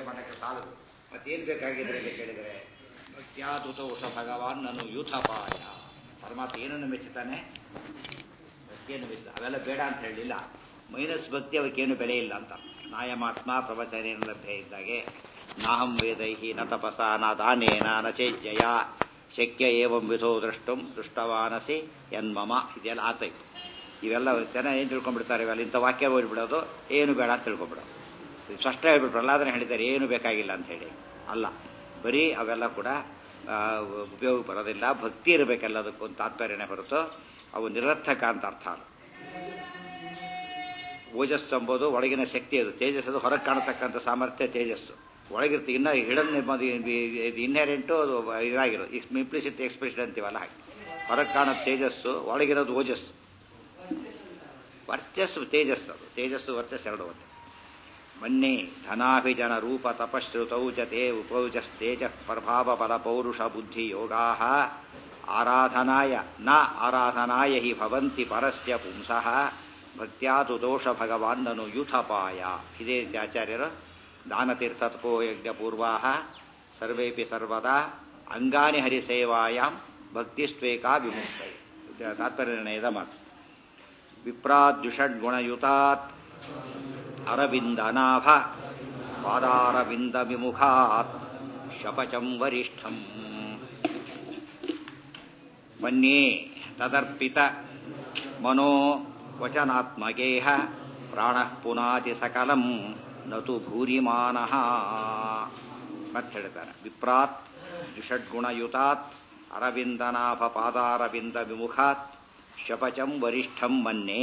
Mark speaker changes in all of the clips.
Speaker 1: ಮಾಡಕ್ಕೆ ಸಾಲದು ಮತ್ತೇನು ಬೇಕಾಗಿದ್ರೆ ಅಂತ ಕೇಳಿದರೆ ಭಕ್ತ್ಯಾದುತೋಷ ಭಗವಾನ್ ನಾನು ಯೂಥಪಾಯ ಪರಮಾತ್ಮ ಏನನ್ನು ಮೆಚ್ಚುತ್ತಾನೆ ಭಕ್ತಿಯನ್ನು ಮೆಚ್ಚ ಅವೆಲ್ಲ ಬೇಡ ಅಂತ ಹೇಳಿಲ್ಲ ಮೈನಸ್ ಭಕ್ತಿ ಅವಕ್ಕೇನು ಬೆಲೆ ಇಲ್ಲ ಅಂತ ನಾಯಮಾತ್ಮ ಪ್ರವಚನೇನ ಲಭ್ಯ ಇದ್ದಾಗೆ ನಾಹಂ ವೇದೈಹಿ ನ ತಪಸ ನ ದಾನೇನ ನ ಚೇಜ್ಜಯ ಶಕ್ಯ ಏವಂ ವಿಧೋ ದ್ರಷ್ಟುಂ ದೃಷ್ಟವಾನಸಿ ಯನ್ಮಮ ಇದೆಲ್ಲ ಆತೈತು ಇವೆಲ್ಲ ಜನ ಏನು ತಿಳ್ಕೊಂಡ್ಬಿಡ್ತಾರೆ ಇವೆಲ್ಲ ಇಂಥ ವಾಕ್ಯ ಓದ್ಬಿಡೋದು ಏನು ಬೇಡ ಅಂತ ತಿಳ್ಕೊಂಡ್ಬಿಡೋದು ಸ್ಪಷ್ಟ ಹೇಳ್ಬಿಟ್ಟು ಪ್ರಹ್ಲಾದನ ಹೇಳಿದ್ದಾರೆ ಏನು ಬೇಕಾಗಿಲ್ಲ ಅಂತ ಹೇಳಿ ಅಲ್ಲ ಬರೀ ಅವೆಲ್ಲ ಕೂಡ ಉಪಯೋಗ ಬರೋದಿಲ್ಲ ಭಕ್ತಿ ಇರಬೇಕೆಲ್ಲದಕ್ಕೂ ಒಂದು ತಾತ್ಪರ್ಯನೇ ಹೊರತು ಅವು ನಿರರ್ಥಕ ಅಂತ ಅರ್ಥ ಅಲ್ಲ ಓಜಸ್ಸು ಎಂಬುದು ಒಳಗಿನ ಶಕ್ತಿ ಅದು ತೇಜಸ್ಸು ಹೊರಗೆ ಕಾಣತಕ್ಕಂಥ ಸಾಮರ್ಥ್ಯ ತೇಜಸ್ಸು ಒಳಗಿರುತ್ತೆ ಇನ್ನ ಹಿಡನ್ ಇನ್ನೆರೆಂಟು ಅದು ಇದಾಗಿರೋದು ಇಂಪ್ಲಿಸಿಟ್ ಎಕ್ಸ್ಪ್ರೆಷನ್ ಅಂತೀವಲ್ಲ ಹಾಗೆ ಹೊರಗೆ ಕಾಣೋ ತೇಜಸ್ಸು ಒಳಗಿರೋದು ಓಜಸ್ಸು ವರ್ಚಸ್ಸು ತೇಜಸ್ಸು ಅದು ತೇಜಸ್ಸು ವರ್ಚಸ್ ಎರಡು ಒಂದೇ ಮನ್ನೆ ಧನಾಭಿಜನ ರೂಪ ತಪಶ್ರುತೌ ಚ ತೇ ಉಪೌಜಸ್ತೇಜ ಪ್ರಭಾವ ಬಲ ಪೌರುಷ ಬುದ್ಧಿ ಯೋಗಾ ಆರಾಧನಾಯ ನ ಆರಾಧನಾಯ ಹಿ ಭವಂತಿ ಪರಸ್ಯ ಪುಂಸಃ ಭಕ್ತ್ಯಾತು ದೋಷ ಭಗವಾನ್ನನು ಯೂಥಪಾಯ ಇದೇ ರೀತಿ ಆಚಾರ್ಯರು ದಾನತೀರ್ಥ ತಪೋ ಯಜ್ಞಪೂರ್ವಾ ಸರ್ವೇಪಿ ಸರ್ವದಾ ಅಂಗಾನಿ ಹರಿಸೇವಾಯಾಂ ಭಕ್ತಿಸ್ತ್ವೇಕಾ ವಿಮುಕ್ತೈ ತಾತ್ಪರ್ಯ ನಿರ್ಣಯದ ಮಾತು ವಿಪ್ರಾದ್ಯುಷಡ್ಗುಣಯುತಾತ್ ಅರವಿಂದನಾಭ ಪಾದಾರವಿಂದ ವಿಮುಖಾತ್ ಶಪಚಂ ವರಿಷ್ಠಂ ಮನ್ಯೇ ತದರ್ಪಿತ ಮನೋ ವಚನಾತ್ಮಗೇಹ ಪ್ರಾಣ ಪುನಾತಿ ಸಕಲಂ ನತು ಭೂರಿಮಾನಃ ಮತ್ತೆ ಹೇಳ್ತಾನೆ ವಿಪ್ರಾತ್ ದ್ವಿಷಡ್ಗುಣಯುತಾತ್ ಅರವಿಂದನಾಭ ಪಾದಾರವಿಂದ ವಿಮುಖಾತ್ ಶಪಚಂ ವರಿಷ್ಠಂ ಮನ್ನೇ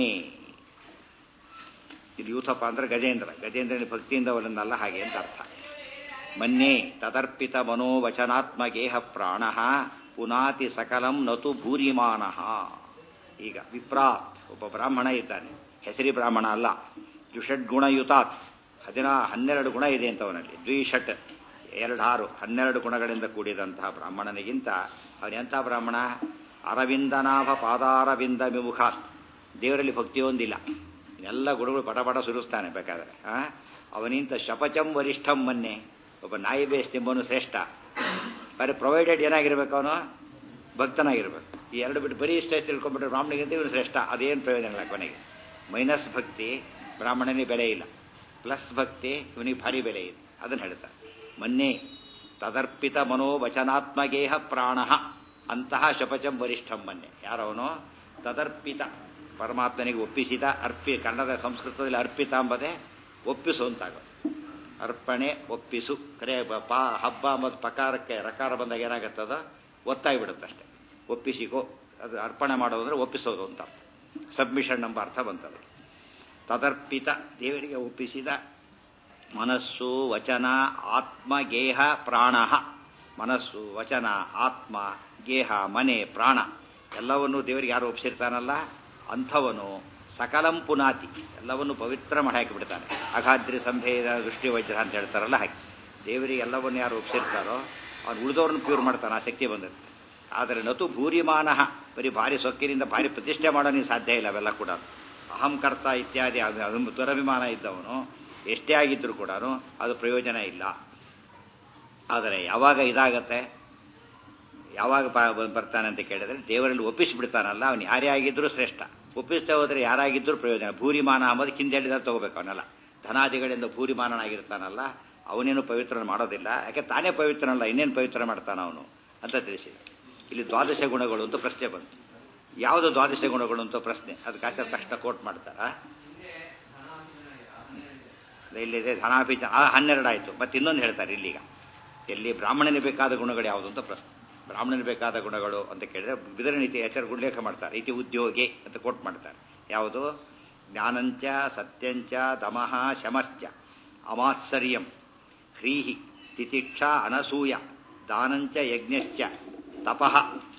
Speaker 1: ಇದು ಯೂಥಪ್ಪ ಅಂದ್ರೆ ಗಜೇಂದ್ರ ಗಜೇಂದ್ರನ ಭಕ್ತಿಯಿಂದ ಅವನನ್ನಲ್ಲ ಹಾಗೆ ಅಂತ ಅರ್ಥ ಮನ್ಯೇ ತದರ್ಪಿತ ಮನೋವಚನಾತ್ಮಗೇಹ ಪ್ರಾಣ ಪುನಾತಿ ಸಕಲಂ ನತು ಭೂರಿಮಾನಃ ಈಗ ವಿಪ್ರಾತ್ ಒಬ್ಬ ಬ್ರಾಹ್ಮಣ ಇದ್ದಾನೆ ಹೆಸರಿ ಬ್ರಾಹ್ಮಣ ಅಲ್ಲ ದ್ವಿಷಡ್ಗುಣಯುತಾತ್ ಹದಿನಾ ಹನ್ನೆರಡು ಗುಣ ಇದೆ ಅಂತವನಲ್ಲಿ ದ್ವಿಷಟ್ ಎರಡು ಆರು ಹನ್ನೆರಡು ಗುಣಗಳಿಂದ ಕೂಡಿದಂತಹ ಬ್ರಾಹ್ಮಣನಿಗಿಂತ ಅವನೆಂಥ ಬ್ರಾಹ್ಮಣ ಅರವಿಂದನಾಭ ಪಾದಾರವಿಂದ ವಿಮುಖಾತ್ ದೇವರಲ್ಲಿ ಭಕ್ತಿಯೊಂದಿಲ್ಲ ಎಲ್ಲ ಗುರುಗಳು ಪಟ ಪಟ ಸುರಿಸ್ತಾನೆ ಬೇಕಾದರೆ ಆ ಅವನಿಂತ ಶಪಚಂ ವರಿಷ್ಠಂ ಮೊನ್ನೆ ಒಬ್ಬ ನಾಯಿ ಬೇಸ್ ತಿಂಬನು ಶ್ರೇಷ್ಠ ಬರೀ ಪ್ರೊವೈಡೆಡ್ ಏನಾಗಿರ್ಬೇಕು ಅವನು ಭಕ್ತನಾಗಿರ್ಬೇಕು ಈ ಎರಡು ಬಿಟ್ಟು ಬರೀ ಇಷ್ಟ ತಿಳ್ಕೊಂಡ್ಬಿಟ್ರೆ ಬ್ರಾಹ್ಮಣಿಗಿಂತ ಇವನು ಶ್ರೇಷ್ಠ ಅದೇನು ಪ್ರಯೋಜನ ಇಲ್ಲ ಕೊನೆಗೆ ಮೈನಸ್ ಭಕ್ತಿ ಬ್ರಾಹ್ಮಣನಿಗೆ ಬೆಲೆ ಇಲ್ಲ ಪ್ಲಸ್ ಭಕ್ತಿ ಇವನಿಗೆ ಭಾರಿ ಬೆಲೆ ಇದೆ ಅದನ್ನು ಹೇಳ್ತಾರೆ ಮೊನ್ನೆ ತದರ್ಪಿತ ಮನೋವಚನಾತ್ಮಗೇಹ ಪ್ರಾಣ ಅಂತಹ ಶಪಚಂ ವರಿಷ್ಠಂ ಮೊನ್ನೆ ಯಾರವನು ತದರ್ಪಿತ ಪರಮಾತ್ಮನಿಗೆ ಒಪ್ಪಿಸಿದ ಅರ್ಪಿ ಕನ್ನಡ ಸಂಸ್ಕೃತದಲ್ಲಿ ಅರ್ಪಿತ ಎಂಬುದೇ ಒಪ್ಪಿಸು ಅಂತಾಗೋದು ಅರ್ಪಣೆ ಒಪ್ಪಿಸು ಕರೆ ಪಾ ಹಬ್ಬ ಮತ್ತು ಪಕಾರಕ್ಕೆ ರಕಾರ ಬಂದಾಗ ಏನಾಗುತ್ತದ ಒತ್ತಾಗಿ ಬಿಡುತ್ತಷ್ಟೆ ಒಪ್ಪಿಸಿಕೋ ಅದು ಅರ್ಪಣೆ ಮಾಡೋದು ಅಂದರೆ ಒಪ್ಪಿಸೋದು ಅಂತ ಅರ್ಥ ಸಬ್ಮಿಷನ್ ಎಂಬ ಅರ್ಥ ಬಂತದೆ ತದರ್ಪಿತ ದೇವರಿಗೆ ಒಪ್ಪಿಸಿದ ಮನಸ್ಸು ವಚನ ಆತ್ಮ ಗೇಹ ಪ್ರಾಣ ಮನಸ್ಸು ವಚನ ಆತ್ಮ ಗೇಹ ಮನೆ ಪ್ರಾಣ ಎಲ್ಲವನ್ನೂ ದೇವರಿಗೆ ಯಾರು ಒಪ್ಪಿಸಿರ್ತಾನಲ್ಲ ಅಂಥವನು ಸಕಲಂ ಪುನಾತಿ ಎಲ್ಲವನ್ನು ಪವಿತ್ರ ಮಾಡಿ ಹಾಕಿಬಿಡ್ತಾನೆ ಅಗಾದ್ರಿ ಸಂಭೇದ ದೃಷ್ಟಿ ವಜ್ರ ಅಂತ ಹೇಳ್ತಾರಲ್ಲ ಹಾಗೆ ದೇವರಿಗೆ ಎಲ್ಲವನ್ನು ಯಾರು ಒಪ್ಪಿಸಿರ್ತಾರೋ ಅವ್ನು ಉಳಿದವ್ರನ್ನ ಪ್ಯೂರ್ ಮಾಡ್ತಾನೆ ಆ ಶಕ್ತಿ ಬಂದಿರುತ್ತೆ ಆದರೆ ನತು ಭೂರಿಮಾನ ಬರೀ ಭಾರಿ ಸೊಕ್ಕಿನಿಂದ ಭಾರಿ ಪ್ರತಿಷ್ಠೆ ಮಾಡೋನಿ ಸಾಧ್ಯ ಇಲ್ಲ ಅವೆಲ್ಲ ಕೂಡ ಅಹಂಕರ್ತ ಇತ್ಯಾದಿ ದುರಭಿಮಾನ ಇದ್ದವನು ಎಷ್ಟೇ ಆಗಿದ್ರೂ ಕೂಡ ಅದು ಪ್ರಯೋಜನ ಇಲ್ಲ ಆದರೆ ಯಾವಾಗ ಇದಾಗತ್ತೆ ಯಾವಾಗ ಬರ್ತಾನೆ ಅಂತ ಕೇಳಿದ್ರೆ ದೇವರಲ್ಲಿ ಒಪ್ಪಿಸಿಬಿಡ್ತಾನಲ್ಲ ಅವನು ಯಾರೇ ಆಗಿದ್ರೂ ಶ್ರೇಷ್ಠ ಒಪ್ಪಿಸ್ತಾ ಹೋದ್ರೆ ಯಾರಾಗಿದ್ರೂ ಪ್ರಯೋಜನ ಭೂರಿಮಾನ ಅಂಬೋದು ಹಿಂದೆಳಿದ ತಗೋಬೇಕು ಅವನೆಲ್ಲ ಧನಾದಿಗಳಿಂದ ಭೂರಿಮಾನನಾಗಿರ್ತಾನಲ್ಲ ಅವನೇನು ಪವಿತ್ರ ಮಾಡೋದಿಲ್ಲ ಯಾಕೆ ತಾನೇ ಪವಿತ್ರನಲ್ಲ ಇನ್ನೇನು ಪವಿತ್ರ ಮಾಡ್ತಾನ ಅವನು ಅಂತ ತಿಳಿಸಿದ ಇಲ್ಲಿ ದ್ವಾದಶ ಗುಣಗಳು ಅಂತ ಪ್ರಶ್ನೆ ಬಂತು ಯಾವುದು ದ್ವಾದಶ ಗುಣಗಳು ಅಂತ ಪ್ರಶ್ನೆ ಅದಕ್ಕೆ ಆಚಾರ ತಕ್ಷಣ ಕೋಟ್ ಮಾಡ್ತಾರ ಇಲ್ಲಿದೆ ಧನಾಭಿಜ ಹನ್ನೆರಡು ಆಯಿತು ಮತ್ತೆ ಇನ್ನೊಂದು ಹೇಳ್ತಾರೆ ಇಲ್ಲಿಗ ಎಲ್ಲಿ ಬ್ರಾಹ್ಮಣನಿಗೆ ಬೇಕಾದ ಗುಣಗಳು ಯಾವುದು ಅಂತ ಪ್ರಶ್ನೆ ಬ್ರಾಹ್ಮಣನಿಗೆ ಬೇಕಾದ ಗುಣಗಳು ಅಂತ ಕೇಳಿದ್ರೆ ಬಿದರ ನೀತಿ ಹೆಸರು ಉಲ್ಲೇಖ ಮಾಡ್ತಾರೆ ಇತಿ ಉದ್ಯೋಗಿ ಅಂತ ಕೋಟ್ ಮಾಡ್ತಾರೆ ಯಾವುದು ಜ್ಞಾನಂಚ ಸತ್ಯಂಚ ದಮಃ ಶಮಶ್ಚ ಅಮಾತ್ಸರ್ಯಂ ಹ್ರೀಹಿ ತಿತಿಕ್ಷ ಅನಸೂಯ ದಾನಂಚ ಯಜ್ಞಶ್ಚ ತಪಃ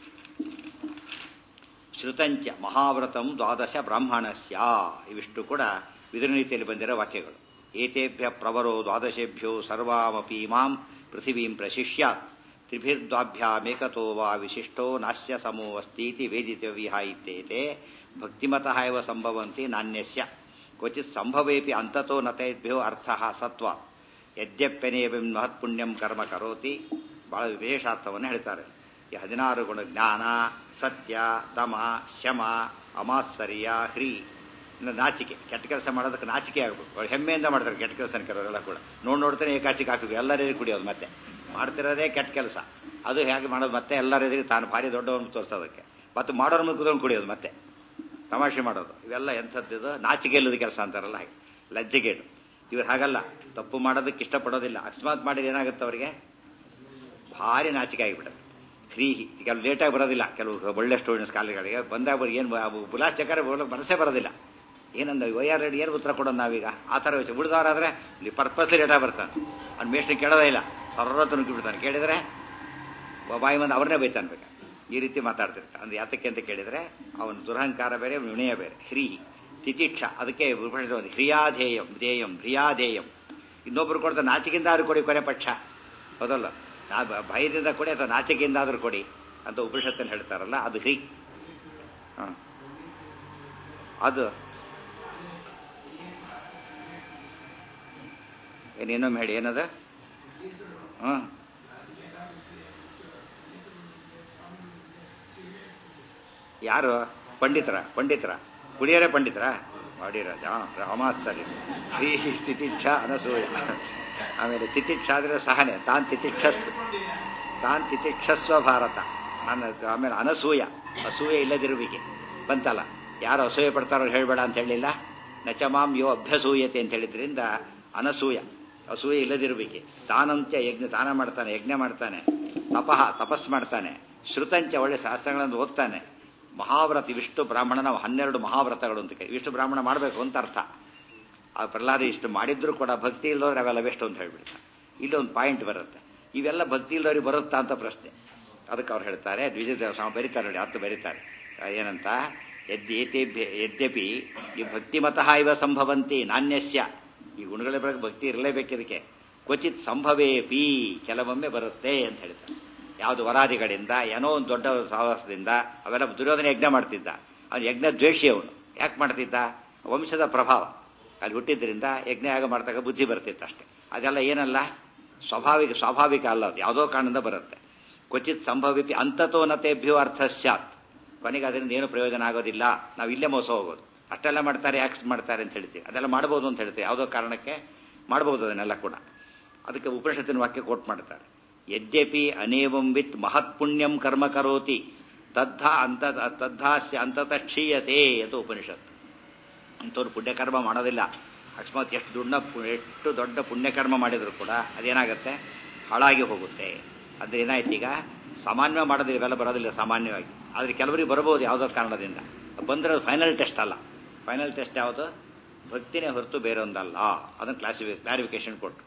Speaker 1: ಶ್ರುತಂಚ ಮಹಾವ್ರತಂ ದ್ವಾದಶ ಬ್ರಾಹ್ಮಣಸ್ಯ ಇವಿಷ್ಟು ಕೂಡ ವಿಧುನೀತಿಯಲ್ಲಿ ಬಂದಿರೋ ವಾಕ್ಯಗಳು ಏತೇಭ್ಯ ಪ್ರವರೋ ದ್ವಾದಶೇಭ್ಯೋ ಸರ್ವಾಮಪಿ ಮಾಂ ಪೃಥಿವೀಂ ಪ್ರಶಿಷ್ಯಾತ್ ತ್ರಿಭಿರ್ದ್ವಾಭ್ಯಾಮೇಕತೋ ವಾ ವಿಶಿಷ್ಟೋ ನಾಸ್ಯ ಸಮೋ ಅಸ್ತೀತಿ ವೇದಿತವ್ಯ ಇತ್ಯೇತೆ ಭಕ್ತಿಮತಃ ಇವ ಸಂಭವಂತಿ ನಾಣ್ಯಸ್ಯ ಕ್ವಚಿತ್ ಸಂಭವೇಪಿ ಅಂತತೋ ನತೇಭ್ಯೋ ಅರ್ಥ ಸತ್ವ ಯದ್ಯಪ್ಯನೇವಂ ಮಹತ್ಪುಣ್ಯಂ ಕರ್ಮ ಕರೋತಿ ಬಹಳ ವಿಶೇಷಾರ್ಥವನ್ನು ಹೇಳ್ತಾರೆ ಈ ಹದಿನಾರು ಗುಣ ಜ್ಞಾನ ಸತ್ಯ ದಮ ಶಮ ಅಮಾತ್ಸರ್ಯ ಹ್ರೀ ಇನ್ನು ನಾಚಿಕೆ ಕೆಟ್ಟ ಕೆಲಸ ಮಾಡೋದಕ್ಕೆ ನಾಚಿಕೆ ಆಗಬೇಕು ಅವ್ರು ಹೆಮ್ಮೆಯಿಂದ ಮಾಡ್ತಾರೆ ಕೆಟ್ಟ ಕೆಲಸ ಕೆಲವರೆಲ್ಲ ಕೂಡ ನೋಡಿ ನೋಡ್ತಾನೆ ಏಕಾಚಿಕೆ ಹಾಕಬೇಕು ಎಲ್ಲರೂ ಕುಡಿಯೋದು ಮತ್ತೆ ಮಾಡ್ತಿರೋದೇ ಕೆಟ್ಟ ಕೆಲಸ ಅದು ಹೇಗೆ ಮಾಡೋದು ಮತ್ತೆ ಎಲ್ಲರ ಎದುರಿಗೆ ತಾನು ಭಾರಿ ದೊಡ್ಡವನು ತೋರಿಸೋದಕ್ಕೆ ಮತ್ತು ಮಾಡೋರ ಮುಂದೆ ಕುತ್ಕೊಂಡು ಕುಡಿಯೋದು ಮತ್ತೆ ತಮಾಷೆ ಮಾಡೋದು ಇವೆಲ್ಲ ಎಂಥದ್ದು ನಾಚಿಕೆ ಇಲ್ಲದ ಕೆಲಸ ಅಂತಾರಲ್ಲ ಹಾಗೆ ಲಜ್ಜೆಗೇಡು ಇವ್ರು ಹಾಗಲ್ಲ ತಪ್ಪು ಮಾಡೋದಕ್ಕೆ ಇಷ್ಟಪಡೋದಿಲ್ಲ ಅಕಸ್ಮಾತ್ ಮಾಡಿದ್ರೆ ಏನಾಗುತ್ತೆ ಅವರಿಗೆ ಭಾರಿ ನಾಚಿಕೆ ಆಗಿಬಿಡುತ್ತೆ ಫ್ರೀ ಕೆಲವು ಲೇಟಾಗಿ ಬರೋದಿಲ್ಲ ಕೆಲವು ಒಳ್ಳೆ ಸ್ಟೂಡೆಂಟ್ಸ್ ಕಾಲೇಜ್ಗಳಿಗೆ ಬಂದಾಗ ಏನು ಬುಲಾಸ್ ಚಕ್ರ ಮನಸ್ಸೇ ಬರೋದಿಲ್ಲ ಏನಂದ ವೈಆರ್ ರೆಡಿ ಏನು ಉತ್ತರ ಕೊಡೋದು ನಾವೀಗ ಆ ಥರ ವಿಷಯ ಉಳಿದವರಾದ್ರೆ ಇಲ್ಲಿ ಪರ್ಪಸ್ಲಿ ಲೇಟಾಗಿ ಬರ್ತಾನೆ ಅವ್ನು ಮೇಷ್ಟ್ರಿಗೆ ಕೇಳೋದೇ ಇಲ್ಲ ಸರ್ವತ್ತು ನುಗ್ಗಿಬಿಡ್ತಾನೆ ಕೇಳಿದರೆ ಬಾಯಿ ಮಂದಿ ಅವ್ರನ್ನೇ ಬೈತಾನೆ ಬೇಕಾ ಈ ರೀತಿ ಮಾತಾಡ್ತಿರ್ತಾನೆ ಅಂದ್ರೆ ಯಾತಕ್ಕೆ ಅಂತ ಕೇಳಿದರೆ ಅವನ ದುರಹಂಕಾರ ಬೇರೆ ವಿನಯ ಬೇರೆ ಹ್ರೀ ತಿತಿಕ್ಷ ಅದಕ್ಕೆ ಉಪನಿಷತ್ತು ಹ್ರಿಯಾಧೇಯಂ ಧ್ಯೇಯಂ ಹ್ರಿಯಾಧೇಯಂ ಇನ್ನೊಬ್ರು ಕೊಡ್ತಾರೆ ನಾಚಿಕೆಯಿಂದ ಆದ್ರೂ ಕೊಡಿ ಕೊನೆ ಪಕ್ಷ ಹೌದಲ್ಲ ನಾ ಭಯದಿಂದ ಕೊಡಿ ಅಥವಾ ನಾಚಿಕೆಯಿಂದ ಆದ್ರೂ ಕೊಡಿ ಅಂತ ಉಪನಿಷತ್ತಲ್ಲಿ ಹೇಳ್ತಾರಲ್ಲ ಅದು ಹ್ರೀ ಹ. ಅದು ಏನೇನೊಮ್ಮೆ ಹೇಳಿ ಏನದ ಹ್ಮ್ ಯಾರು ಪಂಡಿತರ ಪಂಡಿತರ ಕುಡಿಯರೇ ಪಂಡಿತರ ಮಾಡಿರಾಜ ರಾಮಾತ್ಸರಿ ಶ್ರೀ ತಿತಿಕ್ಷ ಅನಸೂಯ ಆಮೇಲೆ ತಿತಿಕ್ಷ ಅಂದ್ರೆ ಸಹನೆ ತಾನ್ ತಿತಿಕ್ಷಸ್ ತಾನ್ ತಿತಿಕ್ಷಸ್ವ ಭಾರತ ನನ್ನ ಆಮೇಲೆ ಅನಸೂಯ ಅಸೂಯೆ ಇಲ್ಲದಿರುವಿಕೆ ಬಂತಲ್ಲ ಯಾರು ಅಸೂಯೆ ಪಡ್ತಾರೋ ಹೇಳಬೇಡ ಅಂತ ಹೇಳಿಲ್ಲ ನಚಮಾಂ ಯೋ ಅಭ್ಯಸೂಯತೆ ಅಂತ ಹೇಳಿದ್ರಿಂದ ಅನಸೂಯ ಅಸೂಯೆ ಇಲ್ಲದಿರುವಿಕೆ ತಾನಂಚ ಯಜ್ಞ ದಾನ ಮಾಡ್ತಾನೆ ಯಜ್ಞ ಮಾಡ್ತಾನೆ ತಪಃ ತಪಸ್ ಮಾಡ್ತಾನೆ ಶ್ರುತಂಚ ಒಳ್ಳೆ ಶಾಸ್ತ್ರಗಳನ್ನು ಓದ್ತಾನೆ ಮಹಾವ್ರತ ವಿಷ್ಣು ಬ್ರಾಹ್ಮಣ ನಾವು ಹನ್ನೆರಡು ಮಹಾವ್ರತಗಳು ಅಂತ ಕೈ ವಿಷ್ಣು ಬ್ರಾಹ್ಮಣ ಮಾಡಬೇಕು ಅಂತ ಅರ್ಥ ಆ ಪ್ರಹ್ಲಾದ ಇಷ್ಟು ಮಾಡಿದ್ರು ಕೂಡ ಭಕ್ತಿ ಇಲ್ಲದವ್ರು ಅವೆಲ್ಲ ವೆಸ್ಟ್ ಅಂತ ಹೇಳ್ಬಿಡ್ತಾರೆ ಇಲ್ಲಿ ಒಂದು ಪಾಯಿಂಟ್ ಬರುತ್ತೆ ಇವೆಲ್ಲ ಭಕ್ತಿ ಇಲ್ಲದವ್ರಿಗೆ ಬರುತ್ತಾ ಅಂತ ಪ್ರಶ್ನೆ ಅದಕ್ಕೆ ಅವ್ರು ಹೇಳ್ತಾರೆ ದ್ವಿಜ ಸ್ವಾಮಿ ಬರೀತಾರೆ ನೋಡಿ ಅರ್ಥ ಬರೀತಾರೆ ಏನಂತ ಯದ್ಯೇತೇಭ್ಯ ಯದ್ಯಪಿ ಈ ಭಕ್ತಿಮತಃ ಇವ ಸಂಭವಂತಿ ನಾಣ್ಯಸ್ಯ ಈ ಗುಣಗಳ ಬಗ್ಗೆ ಭಕ್ತಿ ಇರಲೇಬೇಕು ಇದಕ್ಕೆ ಕ್ವಚಿತ್ ಸಂಭವೇಪಿ ಕೆಲವೊಮ್ಮೆ ಬರುತ್ತೆ ಅಂತ ಹೇಳ್ತಾರೆ ಯಾವುದು ವರಾದಿಗಳಿಂದ ಏನೋ ಒಂದು ದೊಡ್ಡ ಸಾಹಸದಿಂದ ಅವೆಲ್ಲ ದುರ್ಯೋಧನ ಯಜ್ಞ ಮಾಡ್ತಿದ್ದ ಅವನು ಯಜ್ಞ ದ್ವೇಷಿ ಅವನು ಯಾಕೆ ಮಾಡ್ತಿದ್ದ ವಂಶದ ಪ್ರಭಾವ ಅಲ್ಲಿ ಹುಟ್ಟಿದ್ರಿಂದ ಯಜ್ಞ ಯಾಗ ಮಾಡ್ತಾಗ ಬುದ್ಧಿ ಬರ್ತಿತ್ತು ಅಷ್ಟೇ ಅದೆಲ್ಲ ಏನಲ್ಲ ಸ್ವಾಭಾವಿಕ ಸ್ವಾಭಾವಿಕ ಅಲ್ಲ ಅದು ಯಾವುದೋ ಕಾರಣದಿಂದ ಬರುತ್ತೆ ಕ್ವಚಿತ್ ಸಂಭವಿಪಿ ಅಂತತೋನತೆಭ್ಯೋ ಅರ್ಥ ಸ್ಯಾತ್ ಕೊನೆಗೆ ಅದರಿಂದ ಏನು ಪ್ರಯೋಜನ ಆಗೋದಿಲ್ಲ ನಾವು ಇಲ್ಲೇ ಮೋಸ ಹೋಗೋದು ಅಷ್ಟೆಲ್ಲ ಮಾಡ್ತಾರೆ ಯಾಕೆ ಮಾಡ್ತಾರೆ ಅಂತ ಹೇಳ್ತೀವಿ ಅದೆಲ್ಲ ಮಾಡ್ಬೋದು ಅಂತ ಹೇಳ್ತೀವಿ ಯಾವುದೋ ಕಾರಣಕ್ಕೆ ಮಾಡ್ಬೋದು ಅದನ್ನೆಲ್ಲ ಕೂಡ ಅದಕ್ಕೆ ಉಪನಿಷತ್ತಿನ ವಾಕ್ಯ ಕೋಟ್ ಮಾಡ್ತಾರೆ ಯದ್ಯಪಿ ಅನೇವಂ ವಿತ್ ಮಹತ್ಪುಣ್ಯಂ ಕರ್ಮ ಕರೋತಿ ತದ್ಧ ಅಂತ ತದ್ಧಾಸ್ಯ ಅಂತತ ಕ್ಷೀಯತೆ ಅಂತ ಉಪನಿಷತ್ತು ಅಂಥವ್ರು ಪುಣ್ಯಕರ್ಮ ಮಾಡೋದಿಲ್ಲ ಅಕಸ್ಮಾತ್ ಎಷ್ಟು ದೊಡ್ಡ ಎಷ್ಟು ದೊಡ್ಡ ಪುಣ್ಯಕರ್ಮ ಮಾಡಿದ್ರು ಕೂಡ ಅದೇನಾಗುತ್ತೆ ಹಾಳಾಗಿ ಹೋಗುತ್ತೆ ಅದು ಏನಾಯ್ತು ಈಗ ಸಾಮಾನ್ಯವಾಗಿ ಮಾಡೋದಿಲ್ಲ ಇವೆಲ್ಲ ಬರೋದಿಲ್ಲ ಸಾಮಾನ್ಯವಾಗಿ ಆದರೆ ಕೆಲವರಿಗೆ ಬರಬಹುದು ಯಾವುದೋ ಕಾರಣದಿಂದ ಬಂದರೆ ಅದು ಫೈನಲ್ ಟೆಸ್ಟ್ ಅಲ್ಲ ಫೈನಲ್ ಟೆಸ್ಟ್ ಯಾವುದು ಭಕ್ತಿನೇ ಹೊರತು ಬೇರೆ ಒಂದಲ್ಲ ಅದನ್ನು ಕ್ಲಾಸಿಫಿ ಕ್ಲಾರಿಫಿಕೇಶನ್ ಕೊಟ್ಟು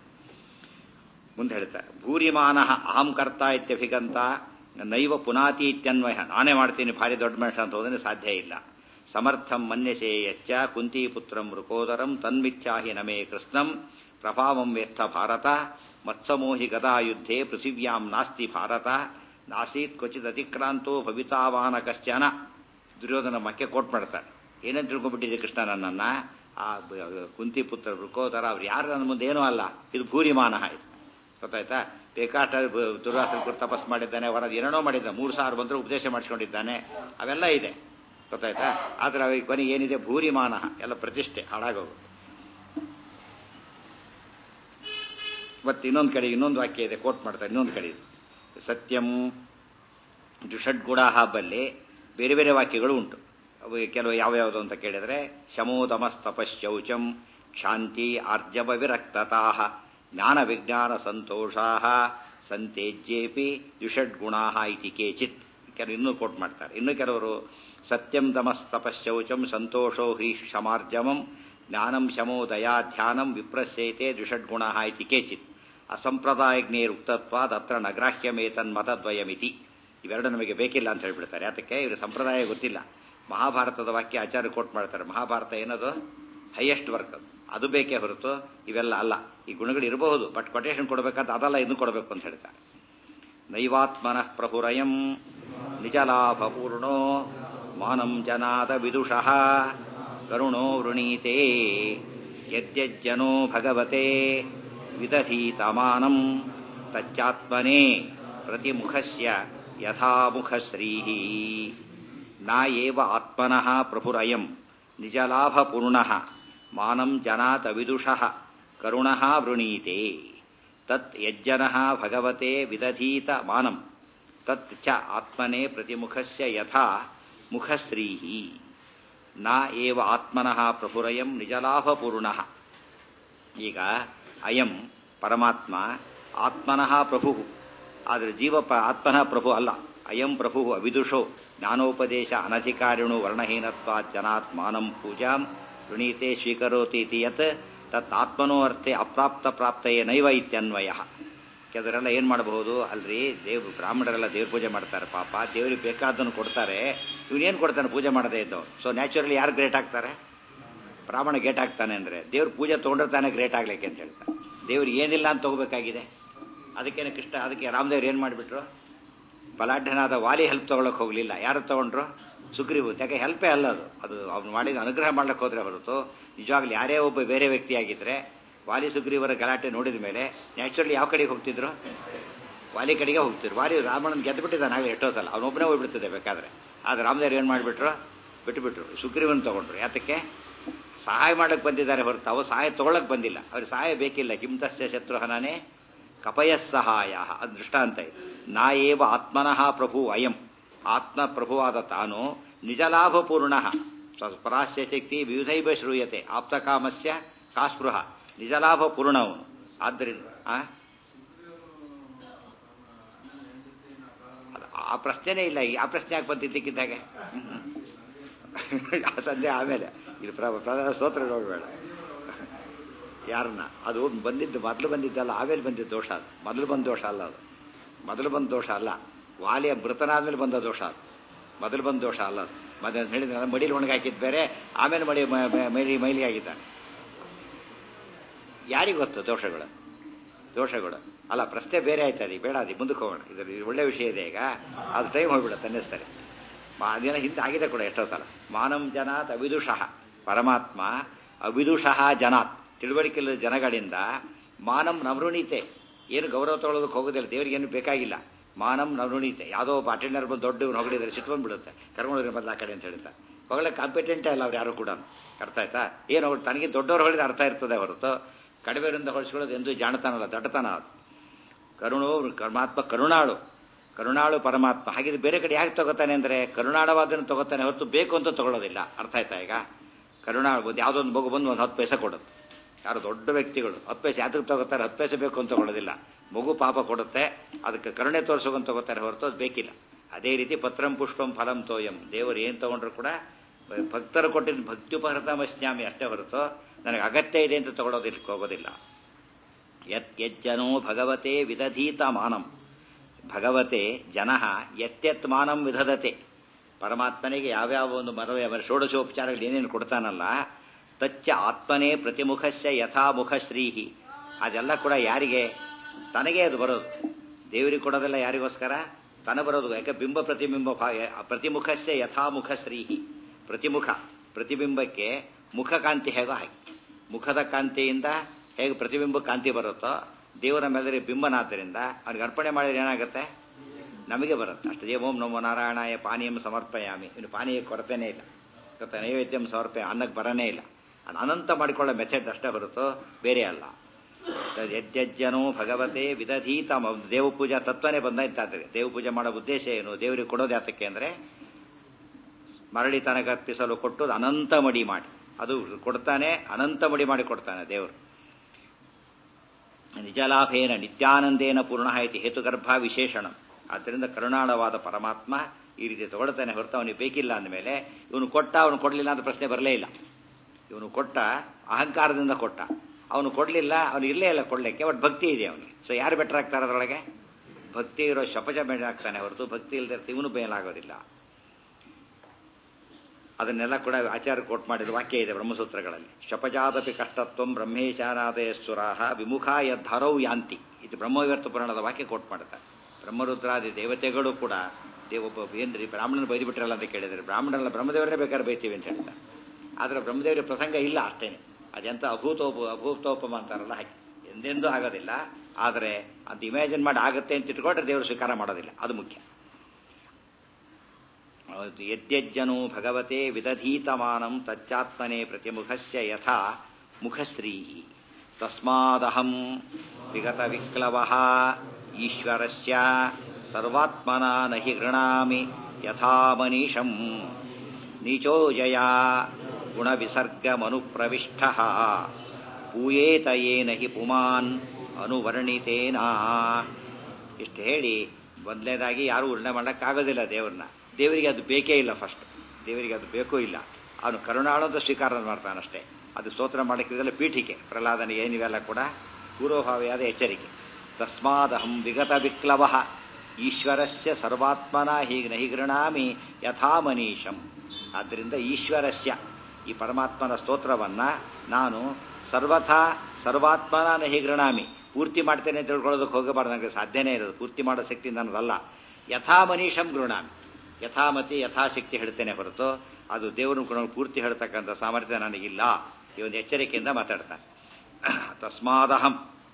Speaker 1: ಮುಂದೆ ಹೇಳ್ತಾರೆ ಭೂರಿಮಾನ ಅಹಂ ಕರ್ತ ಇತ್ಯಭಿಗಂತ ನೈವ ಪುನಾತಿ ಇತ್ಯನ್ವಯ ನಾನೇ ಮಾಡ್ತೀನಿ ಭಾರಿ ದೊಡ್ಡ ಮನುಷ್ಯ ಅಂತ ಹೋದ್ರೆ ಸಾಧ್ಯ ಇಲ್ಲ ಸಮರ್ಥಂ ಮನ್ಯಸೇ ಯಚ್ಚ ಕುಂತೀಪುತ್ರಂ ಮೃಕೋದರಂ ತನ್ಮಿಥ್ಯಾಹಿ ನಮೇ ಕೃಷ್ಣಂ ಪ್ರಭಾವಂ ವೆತ್ತ ಭಾರತ ಮತ್ಸಮೋಹಿ ಗದಾ ಯುದ್ಧೆ ಪೃಥಿವ್ಯಾಂ ನಾಸ್ತಿ ಭಾರತ ನಾಸೀತ್ ಕ್ವಚಿತ್ ಅತಿಕ್ರಾಂತೋ ಭವಿತಾವಾನ ಕಶ್ಚನ ದುರ್ಯೋಧನ ಮಕ್ಕೆ ಕೋಟ್ ಮಾಡ್ತಾರೆ ಏನಂತ ತಿಳ್ಕೊಂಡ್ಬಿಟ್ಟಿದೆ ಕೃಷ್ಣ ನನ್ನನ್ನ ಆ ಕುಂತಿ ಪುತ್ರ ವೃಕೋದರ ಅವ್ರು ಯಾರು ನನ್ನ ಮುಂದೆ ಏನೂ ಅಲ್ಲ ಇದು ಭೂರಿಮಾನ ಇದು ಗೊತ್ತಾಯ್ತಾ ಬೇಕಾಟ ದುರ್ವಾಸನ ಕುರಿತು ತಪಸ್ ಮಾಡಿದ್ದಾನೆ ವರದ ಏನೇನೋ ಮಾಡಿದ್ದಾನೆ ಮೂರು ಸಾವಿರ ಬಂದರೂ ಉಪದೇಶ ಮಾಡಿಸ್ಕೊಂಡಿದ್ದಾನೆ ಅವೆಲ್ಲ ಇದೆ ಗೊತ್ತಾಯ್ತಾ ಆದ್ರೆ ಅವ ಕೊನೆಗೆ ಏನಿದೆ ಭೂರಿಮಾನ ಎಲ್ಲ ಪ್ರತಿಷ್ಠೆ ಹಾಳಾಗೋಗುತ್ತೆ ಮತ್ತೆ ಇನ್ನೊಂದು ಕಡೆ ಇನ್ನೊಂದು ವಾಕ್ಯ ಇದೆ ಕೋಟ್ ಮಾಡ್ತಾರೆ ಇನ್ನೊಂದು ಕಡೆ ಇದೆ ಸತ್ಯಂ ಷಡ್ಗುಣ ಹಬ್ಬಲ್ಲಿ ಬೇರೆ ಬೇರೆ ವಾಕ್ಯಗಳು ಉಂಟು ಅವು ಕೆಲವು ಯಾವ್ಯಾವುದು ಅಂತ ಕೇಳಿದ್ರೆ ಶಮೋದಮಸ್ತಪಶೌಚಂ ಶಾಂತಿ ಆರ್ಜವ ವಿರಕ್ತತಾ ಜ್ಞಾನ ವಿಜ್ಞಾನ ಸಂತೋಷಾ ಸಂತೇಜ್ಯೇಪಿ ದ್ವಿಷಡ್ಗುಣಾ ಇತಿ ಕೇಚಿತ್ ಕೆಲವು ಇನ್ನೂ ಕೋಟ್ ಮಾಡ್ತಾರೆ ಇನ್ನು ಕೆಲವರು ಸತ್ಯಂ ತಮಸ್ತಪಶೌಚಂ ಸಂತೋಷೋ ಹ್ರೀ ಶಮಾರ್ಜವಂ ಜ್ಞಾನಂ ಶಮೋ ದಯಾ ಧ್ಯಾನಂ ವಿಪ್ರಸ್ಯೈತೆ ದ್ವಿಷಡ್ಗುಣ ಇತಿ ಕೇಚಿತ್ ಅಸಂಪ್ರದಾಯಜ್ಞೇರುಕ್ತತ್ವಾದ ಅತ್ರ ನಗ್ರಾಹ್ಯಮೇತನ್ಮತದ್ವಯಮಿತಿ ಇವೆರಡು ನಮಗೆ ಬೇಕಿಲ್ಲ ಅಂತ ಹೇಳ್ಬಿಡ್ತಾರೆ ಯಾತಕ್ಕೆ ಇವರು ಸಂಪ್ರದಾಯ ಗೊತ್ತಿಲ್ಲ ಮಹಾಭಾರತದ ವಾಕ್ಯ ಆಚಾರ್ಯ ಕೋಟ್ ಮಾಡ್ತಾರೆ ಮಹಾಭಾರತ ಏನದು ಹೈಯೆಸ್ಟ್ ವರ್ಕ್ ಅದು ಅದು ಬೇಕೇ ಹೊರತು ಇವೆಲ್ಲ ಅಲ್ಲ ಈ ಗುಣಗಳು ಇರಬಹುದು ಬಟ್ ಕೊಟೇಶನ್ ಕೊಡಬೇಕಂತ ಅದಲ್ಲ ಇದನ್ನು ಕೊಡಬೇಕು ಅಂತ ಹೇಳ್ತಾರೆ ನೈವಾತ್ಮನಃ ಪ್ರಭುರಯಂ ನಿಜಲಾಭಪೂರ್ಣೋ ಮಾನಂ ಜನಾದ ವಿದುಷಃ ಕರುಣೋ ವೃಣೀತೆ ಯದ್ಯಜ್ಜನೋ ಭಗವತೆ ವಿದಧೀತಮಾನಂ ತಚ್ಚಾತ್ಮನೇ ಪ್ರತಿಮುಖಸ್ಯ ಯಥಾಮುಖಶ್ರೀಃ ನ ಏವ ಆತ್ಮನಃ ಪ್ರಭುರಯಂ ನಿಜಲಾಭಪೂರ್ಣಃ ಮಾನಂ ಜನಾತ್ ಅವಿದುಷಃ ಕರುಣಃ ವೃಣೀತೆ ತತ್ ಯಜ್ಜನಃ ಭಗವತೆ ವಿದಧೀತ ಮಾನಂ ತತ್ ಚ ಆತ್ಮನೇ ಪ್ರತಿಮುಖಸ್ಯ ಯಥಾ ಮುಖಶ್ರೀಃ ನ ಏವ ಆತ್ಮನಃ ಪ್ರಭುರಯಂ ನಿಜಲಾಭಪೂರ್ಣಃ ಈಗ ಅಯಂ ಪರಮಾತ್ಮ ಆತ್ಮನಃ ಪ್ರಭು ಆದರೆ ಜೀವ ಪ- ಆತ್ಮನಃ ಪ್ರಭು ಅಲ್ಲ ಅಯಂ ಪ್ರಭು ಅವಿದುಷೋ ಜ್ಞಾನೋಪದೇಶ ಅನಧಿಕಾರಿಣು ವರ್ಣಹೀನತ್ವಾ ಜನಾತ್ ಮಾನಂ ಪೂಜಾಂ ವೃಣೀತೆ ಸ್ವೀಕರೋತಿ ಇತಿ ಯತ್ ತತ್ ಆತ್ಮನೋ ಅರ್ಥೆ ಅಪ್ರಾಪ್ತ ಪ್ರಾಪ್ತಯೇ ನೈವ ಇತ್ಯನ್ವಯ ಕೆಲವರೆಲ್ಲ ಏನು ಮಾಡಬಹುದು ಅಲ್ರಿ ದೇವ್ ಬ್ರಾಹ್ಮಣರೆಲ್ಲ ದೇವ್ರ ಪೂಜೆ ಮಾಡ್ತಾರೆ ಪಾಪ ದೇವ್ರಿಗೆ ಬೇಕಾದ್ದನ್ನು ಕೊಡ್ತಾರೆ ಇವನೇನು ಕೊಡ್ತಾನೆ ಪೂಜೆ ಮಾಡದೇ ಇದ್ದವ್ ಸೊ ನ್ಯಾಚುರಲಿ ಯಾರು ಗ್ರೇಟ್ ಆಗ್ತಾರೆ ಬ್ರಾಹ್ಮಣ ಗೇಟ್ ಆಗ್ತಾನೆ ಅಂದ್ರೆ ದೇವ್ರ ಪೂಜೆ ತೊಗೊಂಡಿರ್ತಾನೆ ಗ್ರೇಟ್ ಆಗ್ಲಿಕ್ಕೆ ಅಂತ ಹೇಳ್ತಾರೆ ದೇವ್ರು ಏನಿಲ್ಲ ಅಂತ ತಗೋಬೇಕಾಗಿದೆ ಅದಕ್ಕೇನೆ ಕೃಷ್ಣ ಅದಕ್ಕೆ ರಾಮದೇವ್ರು ಏನು ಮಾಡಿಬಿಟ್ರು ಬಲಾಢ್ಯನಾದ ವಾಲಿ ಹೆಲ್ಪ್ ತಗೊಳಕ್ ಹೋಗ್ಲಿಲ್ಲ ಯಾರು ತಗೊಂಡ್ರು ಸುಗ್ರೀವು ಯಾಕೆ ಹೆಲ್ಪೇ ಅಲ್ಲ ಅದು ಅದು ಅವ್ನು ಮಾಡಿದ ಅನುಗ್ರಹ ಮಾಡ್ಲಿಕ್ಕೆ ಹೋದ್ರೆ ಹೊರತು ನಿಜವಾಗ್ಲೂ ಯಾರೇ ಒಬ್ಬ ಬೇರೆ ವ್ಯಕ್ತಿ ಆಗಿದ್ರೆ ವಾಲಿ ಸುಗ್ರೀವರ ಗಲಾಟೆ ನೋಡಿದ ಮೇಲೆ ನ್ಯಾಚುರಲಿ ಯಾವ ಕಡೆಗೆ ಹೋಗ್ತಿದ್ರು ವಾಲಿ ಕಡೆಗೆ ಹೋಗ್ತಿದ್ರು ವಾಲಿ ರಾಮಣ್ಣನ ಗೆದ್ದು ಬಿಟ್ಟಿದ್ದಾನೆ ಆಗಲೇ ಎಷ್ಟೋ ಸಲ ಅವನೊಬ್ಬನೇ ಹೋಗ್ಬಿಡ್ತದೆ ಬೇಕಾದ್ರೆ ಆದ್ರೆ ರಾಮದೇವ್ರು ಏನು ಮಾಡಿಬಿಟ್ರು ಬಿಟ್ಟುಬಿಟ್ರು ಸುಗ್ರೀವನ್ ತಗೊಂಡ್ರು ಯಾತಕ್ಕೆ ಸಹಾಯ ಮಾಡಕ್ಕೆ ಬಂದಿದ್ದಾರೆ ಹೊರತು ಅವು ಸಹಾಯ ತಗೊಳಕ್ ಬಂದಿಲ್ಲ ಅವ್ರಿಗೆ ಸಹಾಯ ಬೇಕಿಲ್ಲ ಕಿಂತಸ್ಯ ಶತ್ರುಹನೇ ಕಪಯಸ್ಸಹಾಯ ಅದು ದೃಷ್ಟಾಂತ ಇದು ನಾ ಏವ ಆತ್ಮನಃ ಪ್ರಭು ಅಯಂ ಆತ್ಮ ಪ್ರಭುವಾದ ತಾನು ನಿಜಲಾಭಪೂರ್ಣ ಪರಾಸ್ಯ ಶಕ್ತಿ ವಿವಿಧೈವ ಶ್ರೂಯತೆ ಆಪ್ತಕಾಮಸ್ಯ ಕಾಸ್ಪೃಹ ನಿಜಲಾಭಪೂರ್ಣವನು ಆದ್ದರಿಂದ ಆ? ಅದು ಆ ಪ್ರಶ್ನೆನೇ ಇಲ್ಲ ಈ ಆ ಪ್ರಶ್ನೆ ಯಾಕೆ ಬಂದಿದ್ದಕ್ಕಿದ್ದಾಗೆ ಆ ಸಂಜೆ ಆಮೇಲೆ ಇಲ್ಲಿ ಪ್ರ ಪ್ರಧಾನ ಸ್ತೋತ್ರ ನೋಡಬೇಡ ಯಾರನ್ನ ಅದು ಬಂದಿದ್ದು ಮೊದಲು ಬಂದಿದ್ದಲ್ಲ ಆಮೇಲೆ ಬಂದಿದ್ದ ದೋಷ ಅದು ಮೊದಲು ಬಂದ ದೋಷ ಅಲ್ಲ ಅದು ಮೊದಲು ಬಂದ ದೋಷ ಅಲ್ಲ ವಾಲಿಯ ಮೃತನಾದ್ಮೇಲೆ ಬಂದ ದೋಷ ಅದು ಮೊದಲು ಬಂದ ದೋಷ ಅಲ್ಲ ಅದು ಮೊದಲು ಹೇಳಿದ್ನಲ್ಲ ಮಡಿಲಿ ಒಣಗಾಕಿದ್ ಬೇರೆ ಆಮೇಲೆ ಮಡಿ ಮ- ಮ- ಮೈಲಿ ಮೈಲಿಗೆ ಆಗಿದ್ದಾನೆ ಯಾರಿಗೆ ಗೊತ್ತು ದೋಷಗಳು ದೋಷಗಳು ಅಲ್ಲ ಪ್ರಶ್ನೆ ಬೇರೆ ಆಯ್ತದೆ ಬೇಡ ಅದಿ ಮುಂದಕ್ಕೆ ಹೋಗೋಣ ಇದ್ರ ಇದು ಒಳ್ಳೆ ವಿಷಯ ಇದೆ ಈಗ ಅದು ಟೈಮ್ ಹೋಗ್ಬಿಡುತ್ತೆ ಅನ್ನಿಸ್ತಾರೆ ಅದೇನ ಹಿಂದೆ ಆಗಿದೆ ಕೂಡ ಎಷ್ಟೋ ಸಲ ಮಾನಂ ಜನಾತ್ ಅವಿದುಷಃ ಪರಮಾತ್ಮ ಅವಿದುಷಃ ಜನಾತ್ ತಿಳುವಳಿಕೆ ಇಲ್ಲದ ಜನಗಳಿಂದ ಮಾನಂ ನವೃಣೀತೆ ಏನು ಗೌರವ ತಗೊಳ್ಳೋದಕ್ಕೆ ಹೋಗೋದಿಲ್ಲ ದೇವರಿಗೆ ಏನು ಬೇಕಾಗಿಲ್ಲ ಮಾನಂ ನವೃಣೀತೆ ಯಾವುದೋ ಒಬ್ಬ ಅಟೆಂಡರ್ ಬಂದು ದೊಡ್ಡ ಇವ್ನು ಹೊಗಳಿದ್ರೆ ಸಿಟ್ಟು ಬಂದ್ಬಿಡುತ್ತೆ ಕರ್ಕೊಂಡ್ರೆ ಮೊದಲು ಆ ಕಡೆ ಅಂತ ಹೇಳ್ತಾ ಹೊಗಳಕ್ಕೆ ಕಾಂಪಿಟೆಂಟೇ ಅಲ್ಲ ಅವ್ರು ಯಾರು ಕೂಡ ಅರ್ಥ ಆಯ್ತಾ ಏನು ಅವ್ರು ತನಗೆ ದೊಡ್ಡವ್ರು ಹೊಳಿದ್ರೆ ಅರ್ಥ ಇರ್ತದೆ ಹೊರತು ಕಡಿಮೆಯಿಂದ ಹೊಳಿಸ್ಕೊಳ್ಳೋದು ಎಂದು ಜಾಣತನಲ್ಲ ದಡ್ಡತನ ಅದು ಕರುಣು ಪರಮಾತ್ಮ ಕರುಣಾಳು ಕರುಣಾಳು ಪರಮಾತ್ಮ ಹಾಗಿದ್ರೆ ಬೇರೆ ಕಡೆ ಯಾಕೆ ತಗೋತಾನೆ ಅಂದ್ರೆ ಕರುಣಾಳವಾದನ್ನು ತಗೋತಾನೆ ಹೊರತು ಬೇಕು ಅಂತ ತಗೊಳ್ಳೋದಿಲ್ಲ ಅರ್ಥ ಆಯ್ತಾ ಈಗ ಕರುಣಾಳು ಒಂದು ಯಾವುದೋ ಒಂದು ಮಗು ಬಂದು ಒಂದು ಹತ್ತು ಪೈಸೆ ಕೊಡುತ್ತೆ ಯಾರು ದೊಡ್ಡ ವ್ಯಕ್ತಿಗಳು ಹತ್ತು ಪೈಸೆ ಯಾತಕ್ಕೆ ತಗೋತಾರೆ ಹತ್ತು ಪೈಸೆ ಬೇಕು ಅಂತ ತಗೊಳ್ಳೋದಿಲ್ಲ ಮಗು ಪಾಪ ಕೊಡುತ್ತೆ ಅದಕ್ಕೆ ಕರುಣೆ ತೋರಿಸೋಕಂತ ತಗೋತಾರೆ ಹೊರತು ಅದು ಬೇಕಿಲ್ಲ ಅದೇ ರೀತಿ ಪತ್ರಂ ಪುಷ್ಪಂ ಫಲಂ ತೋಯಂ ದೇವರು ಏನು ತಗೊಂಡ್ರು ಕೂಡ ಭಕ್ತರು ಕೊಟ್ಟಿದ್ದ ಭಕ್ತ್ಯುಪಹೃತಮಸ್ಯಾಮಿ ಅಷ್ಟೇ ಹೊರತು ನನಗೆ ಅಗತ್ಯ ಇದೆ ಅಂತ ತಗೊಳ್ಳೋದಿಲ್ಲ ಹೋಗೋದಿಲ್ಲ ಯತ್ ಯಜ್ಜನೋ ಭಗವತೆ ವಿದಧೀತ ಮಾನಂ ಭಗವತೆ ಜನ ಯತ್ಯತ್ ಮಾನಂ ವಿಧದತೆ ಪರಮಾತ್ಮನಿಗೆ ಯಾವ್ಯಾವ ಒಂದು ಮರವ ಷೋಡಶೋಪಚಾರಗಳು ಏನೇನು ಕೊಡ್ತಾನಲ್ಲ ತಚ್ಚ ಆತ್ಮನೇ ಪ್ರತಿಮುಖಸ್ಯ ಯಥಾ ಮುಖಶ್ರೀಹಿ ಅದೆಲ್ಲ ಕೂಡ ಯಾರಿಗೆ ತನಗೇ ಅದು ಬರೋದು ದೇವರಿಗೆ ಕೊಡೋದೆಲ್ಲ ಯಾರಿಗೋಸ್ಕರ ತನ ಬರೋದು ಯಾಕೆ ಬಿಂಬ ಪ್ರತಿಬಿಂಬ ಭಾ- ಪ್ರತಿಮುಖಸ್ಯ ಯಥಾ ಮುಖಶ್ರೀಹಿ ಪ್ರತಿಮುಖ ಪ್ರತಿಬಿಂಬಕ್ಕೆ ಮುಖ ಕಾಂತಿ ಹೇಗೋ ಹಾಗೆ ಮುಖದ ಕಾಂತಿಯಿಂದ ಹೇಗೆ ಪ್ರತಿಬಿಂಬ ಕಾಂತಿ ಬರುತ್ತೋ ದೇವರ ಮೇಲೆ ಬಿಂಬನಾದ್ದರಿಂದ ಅವ್ನಿಗೆ ಅರ್ಪಣೆ ಮಾಡಿದ್ರೆ ಏನಾಗುತ್ತೆ ನಮಗೆ ಬರುತ್ತೆ ಅಷ್ಟೇ ಓಂ ನಮೋ ನಾರಾಯಣಾಯ ಪಾನೀಯಂ ಸಮರ್ಪಯಾಮಿ ಇನ್ನು ಪಾನೀಯ ಕೊರತೆನೇ ಇಲ್ಲ ಗೊತ್ತಾ ನೈವೇದ್ಯಂ ಸಮರ್ಪಯ ಅನ್ನಕ್ಕೆ ಬರನೇ ಇಲ್ಲ ಅದು ಅನಂತ ಮಾಡಿಕೊಳ್ಳೋ ಮೆಥಡ್ ಅಷ್ಟೇ ಹೊರತು ಬೇರೆ ಅಲ್ಲ ಯಜ್ಜನೋ ಭಗವತೆ ವಿದಧೀತ ದೇವ ಪೂಜಾ ತತ್ವನೇ ಬಂದಾಯ್ತಾದ್ರೆ ದೇವ ಪೂಜೆ ಮಾಡೋ ಉದ್ದೇಶ ಏನು ದೇವರಿಗೆ ಕೊಡೋದು ಯಾತಕ್ಕೆ ಅಂದರೆ ಮರಳಿ ತನಗರ್ಪಿಸಲು ಕೊಟ್ಟು ಅನಂತ ಮಡಿ ಮಾಡಿ ಅದು ಕೊಡ್ತಾನೆ ಅನಂತ ಮಡಿ ಮಾಡಿ ಕೊಡ್ತಾನೆ ದೇವರು ನಿಜಲಾಭೇನ ನಿತ್ಯಾನಂದೇನ ಪೂರ್ಣ ಇತಿ ಹೇತುಗರ್ಭ ವಿಶೇಷಣ ಆದ್ದರಿಂದ ಕರುಣಾಳವಾದ ಪರಮಾತ್ಮ ಈ ರೀತಿ ತಗೊಳ್ತಾನೆ ಹೊರತು ಅವನಿಗೆ ಬೇಕಿಲ್ಲ ಅಂದಮೇಲೆ ಇವನು ಕೊಟ್ಟ ಅವನು ಕೊಡಲಿಲ್ಲ ಅಂತ ಪ್ರಶ್ನೆ ಬರಲೇ ಇಲ್ಲ ಇವನು ಕೊಟ್ಟ ಅಹಂಕಾರದಿಂದ ಕೊಟ್ಟ ಅವನು ಕೊಡಲಿಲ್ಲ ಅವನು ಇರಲೇ ಇಲ್ಲ ಕೊಡ್ಲಿಕ್ಕೆ ಬಟ್ ಭಕ್ತಿ ಇದೆ ಅವನಿಗೆ ಸೊ ಯಾರು ಬೆಟರ್ ಆಗ್ತಾರೆ ಅದರೊಳಗೆ ಭಕ್ತಿ ಇರೋ ಶಪಜ ಆಗ್ತಾನೆ ಹೊರತು ಭಕ್ತಿ ಇಲ್ಲದೆ ಇವನು ಬೇಲಾಗೋದಿಲ್ಲ ಅದನ್ನೆಲ್ಲ ಕೂಡ ಆಚಾರ್ಯ ಕೋಟ್ ಮಾಡಿದ ವಾಕ್ಯ ಇದೆ ಬ್ರಹ್ಮಸೂತ್ರಗಳಲ್ಲಿ ಶಪಜಾದಪಿ ಕಷ್ಟತ್ವಂ ಬ್ರಹ್ಮೇಶಾನಾದಯ ಸುರಾಹ ವಿಮುಖಾಯ ಧರೌ ಯಾಂತಿ ಇದು ಬ್ರಹ್ಮವಿವರ್ತ ಪುರಾಣದ ವಾಕ್ಯ ಕೋಟ್ ಮಾಡ್ತಾರೆ ಬ್ರಹ್ಮರುದ್ರಾದಿ ದೇವತೆಗಳು ಕೂಡ ದೇವೊಬ್ಬ ಏನ್ರಿ ಬ್ರಾಹ್ಮಣನ ಬೈದ್ಬಿಟ್ರಲ್ಲ ಅಂತ ಕೇಳಿದ್ರೆ ಬ್ರಾಹ್ಮಣರಲ್ಲ ಬ್ರಹ್ಮದೇವರನ್ನೇ ಬೇಕಾದ್ರೆ ಬೈತೀವಿ ಅಂತ ಹೇಳ್ತಾರೆ ಆದರೆ ಬ್ರಹ್ಮದೇವರ ಪ್ರಸಂಗ ಇಲ್ಲ ಅಷ್ಟೇನೆ ಅದೆಂತ ಅಭೂತೋಪ ಅಭೂತೋಪಮ ಅಂತಾರಲ್ಲ ಹಾಗೆ ಎಂದೆಂದೂ ಆಗೋದಿಲ್ಲ ಆದರೆ ಅದು ಇಮ್ಯಾಜಿನ್ ಮಾಡಿ ಆಗುತ್ತೆ ಅಂತ ಇಟ್ಕೊಂಡ್ರೆ ದೇವರು ಸ್ವೀಕಾರ ಮಾಡೋದಿಲ್ಲ ಅದು ಮುಖ್ಯ ಯದ್ಯಜ್ಜನು ಭಗವತೆ ವಿದಧೀತಮಾನಂ ತಚ್ಚಾತ್ಮನೆ ಪ್ರತಿಮುಖಸ್ಯ ಯಥಾ ಮುಖಶ್ರೀ ತಸ್ಮಾದಹಂ ವಿಗತ ವಿಕ್ಲವ ಈಶ್ವರಸ್ಯ ಸರ್ವಾತ್ಮನ ನಹಿ ಗೃಣಾಮಿ ಯಥಾ ಮನೀಷಂ ನೀಚೋ ಜಯ ಗುಣವಿಸರ್ಗಮನುಪ್ರವಿಷ್ಟ ಪೂಯೇತ ಯೇನ ಹಿ ಪುಮಾನ್ ಅನುವರ್ಣಿತೇನ ಇಷ್ಟು ಹೇಳಿ ಮೊದಲನೇದಾಗಿ ಯಾರೂ ವರ್ಣನೆ ಮಾಡೋಕ್ಕಾಗೋದಿಲ್ಲ ದೇವ್ರನ್ನ ದೇವರಿಗೆ ಅದು ಬೇಕೇ ಇಲ್ಲ ಫಸ್ಟ್ ದೇವರಿಗೆ ಅದು ಬೇಕೂ ಇಲ್ಲ ಅವನು ಕರುಣಾಳು ಅಂತ ಸ್ವೀಕಾರ ಮಾಡ್ತಾನಷ್ಟೇ ಅದು ಸ್ತೋತ್ರ ಮಾಡಕ್ಕಿದೆಲ್ಲ ಪೀಠಿಕೆ ಪ್ರಹ್ಲಾದನಿಗೆ ಏನಿವೆಲ್ಲ ಕೂಡ ಪೂರ್ವಭಾವಿಯಾದ ಎಚ್ಚರಿಕೆ ತಸ್ಮಾದಹಂ ವಿಗತ ವಿಕ್ಲವ ಈಶ್ವರಸ್ಯ ಸರ್ವಾತ್ಮನ ಹೀಗೆ ನಹಿ ಗೃಣಾಮಿ ಯಥಾ ಮನೀಷಂ ಆದ್ದರಿಂದ ಈಶ್ವರಸ್ಯ ಈ ಪರಮಾತ್ಮನ ಸ್ತೋತ್ರವನ್ನ ನಾನು ಸರ್ವಥಾ ಸರ್ವಾತ್ಮನ ನಹಿ ಗೃಣಾಮಿ ಪೂರ್ತಿ ಮಾಡ್ತೇನೆ ಅಂತ ತಿಳ್ಕೊಳ್ಳೋದಕ್ಕೆ ಹೋಗಬಾರ್ದು ನನಗೆ ಸಾಧ್ಯನೇ ಇರೋದು ಪೂರ್ತಿ ಮಾಡೋ ಶಕ್ತಿ ನನ್ನದಲ್ಲ ಯಥಾ ಮನೀಷಂ ಗೃಣಾಮಿ ಯಥಾಮತಿ ಯಥಾಶಕ್ತಿ ಹೇಳ್ತೇನೆ ಹೊರತು ಅದು ದೇವರು ಕೂಡ ಪೂರ್ತಿ ಹೇಳ್ತಕ್ಕಂಥ ಸಾಮರ್ಥ್ಯ ನನಗಿಲ್ಲ ಈ ಒಂದು ಎಚ್ಚರಿಕೆಯಿಂದ ಮಾತಾಡ್ತಾನೆ ತಸ್ಮಾದಹಂ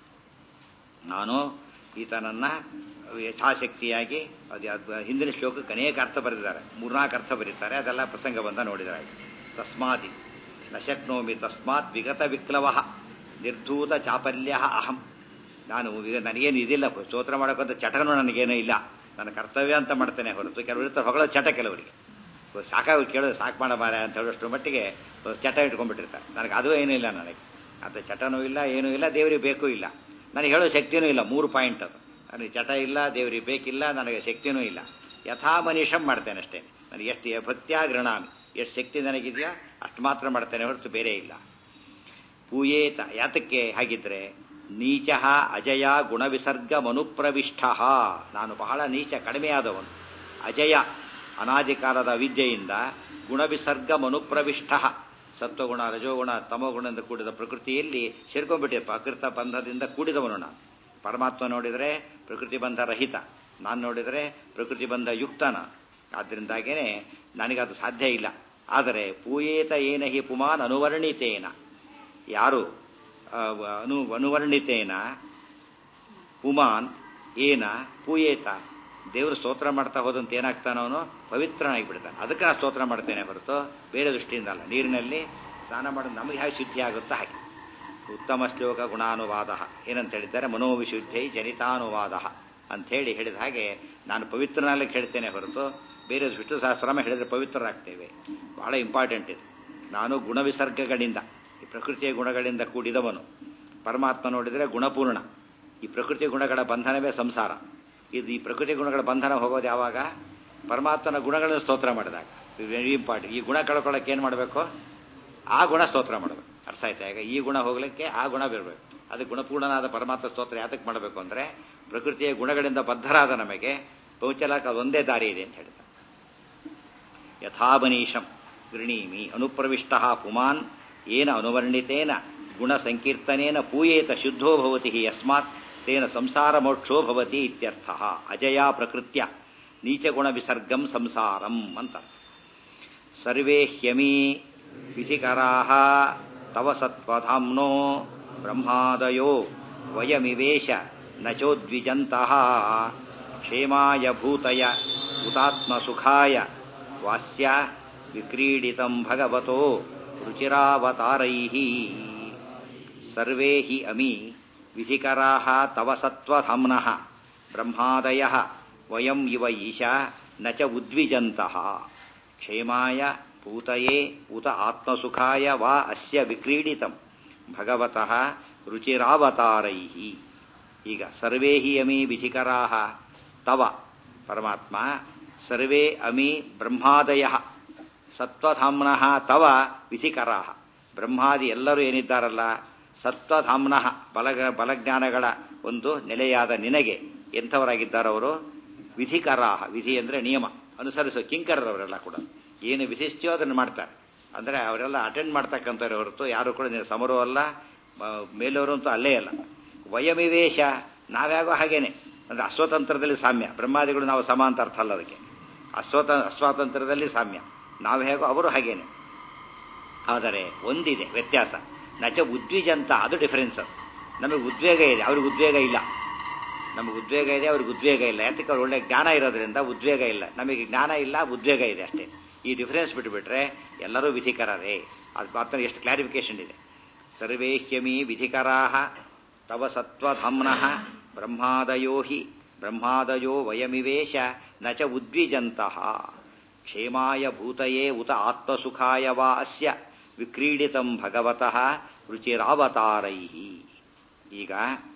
Speaker 1: ನಾನು ಈತನನ್ನ ಯಥಾಶಕ್ತಿಯಾಗಿ ಅದು ಅದು ಹಿಂದಿನ ಶ್ಲೋಕಕ್ಕೆ ಅನೇಕ ಅರ್ಥ ಬರೆದಿದ್ದಾರೆ ಮೂರ್ನಾಲ್ಕು ಅರ್ಥ ಬರೀತಾರೆ ಅದೆಲ್ಲ ಪ್ರಸಂಗ ಬಂದ ನೋಡಿದರೆ ತಸ್ಮಾದಿ ನ ಶಕ್ನೋಮಿ ತಸ್ಮಾತ್ ವಿಗತ ವಿಕ್ಲವ ನಿರ್ಧೂತ ಚಾಪಲ್ಯ ಅಹಂ ನಾನು ಈಗ ನನಗೇನು ಇದಿಲ್ಲ ಸ್ತೋತ್ರ ಮಾಡೋಕ್ಕಂತ ಚಟನೂ ನನಗೇನೂ ಇಲ್ಲ ನನ್ನ ಕರ್ತವ್ಯ ಅಂತ ಮಾಡ್ತೇನೆ ಹೊರತು ಕೆಲವರು ಇರ್ತಾರೆ ಹೊಗಳ ಚಟ ಕೆಲವರಿಗೆ ಸಾಕಾಗಿ ಕೇಳೋದು ಸಾಕು ಮಾಡಬಾರ ಅಂತ ಹೇಳೋಷ್ಟು ಮಟ್ಟಿಗೆ ಚಟ ಇಟ್ಕೊಂಡ್ಬಿಟ್ಟಿರ್ತಾರೆ ನನಗೆ ಅದು ಏನೂ ಇಲ್ಲ ನನಗೆ ಅದು ಚಟನೂ ಇಲ್ಲ ಏನೂ ಇಲ್ಲ ದೇವರಿಗೆ ಬೇಕೂ ಇಲ್ಲ ನನಗೆ ಹೇಳೋ ಶಕ್ತಿನೂ ಇಲ್ಲ ಮೂರು ಪಾಯಿಂಟ್ ಅದು ನನಗೆ ಚಟ ಇಲ್ಲ ದೇವರಿಗೆ ಬೇಕಿಲ್ಲ ನನಗೆ ಶಕ್ತಿನೂ ಇಲ್ಲ ಯಥಾ ಮನೀಷಂ ಮಾಡ್ತೇನೆ ಅಷ್ಟೇ ನನಗೆ ಎಷ್ಟು ಭಕ್ತಿಯ ಗೃಣಾಮಿ ಎಷ್ಟು ಶಕ್ತಿ ನನಗಿದೆಯಾ ಅಷ್ಟು ಮಾತ್ರ ಮಾಡ್ತೇನೆ ಹೊರತು ಬೇರೆ ಇಲ್ಲ ಪೂಯೇತ ಯಾತಕ್ಕೆ ಹಾಗಿದ್ರೆ ನೀಚ ಅಜಯ ಗುಣವಿಸರ್ಗ ಮನುಪ್ರವಿಷ್ಟ ನಾನು ಬಹಳ ನೀಚ ಕಡಿಮೆಯಾದವನು ಅಜಯ ಅನಾದಿ ಕಾಲದ ವಿದ್ಯೆಯಿಂದ ಗುಣವಿಸರ್ಗ ಮನುಪ್ರವಿಷ್ಟ ಸತ್ವಗುಣ ರಜೋಗುಣ ತಮೋಗುಣದಿಂದ ಕೂಡಿದ ಪ್ರಕೃತಿಯಲ್ಲಿ ಸೇರ್ಕೊಂಡ್ಬಿಟ್ಟೆ ಪ್ರಕೃತ ಬಂಧದಿಂದ ಕೂಡಿದವನು ನಾನು ಪರಮಾತ್ಮ ನೋಡಿದರೆ ಪ್ರಕೃತಿ ಬಂಧ ರಹಿತ ನಾನು ನೋಡಿದರೆ ಪ್ರಕೃತಿ ಬಂಧ ಯುಕ್ತನ ಆದ್ದರಿಂದಾಗೇನೆ ನನಗದು ಸಾಧ್ಯ ಇಲ್ಲ ಆದರೆ ಪೂಯೇತ ಏನ ಹಿ ಪುಮಾನ್ ಅನುವರ್ಣಿತೇನ ಯಾರು ಅನು ಅನುವರ್ಣಿತೇನ ಪುಮಾನ್ ಏನ ಪೂಯೇತ ದೇವರು ಸ್ತೋತ್ರ ಮಾಡ್ತಾ ಹೋದಂತ ಏನಾಗ್ತಾನ ಅವನು ಪವಿತ್ರನಾಗಿ ಬಿಡ್ತಾನೆ ಅದಕ್ಕೆ ಆ ಸ್ತೋತ್ರ ಮಾಡ್ತೇನೆ ಹೊರತು ಬೇರೆ ದೃಷ್ಟಿಯಿಂದ ಅಲ್ಲ ನೀರಿನಲ್ಲಿ ಸ್ನಾನ ಮಾಡೋದು ನಮಗೆ ಹೇಗೆ ಶುದ್ಧಿ ಆಗುತ್ತೋ ಹಾಗೆ ಉತ್ತಮ ಶ್ಲೋಕ ಗುಣಾನುವಾದ ಏನಂತ ಹೇಳಿದ್ದಾರೆ ಮನೋವಿಶುದ್ಧಿ ಜನಿತಾನುವಾದ ಅಂತ ಹೇಳಿ ಹೇಳಿದ ಹಾಗೆ ನಾನು ಪವಿತ್ರನಲ್ಲಿ ಹೇಳ್ತೇನೆ ಹೊರತು ಬೇರೆ ವಿಷ್ಣು ಸಹಸ್ರಾಮ ಹೇಳಿದ್ರೆ ಪವಿತ್ರರಾಗ್ತೇವೆ ಬಹಳ ಇಂಪಾರ್ಟೆಂಟ್ ಇದು ನಾನು ಗುಣವಿಸರ್ಗಗಳಿಂದ ಈ ಪ್ರಕೃತಿಯ ಗುಣಗಳಿಂದ ಕೂಡಿದವನು ಪರಮಾತ್ಮ ನೋಡಿದರೆ ಗುಣಪೂರ್ಣ ಈ ಪ್ರಕೃತಿ ಗುಣಗಳ ಬಂಧನವೇ ಸಂಸಾರ ಇದು ಈ ಪ್ರಕೃತಿ ಗುಣಗಳ ಬಂಧನ ಹೋಗೋದು ಯಾವಾಗ ಪರಮಾತ್ಮನ ಗುಣಗಳನ್ನು ಸ್ತೋತ್ರ ಮಾಡಿದಾಗ ವೆರಿ ಇಂಪಾರ್ಟೆಂಟ್ ಈ ಗುಣ ಕಳ್ಕೊಳ್ಳೋಕೆ ಏನು ಮಾಡಬೇಕು ಆ ಗುಣ ಸ್ತೋತ್ರ ಮಾಡಬೇಕು ಅರ್ಥ ಆಯ್ತಾ ಈಗ ಈ ಗುಣ ಹೋಗ್ಲಿಕ್ಕೆ ಆ ಗುಣ ಬರಬೇಕು ಅದು ಗುಣಪೂರ್ಣನಾದ ಪರಮಾತ್ಮ ಸ್ತೋತ್ರ ಯಾತಕ್ಕೆ ಮಾಡಬೇಕು ಅಂದರೆ ಪ್ರಕೃತಿಯ ಗುಣಗಳಿಂದ ಬದ್ಧರಾದ ನಮಗೆ ಪೌಚಲಕ ಒಂದೇ ದಾರಿ ಇದೆ ಅಂತ ಹೇಳ್ತಾರೆ ಯಥಾಬನೀಶಂ ಗೃಣೀಮಿ ಅನುಪ್ರವಿಷ್ಟ ಪುಮಾನ್ ಏನ ಅನುವರ್ಣಿತೇನ ಗುಣ ಸಂಕೀರ್ತನೇನ ಪೂಯೇತ ಶುದ್ಧೋ ಭವತಿ ಯಸ್ಮಾತ್ ತೇನ ಸಂಸಾರ ಮೋಕ್ಷೋ ಭವತಿ ಇತ್ಯರ್ಥ ಅಜಯ ಪ್ರಕೃತ್ಯ ನೀಚಗುಣ ವಿಸರ್ಗಂ ಸಂಸಾರಂ ಅಂತ ಸರ್ವೇ ಹ್ಯಮಿ ವಿಧಿಕರಾ ತವ ಸತ್ವಧಾಮ್ನೋ ಬ್ರಹ್ಮಾದಯೋ ವಯಮಿವೇಶ ನಚೋದ್ವಿಜಂತಹ ಕ್ಷೇಮಾಯ ಭೂತಯ ಹುತಾತ್ಮಸುಖಾಯ ವಾಸ್ಯ ವಿಕ್ರೀಡಿತಂ ಭಗವತೋ ರುಚಿರಾವತಾರೈಃ ಸರ್ವೇ ಹಿ ಅಮಿ ವಿಧಿಕರಾಃ ತವ ಸತ್ವಧಾಮ್ನಃ ಬ್ರಹ್ಮಾದಯಃ ವಯಂ ಇವ ಈಶಾ ನ ಚ ಉದ್ವಿಜಂತಃ ಕ್ಷೇಮಾಯ ಭೂತಯೇ ಉತ ಆತ್ಮಸುಖಾಯ ವಾ ಅಸ್ಯ ವಿಕ್ರೀಡಿತಂ ಭಗವತಃ ರುಚಿರಾವತಾರೈಃ ಈಗ ಸರ್ವೇ ಹಿ ಅಮಿ ವಿಧಿಕರಾಃ ತವ ಪರಮಾತ್ಮ ಸರ್ವೇ ಅಮಿ ಬ್ರಹ್ಮಾದಯ ಸತ್ವಧಾಮ್ನಃ ತವ ವಿಧಿಕರಾಹ ಬ್ರಹ್ಮಾದಿ ಎಲ್ಲರೂ ಏನಿದ್ದಾರಲ್ಲ ಸತ್ವಧಾಮ್ನಃ ಬಲಗ ಬಲಜ್ಞಾನಗಳ ಒಂದು ನೆಲೆಯಾದ ನಿನಗೆ ಎಂಥವರಾಗಿದ್ದಾರವರು ವಿಧಿಕರಾಹ ವಿಧಿ ಅಂದರೆ ನಿಯಮ ಅನುಸರಿಸೋ ಕಿಂಕರರವರೆಲ್ಲ ಕೂಡ ಏನು ವಿಧಿಸ್ತೀಯೋ ಅದನ್ನು ಮಾಡ್ತಾರೆ ಅಂದರೆ ಅವರೆಲ್ಲ ಅಟೆಂಡ್ ಮಾಡ್ತಕ್ಕಂಥವ್ರು ಹೊರತು ಯಾರು ಕೂಡ ನೀನು ಸಮರೂ ಅಲ್ಲ ಮೇಲವರು ಅಂತೂ ಅಲ್ಲೇ ಅಲ್ಲ ವಯಮಿವೇಶ ನಾವ್ಯಾಗೋ ಹಾಗೇನೆ ಅಂದರೆ ಅಸ್ವತಂತ್ರದಲ್ಲಿ ಸಾಮ್ಯ ಬ್ರಹ್ಮಾದಿಗಳು ನಾವು ಸಮ ಅಂತ ಅರ್ಥ ಅಲ್ಲ ಅದಕ್ಕೆ ಅಸ್ವತ ಅಸ್ವಾತಂತ್ರ್ಯದಲ್ಲಿ ಸಾಮ್ಯ ನಾವು ಹೇಗೋ ಅವರು ಹಾಗೇನೆ ಆದರೆ ಒಂದಿದೆ ವ್ಯತ್ಯಾಸ ನಚ ಉದ್ವಿಜಂತ ಅದು ಡಿಫರೆನ್ಸ್ ಅದು ನಮಗೆ ಉದ್ವೇಗ ಇದೆ ಅವ್ರಿಗೆ ಉದ್ವೇಗ ಇಲ್ಲ ನಮಗೆ ಉದ್ವೇಗ ಇದೆ ಅವ್ರಿಗೆ ಉದ್ವೇಗ ಇಲ್ಲ ಯಾತಕ್ಕೆ ಅವ್ರು ಒಳ್ಳೆ ಜ್ಞಾನ ಇರೋದ್ರಿಂದ ಉದ್ವೇಗ ಇಲ್ಲ ನಮಗೆ ಜ್ಞಾನ ಇಲ್ಲ ಉದ್ವೇಗ ಇದೆ ಅಷ್ಟೇ ಈ ಡಿಫರೆನ್ಸ್ ಬಿಟ್ಟುಬಿಟ್ರೆ ಎಲ್ಲರೂ ವಿಧಿಕರರೇ ಅದು ಮಾತ್ರ ಎಷ್ಟು ಕ್ಲಾರಿಫಿಕೇಶನ್ ಇದೆ ಸರ್ವೇ ಹ್ಯಮಿ ವಿಧಿಕರಾ ತವ ಸತ್ವಧಾಮ್ನಃ ಬ್ರಹ್ಮಾದಯೋ ಹಿ ಬ್ರಹ್ಮಾದಯೋ ವಯಮಿವೇಶ ನ ಚ ಉದ್ವಿಜಂತಹ ಕ್ಷೇಮಾಯ ಭೂತಯೇ ಉತ ಆತ್ಮಸುಖಾಯ ವಾ ಅಸ್ಯ ವಿಕ್ರೀಡಿತಂ ಭಗವತಃ ರುಚಿರಾವತಾರೈ ಈಗ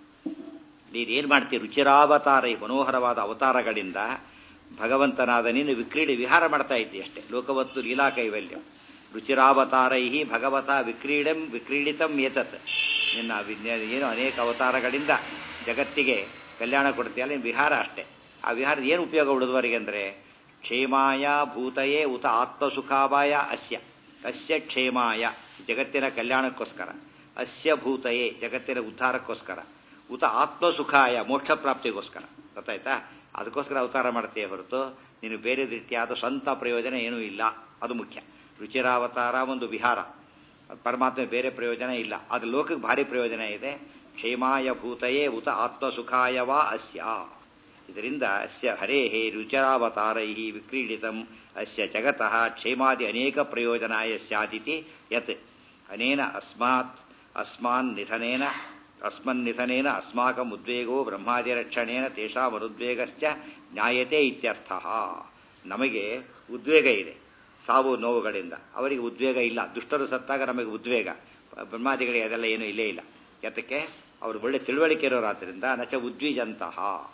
Speaker 1: ನೀನೇನು ಮಾಡ್ತೀವಿ ರುಚಿರಾವತಾರೈ ಮನೋಹರವಾದ ಅವತಾರಗಳಿಂದ ಭಗವಂತನಾದ ನೀನು ವಿಕ್ರೀಡಿ ವಿಹಾರ ಮಾಡ್ತಾ ಇದ್ದಿ ಅಷ್ಟೇ ಲೋಕವತ್ತು ಲೀಲಾ ಕೈವಲ್ಯ ರುಚಿರಾವತಾರೈ ಭಗವತ ವಿಕ್ರೀಡಂ ವಿಕ್ರೀಡಿತಂ ಏತತ್ ನಿನ್ನ ವಿಜ್ಞಾನ ಏನು ಅನೇಕ ಅವತಾರಗಳಿಂದ ಜಗತ್ತಿಗೆ ಕಲ್ಯಾಣ ಕೊಡ್ತೀಯಲ್ಲ ನಿನ್ನ ವಿಹಾರ ಅಷ್ಟೇ ಆ ವಿಹಾರದ ಏನು ಉಪಯೋಗ ಉಳಿದವರಿಗೆ ಅಂದರೆ ಕ್ಷೇಮಾಯ ಭೂತಯೇ ಉತ ಆತ್ಮಸುಖಾವಾಯ ಅಸ್ಯ ಅಸ್ಯ ಕ್ಷೇಮಾಯ ಜಗತ್ತಿನ ಕಲ್ಯಾಣಕ್ಕೋಸ್ಕರ ಅಸ್ಯ ಭೂತಯೇ ಜಗತ್ತಿನ ಉದ್ಧಾರಕ್ಕೋಸ್ಕರ ಉತ ಆತ್ಮಸುಖಾಯ ಮೋಕ್ಷ ಪ್ರಾಪ್ತಿಗೋಸ್ಕರ ಗೊತ್ತಾಯ್ತಾ ಅದಕ್ಕೋಸ್ಕರ ಅವತಾರ ಮಾಡ್ತೀಯ ಹೊರತು ನೀನು ಬೇರೆ ರೀತಿಯಾದ ಸ್ವಂತ ಪ್ರಯೋಜನ ಏನೂ ಇಲ್ಲ ಅದು ಮುಖ್ಯ ರುಚಿರಾವತಾರ ಒಂದು ವಿಹಾರ ಪರಮಾತ್ಮ ಬೇರೆ ಪ್ರಯೋಜನ ಇಲ್ಲ ಅದು ಲೋಕಕ್ಕೆ ಭಾರಿ ಪ್ರಯೋಜನ ಇದೆ ಕ್ಷೇಮಾಯ ಭೂತಯೇ ಉತ ಆತ್ಮಸುಖಾಯ ವಾ ಅಸ್ಯ ಇದರಿಂದ ಅಸ್ಯ ಹರೇ ರುಚಿರಾವತಾರೈ ವಿಕ್ರೀಡಿತಂ ಅಸ್ಯ ಜಗತಃ ಕ್ಷೇಮಾದಿ ಅನೇಕ ಪ್ರಯೋಜನಾಯ ಸ್ಯಾದಿತಿ ಯತ್ ಅನೇನ ಅಸ್ಮಾತ್ ಅಸ್ಮಾನ್ ನಿಧನೇನ ಅಸ್ಮನ್ನಿಧನೇನ ಅಸ್ಮಾಕಂ ಉದ್ವೇಗೋ ಬ್ರಹ್ಮಾದಿರಕ್ಷಣೇನ ತೇಷಾಮನುದ್ವೇಗಶ್ಚ ಜ್ಞಾಯತೆ ಇತ್ಯರ್ಥ ನಮಗೆ ಉದ್ವೇಗ ಇದೆ ಸಾವು ನೋವುಗಳಿಂದ ಅವರಿಗೆ ಉದ್ವೇಗ ಇಲ್ಲ ದುಷ್ಟರು ಸತ್ತಾಗ ನಮಗೆ ಉದ್ವೇಗ ಬ್ರಹ್ಮಾದಿಗಳಿಗೆ ಅದೆಲ್ಲ ಏನೂ ಇಲ್ಲೇ ಇಲ್ಲ ಯಾತಕ್ಕೆ ಅವರು ಒಳ್ಳೆ ತಿಳುವಳಿಕೆ ಇರೋರಾದ್ರಿಂದ ನಚ ಉದ್ವಿಜಂತಹ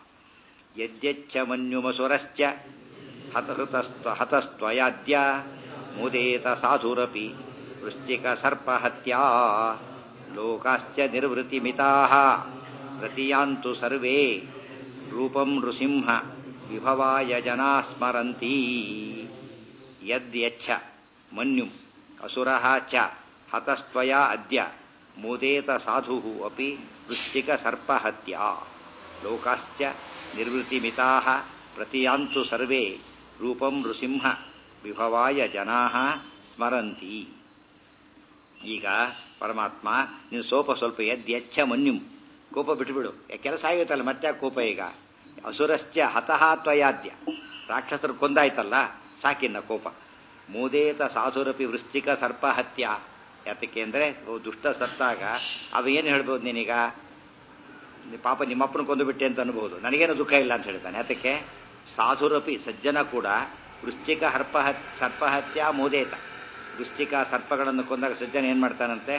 Speaker 1: ಯದ್ಯಚ್ಚ ಮನ್ಯುಮಸುರಶ್ಚ ಹತಹೃತಸ್ತ್ವ ಹತಸ್ತ್ವಯಾದ್ಯ ಮುದೇತ ಸಾಧುರಪಿ ವೃಶ್ಚಿಕ ಸರ್ಪಹತ್ಯಾ ಲೋಕಾಶ್ಚ ನಿರ್ವೃತಿಮಿತಾ ಪ್ರತಿಯಾಂತು ಸರ್ವೇ ರೂಪಂ ನೃಸಿಂಹ ವಿಭವಾಯ ಜನಾ ಸ್ಮರಂತಿ ಯದ್ಯಚ್ಛ ಮನ್ಯುಂ ಅಸುರಃ ಚ ಹತಸ್ತ್ವಯಾ ಅದ್ಯ ಮೋದೇತ ಸಾಧು ಅಪಿ ವೃಶ್ಚಿಕ ಸರ್ಪಹತ್ಯಾ ಲೋಕಾಶ್ಚ ನಿರ್ವೃತಿಮಿತಾ ಪ್ರತಿಯಾಂತು ಸರ್ವೇ ರೂಪಂ ನೃಸಿಂಹ ವಿಭವಾಯ ಜನಾ ಸ್ಮರಂತಿ ಈಗ ಪರಮಾತ್ಮ ನೀನು ಸೋಪ ಸ್ವಲ್ಪ ಎದ್ದು ಎಚ್ಚ ಮನ್ಯುಂ ಕೋಪ ಬಿಟ್ಟುಬಿಡು ಕೆಲಸ ಆಗುತ್ತಲ್ಲ ಮತ್ತೆ ಕೋಪ ಈಗ ಅಸುರಶ್ಚ ಹತಃ ತ್ವಯಾದ್ಯ ರಾಕ್ಷಸರು ಕೊಂದಾಯ್ತಲ್ಲ ಸಾಕಿನ್ನ ಕೋಪ ಮೋದೇತ ಸಾಧುರಪಿ ವೃಶ್ಚಿಕ ಸರ್ಪಹತ್ಯ ಯಾತಕ್ಕೆ ಅಂದರೆ ದುಷ್ಟ ಸತ್ತಾಗ ಅವ ಏನು ಹೇಳ್ಬೋದು ನೀನೀಗ ಪಾಪ ನಿಮ್ಮಪ್ಪನ ಕೊಂದು ಬಿಟ್ಟೆ ಅಂತ ಅನ್ಬೋದು ನನಗೇನು ದುಃಖ ಇಲ್ಲ ಅಂತ ಹೇಳ್ತಾನೆ ಯಾತಕ್ಕೆ ಸಾಧುರಪಿ ಸಜ್ಜನ ಕೂಡ ವೃಶ್ಚಿಕ ಹರ್ಪಹ ಸರ್ಪಹತ್ಯ ಮೋದೇತ ವೃಶ್ಚಿಕ ಸರ್ಪಗಳನ್ನು ಕೊಂದಾಗ ಸಜ್ಜನ ಏನು ಮಾಡ್ತಾನಂತೆ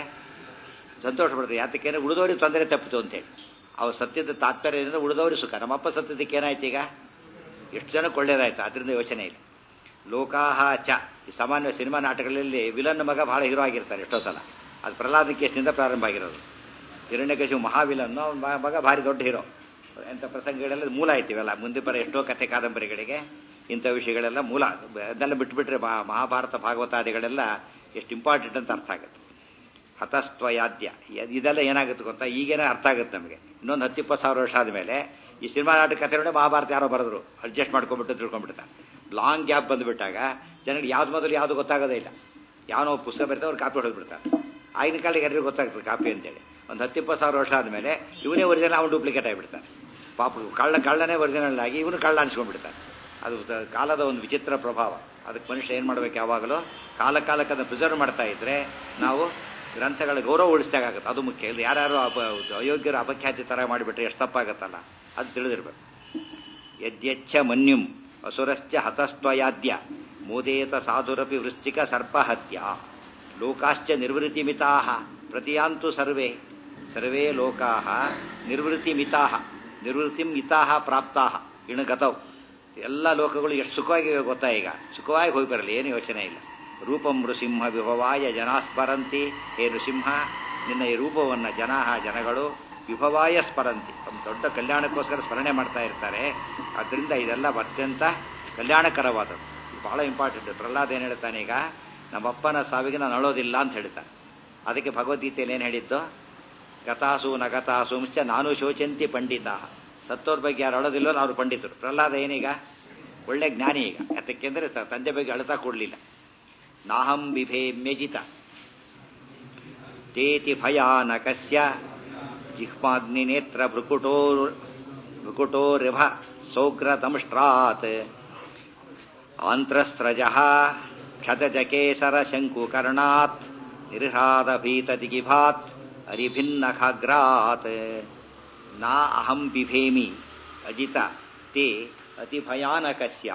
Speaker 1: ಸಂತೋಷ ಪಡ್ತಾರೆ ಯಾತಕ್ಕೇನೆ ಉಳಿದವ್ರಿಗೆ ತೊಂದರೆ ತಪ್ಪಿತು ಅಂತೇಳಿ ಅವ್ರು ಸತ್ಯದ ತಾತ್ಪರ್ಯದಿಂದ ಉಳಿದವ್ರಿಗೆ ಸುಖ ನಮ್ಮಪ್ಪ ಸತ್ಯದಕ್ಕೆ ಏನಾಯ್ತು ಈಗ ಎಷ್ಟು ಜನಕ್ಕೆ ಒಳ್ಳೇದಾಯ್ತು ಅದರಿಂದ ಯೋಚನೆ ಇಲ್ಲ ಲೋಕಾಹ ಚ ಈ ಸಾಮಾನ್ಯ ಸಿನಿಮಾ ನಾಟಕಗಳಲ್ಲಿ ವಿಲನ್ ಮಗ ಬಹಳ ಹೀರೋ ಆಗಿರ್ತಾರೆ ಎಷ್ಟೋ ಸಲ ಅದು ಪ್ರಹ್ಲಾದ ಕೇಸ್ನಿಂದ ಪ್ರಾರಂಭ ಆಗಿರೋದು ಹಿರಣ್ಯಕಶಿವು ಮಹಾವಿಲನ್ನು ಅವನ ಮಗ ಭಾರಿ ದೊಡ್ಡ ಹೀರೋ ಎಂಥ ಪ್ರಸಂಗಗಳೆಲ್ಲ ಮೂಲ ಆಯ್ತಿವಲ್ಲ ಮುಂದೆ ಬರೋ ಎಷ್ಟೋ ಕಥೆ ಕಾದಂಬರಿಗಳಿಗೆ ಇಂಥ ವಿಷಯಗಳೆಲ್ಲ ಮೂಲ ಅದನ್ನೆಲ್ಲ ಬಿಟ್ಬಿಟ್ರೆ ಮಹಾಭಾರತ ಭಾಗವತಾದಿಗಳೆಲ್ಲ ಎಷ್ಟು ಇಂಪಾರ್ಟೆಂಟ್ ಅಂತ ಅರ್ಥ ಆಗುತ್ತೆ ಹತಸ್ತ್ವಯಾದ್ಯ ಇದೆಲ್ಲ ಏನಾಗುತ್ತೆ ಗೊತ್ತಾ ಈಗೇನೆ ಅರ್ಥ ಆಗುತ್ತೆ ನಮಗೆ ಇನ್ನೊಂದು ಹತ್ತಿಪ್ಪತ್ತು ಸಾವಿರ ವರ್ಷ ಆದಮೇಲೆ ಈ ಸಿನಿಮಾ ನಾಟಕ ಕಥೆ ನೋಡಿ ಮಹಾಭಾರತ ಯಾರೋ ಬರೆದ್ರು ಅಡ್ಜಸ್ಟ್ ಮಾಡ್ಕೊಂಡ್ಬಿಟ್ಟು ತಿಳ್ಕೊಂಡ್ಬಿಡ್ತಾರೆ ಲಾಂಗ್ ಗ್ಯಾಪ್ ಬಂದುಬಿಟ್ಟಾಗ ಜನರಿಗೆ ಯಾವ್ದು ಮೊದಲು ಯಾವುದು ಗೊತ್ತಾಗೋದೇ ಇಲ್ಲ ಯಾವನೋ ಪುಸ್ತಕ ಬರೀತಾರೆ ಅವ್ರು ಕಾಪಿ ಹೊಡೆದ್ಬಿಡ್ತಾರೆ ಆಗಿನ ಕಾಲಕ್ಕೆ ಎಲ್ಲರಿಗೂ ಗೊತ್ತಾಗ್ತದೆ ಕಾಪಿ ಅಂತೇಳಿ ಒಂದು ಹತ್ತಿಪ್ಪತ್ತು ಸಾವಿರ ವರ್ಷ ಆದಮೇಲೆ ಇವನೇ ಒರಿಜಿನಲ್ ಅವನು ಡೂಪ್ಲಿಕೇಟ್ ಆಗಿಬಿಡ್ತಾನೆ ಪಾಪ ಕಳ್ಳ ಕಳ್ಳನೇ ಒರಿಜಿನಲ್ ಆಗಿ ಇವನು ಕಳ್ಳ ಅನ್ಸ್ಕೊಂಡ್ಬಿಡ್ತಾನೆ ಅದು ಕಾಲದ ಒಂದು ವಿಚಿತ್ರ ಪ್ರಭಾವ ಅದಕ್ಕೆ ಮನುಷ್ಯ ಏನು ಮಾಡ್ಬೇಕು ಯಾವಾಗಲೂ ಕಾಲ ಕಾಲಕ್ಕೆ ಅದನ್ನು ಪ್ರಿಸರ್ವ್ ಮಾಡ್ತಾ ಇದ್ರೆ ನಾವು ಗ್ರಂಥಗಳ ಗೌರವ ಉಳಿಸ್ದಾಗುತ್ತೆ ಅದು ಮುಖ್ಯ ಇಲ್ಲಿ ಯಾರ್ಯಾರು ಅಪ ಅಯೋಗ್ಯರು ಅಪಖ್ಯಾತಿ ಥರ ಮಾಡಿಬಿಟ್ರೆ ಎಷ್ಟು ತಪ್ಪಾಗತ್ತಲ್ಲ ಅದು ತಿಳಿದಿರ್ಬೇಕು ಯದ್ಯಚ್ಛ ಮನ್ಯುಂ ಅಸುರಶ್ಚ ಹತಸ್ತ್ವಯಾದ್ಯ ಮೋದೇತ ಸಾಧುರಪಿ ವೃಶ್ಚಿಕ ಸರ್ಪಹತ್ಯ ಲೋಕಾಶ್ಚ ನಿರ್ವೃತಿಮಿತಾ ಪ್ರತಿಯಾಂತು ಸರ್ವೇ ಸರ್ವೇ ಲೋಕಾ ನಿರ್ವೃತಿಮಿತಾ ನಿರ್ವೃತಿಂ ಇತಾ ಪ್ರಾಪ್ತಾ ಇಣಗತವು ಎಲ್ಲ ಲೋಕಗಳು ಎಷ್ಟು ಸುಖವಾಗಿ ಗೊತ್ತಾ ಈಗ ಸುಖವಾಗಿ ಹೋಗಿ ಬರಲಿ ಏನು ಯೋಚನೆ ಇಲ್ಲ ರೂಪಂ ನೃಸಿಂಹ ವಿಭವಾಯ ಜನಾ ಸ್ಮರಂತಿ ಹೇ ನೃಸಿಂಹ ನಿನ್ನ ಈ ರೂಪವನ್ನು ಜನಾ ಜನಗಳು ವಿಭವಾಯ ಸ್ಮರಂತಿ ಒಂದು ದೊಡ್ಡ ಕಲ್ಯಾಣಕ್ಕೋಸ್ಕರ ಸ್ಮರಣೆ ಮಾಡ್ತಾ ಇರ್ತಾರೆ ಆದ್ದರಿಂದ ಇದೆಲ್ಲ ಅತ್ಯಂತ ಕಲ್ಯಾಣಕರವಾದದ್ದು ಬಹಳ ಇಂಪಾರ್ಟೆಂಟ್ ಪ್ರಹ್ಲಾದ್ ಏನು ಹೇಳ್ತಾನೆ ಈಗ ನಮ್ಮಪ್ಪನ ಸಾವಿಗೆ ನಾನು ಅಳೋದಿಲ್ಲ ಅಂತ ಹೇಳ್ತಾನೆ ಅದಕ್ಕೆ ಭಗವದ್ಗೀತೆಯಲ್ಲಿ ಏನು ಹೇಳಿದ್ದು ಗತಾಸು ನಗತಾಸುಂಶ್ಚ ನಾನು ಶೋಚಂತಿ ಪಂಡಿತ ಸತ್ತೋರ್ ಬಗ್ಗೆ ಯಾರು ಅಳೋದಿಲ್ಲೋ ಅವ್ರು ಪಂಡಿತರು ಪ್ರಹ್ಲಾದ ಏನೀಗ ಒಳ್ಳೆ ಜ್ಞಾನಿ ಈಗ ಯಾತಕ್ಕೆಂದರೆ ತಂದೆ ಬಗ್ಗೆ ಅಳತಾ ಕೊಡಲಿಲ್ಲ ನಾಹಂ ಬಿಭೇ ಮ್ಯಜಿತ ತೇತಿ ಭಯಾನಕಸ್ಯ ಜಿಹ್ಮಾಗ್ನಿನೇತ್ರ ಭೃಕುಟೋ ಭೃಕುಟೋ ರಿಭ ಸೌಗ್ರತಂಷ್ಟ್ರಾತ್ ಆಂತ್ರಸ್ರಜ ಕ್ಷತಜಕೇಸರ ಶಂಕುಕರ್ಣಾತ್ ನಿರ್ಹಾದ ಭೀತದಿಗಿಭಾತ್ ಅರಿಭಿನ್ನಖಾಗ್ರಾತ್ ನಾ ಅಹಂ ಬಿಭೇಮಿ ಅಜಿತ ತೇ ಅತಿ ಭಯಾನಕಸ್ಯ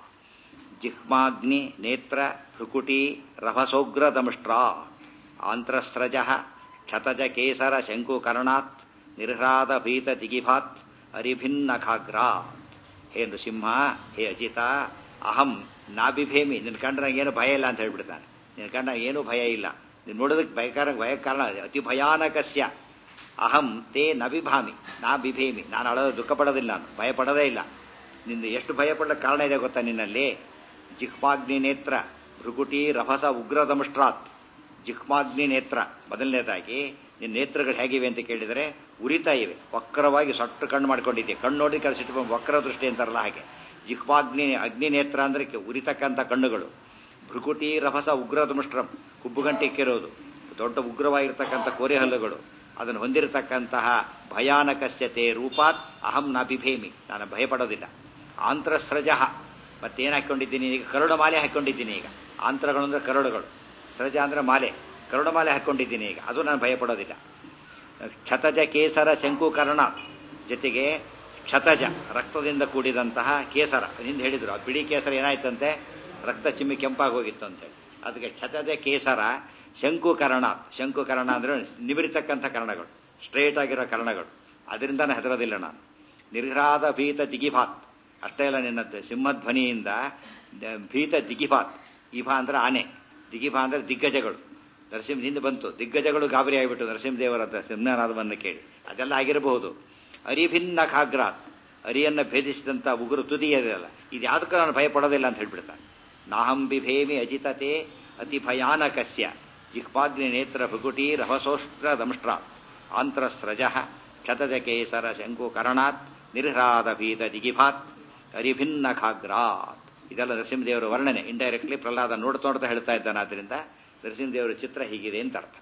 Speaker 1: ಜಿಹ್ಮಾಗ್ನಿ ನೇತ್ರ ಭೃಕುಟಿ ರಭಸೋಗ್ರದಮಷ್ಟ್ರ ಆಂತ್ರಸ್ರಜ ಕ್ಷತಜ ಕೇಸರ ಶಂಕುಕರ್ಣಾತ್ ನಿರ್ಹ್ರಾದ ಭೀತ ದಿಗಿಭಾತ್ ಅರಿಭಿನ್ನಖಾಗ್ರಾತ್ ಹೇ ನೃಸಿಂಹ ಹೇ ಅಜಿತ ಅಹಂ ನಾಬಿಭೇಮಿ ನಿನ್ನ ಕಂಡ್ರೆ ಏನು ಭಯ ಇಲ್ಲ ಅಂತ ಹೇಳ್ಬಿಡ್ತಾನೆ ನಿನ್ನ ಕಂಡ್ರೆ ಏನೂ ಭಯ ಇಲ್ಲ ನೀನು ನೋಡೋದಕ್ಕೆ ಭಯಕಾರ ಭಯ ಕಾರಣ ಅತಿ ಭಯಾನಕಸ್ಯ ಅಹಂ ತೇ ನಬಿಭಾಮಿ ನಾ ಬಿಭೇಮಿ ನಾನು ಅಳೋದು ದುಃಖ ಪಡೋದಿಲ್ಲ ನಾನು ಭಯ ಪಡೋದೇ ಇಲ್ಲ ನಿಂದು ಎಷ್ಟು ಭಯ ಪಡಲಿಕ್ಕೆ ಕಾರಣ ಇದೆ ಗೊತ್ತಾ ನಿನ್ನಲ್ಲಿ ಜಿಹ್ಮಾಗ್ನಿ ನೇತ್ರ ಭೃಗುಟಿ ರಭಸ ಉಗ್ರದಮಷ್ಟ್ರಾತ್ ಜಿಹ್ಮಾಗ್ನಿ ನೇತ್ರ ಮೊದಲನೇದಾಗಿ ನಿನ್ನ ನೇತ್ರಗಳು ಹೇಗಿವೆ ಅಂತ ಕೇಳಿದರೆ ಉರಿತಾ ಇವೆ ವಕ್ರವಾಗಿ ಸೊಟ್ಟು ಕಣ್ಣು ಮಾಡ್ಕೊಂಡಿದ್ದೆ ಕಣ್ಣು ನೋಡಿ ಕಳಿಸಿಟ್ಟು ವಕ್ರ ದೃಷ್ಟಿ ಅಂತಾರಲ್ಲ ಹಾಗೆ ಜಿಹ್ಮಾಗ್ನಿ ಅಗ್ನಿ ನೇತ್ರ ಅಂದ್ರೆ ಉರಿತಕ್ಕಂಥ ಕಣ್ಣುಗಳು ಭೃಗುಟಿ ರಭಸ ಉಗ್ರದಮಷ್ಟ್ರಂ ಹುಬ್ಬುಗಂಟಿಕ್ಕಿರೋದು ದೊಡ್ಡ ಉಗ್ರವಾಗಿರ್ತಕ್ಕಂಥ ಕೋರೆ ಹಲ್ಲುಗಳು ಅದನ್ನು ಹೊಂದಿರತಕ್ಕಂತಹ ಭಯಾನಕಸ್ಯತೆ ರೂಪಾತ್ ಅಹಂ ನ ಬಿಭೇಮಿ ನಾನು ಭಯಪಡೋದಿಲ್ಲ ಆಂತ್ರಸ್ರಜ ಮತ್ತೇನು ಹಾಕೊಂಡಿದ್ದೀನಿ ಈಗ ಕರುಣ ಮಾಲೆ ಹಾಕೊಂಡಿದ್ದೀನಿ ಈಗ ಆಂತ್ರಗಳು ಅಂದ್ರೆ ಕರುಳುಗಳು ಸ್ರಜ ಅಂದ್ರೆ ಮಾಲೆ ಕರುಣ ಮಾಲೆ ಹಾಕೊಂಡಿದ್ದೀನಿ ಈಗ ಅದು ನಾನು ಭಯಪಡೋದಿಲ್ಲ ಕ್ಷತಜ ಕೇಸರ ಶಂಕುಕರ್ಣ ಜೊತೆಗೆ ಕ್ಷತಜ ರಕ್ತದಿಂದ ಕೂಡಿದಂತಹ ಕೇಸರ ಹಿಂದೆ ಹೇಳಿದ್ರು ಆ ಬಿಳಿ ಕೇಸರ ಏನಾಯ್ತಂತೆ ರಕ್ತ ಚಿಮ್ಮಿ ಕೆಂಪಾಗಿ ಹೋಗಿತ್ತು ಅಂತೇಳಿ ಅದಕ್ಕೆ ಕ್ಷತಜ ಕೇಸರ ಶಂಕುಕರ್ಣ ಶಂಕುಕರ್ಣ ಅಂದ್ರೆ ನಿಮಿರಿತಕ್ಕಂಥ ಕರ್ಣಗಳು ಸ್ಟ್ರೇಟ್ ಆಗಿರೋ ಕರ್ಣಗಳು ಅದರಿಂದಾನೇ ಹೆದರೋದಿಲ್ಲ ನಾನು ನಿರ್ಘ್ರಾದ ಭೀತ ದಿಗಿಭಾತ್ ಅಷ್ಟೇ ಅಲ್ಲ ನಿನ್ನದ್ದು ಸಿಂಹಧ್ವನಿಯಿಂದ ಭೀತ ದಿಗಿಭಾತ್ ಇಭಾ ಅಂದ್ರೆ ಆನೆ ದಿಗಿಭಾ ಅಂದ್ರೆ ದಿಗ್ಗಜಗಳು ನರಸಿಂಹದಿಂದ ಬಂತು ದಿಗ್ಗಜಗಳು ಗಾಬರಿ ಆಗಿಬಿಟ್ಟು ನರಸಿಂಹದೇವರ ಸಿಂಹನಾದವನ್ನು ಕೇಳಿ ಅದೆಲ್ಲ ಆಗಿರಬಹುದು ಅರಿಭಿನ್ನ ಖಾಗ್ರಾತ್ ಅರಿಯನ್ನ ಭೇದಿಸಿದಂಥ ಉಗುರು ತುದಿ ಇದೆಯಲ್ಲ ಇದು ಯಾವುದಕ್ಕೂ ನಾನು ಭಯಪಡೋದಿಲ್ಲ ಅಂತ ಹೇಳ್ಬಿಡ್ತಾನೆ ನಾಹಂ ಬಿಭೇಮಿ ಅಜಿತತೆ ಅತಿ ಭಯಾನಕಸ್ಯ ಜಿಹ್ವಾಗ್ನಿ ನೇತ್ರ ಭೃಗುಟಿ ರಹಸೋಷ್ಟ್ರ ದಂಷ್ಟ್ರ ಆಂತ್ರಸ್ರಜ ಕ್ಷತಜ ಕೇಸರ ಶಂಕುಕರ್ಣಾತ್ ನಿರ್ಹ್ರಾದ ಭೀತ ದಿಗಿಭಾತ್ ಅರಿಭಿನ್ನ ಖಾಗ್ರಾತ್ ಇದೆಲ್ಲ ನರಸಿಂಹದೇವರ ವರ್ಣನೆ ಇಂಡೈರೆಕ್ಟ್ಲಿ ಪ್ರಹ್ಲಾದ ನೋಡ್ತಾ ನೋಡ್ತಾ ಹೇಳ್ತಾ ಇದ್ದಾನೆ ಆದ್ದರಿಂದ ನರಸಿಂಹದೇವರ ಚಿತ್ರ ಹೀಗಿದೆ ಅಂತ ಅರ್ಥ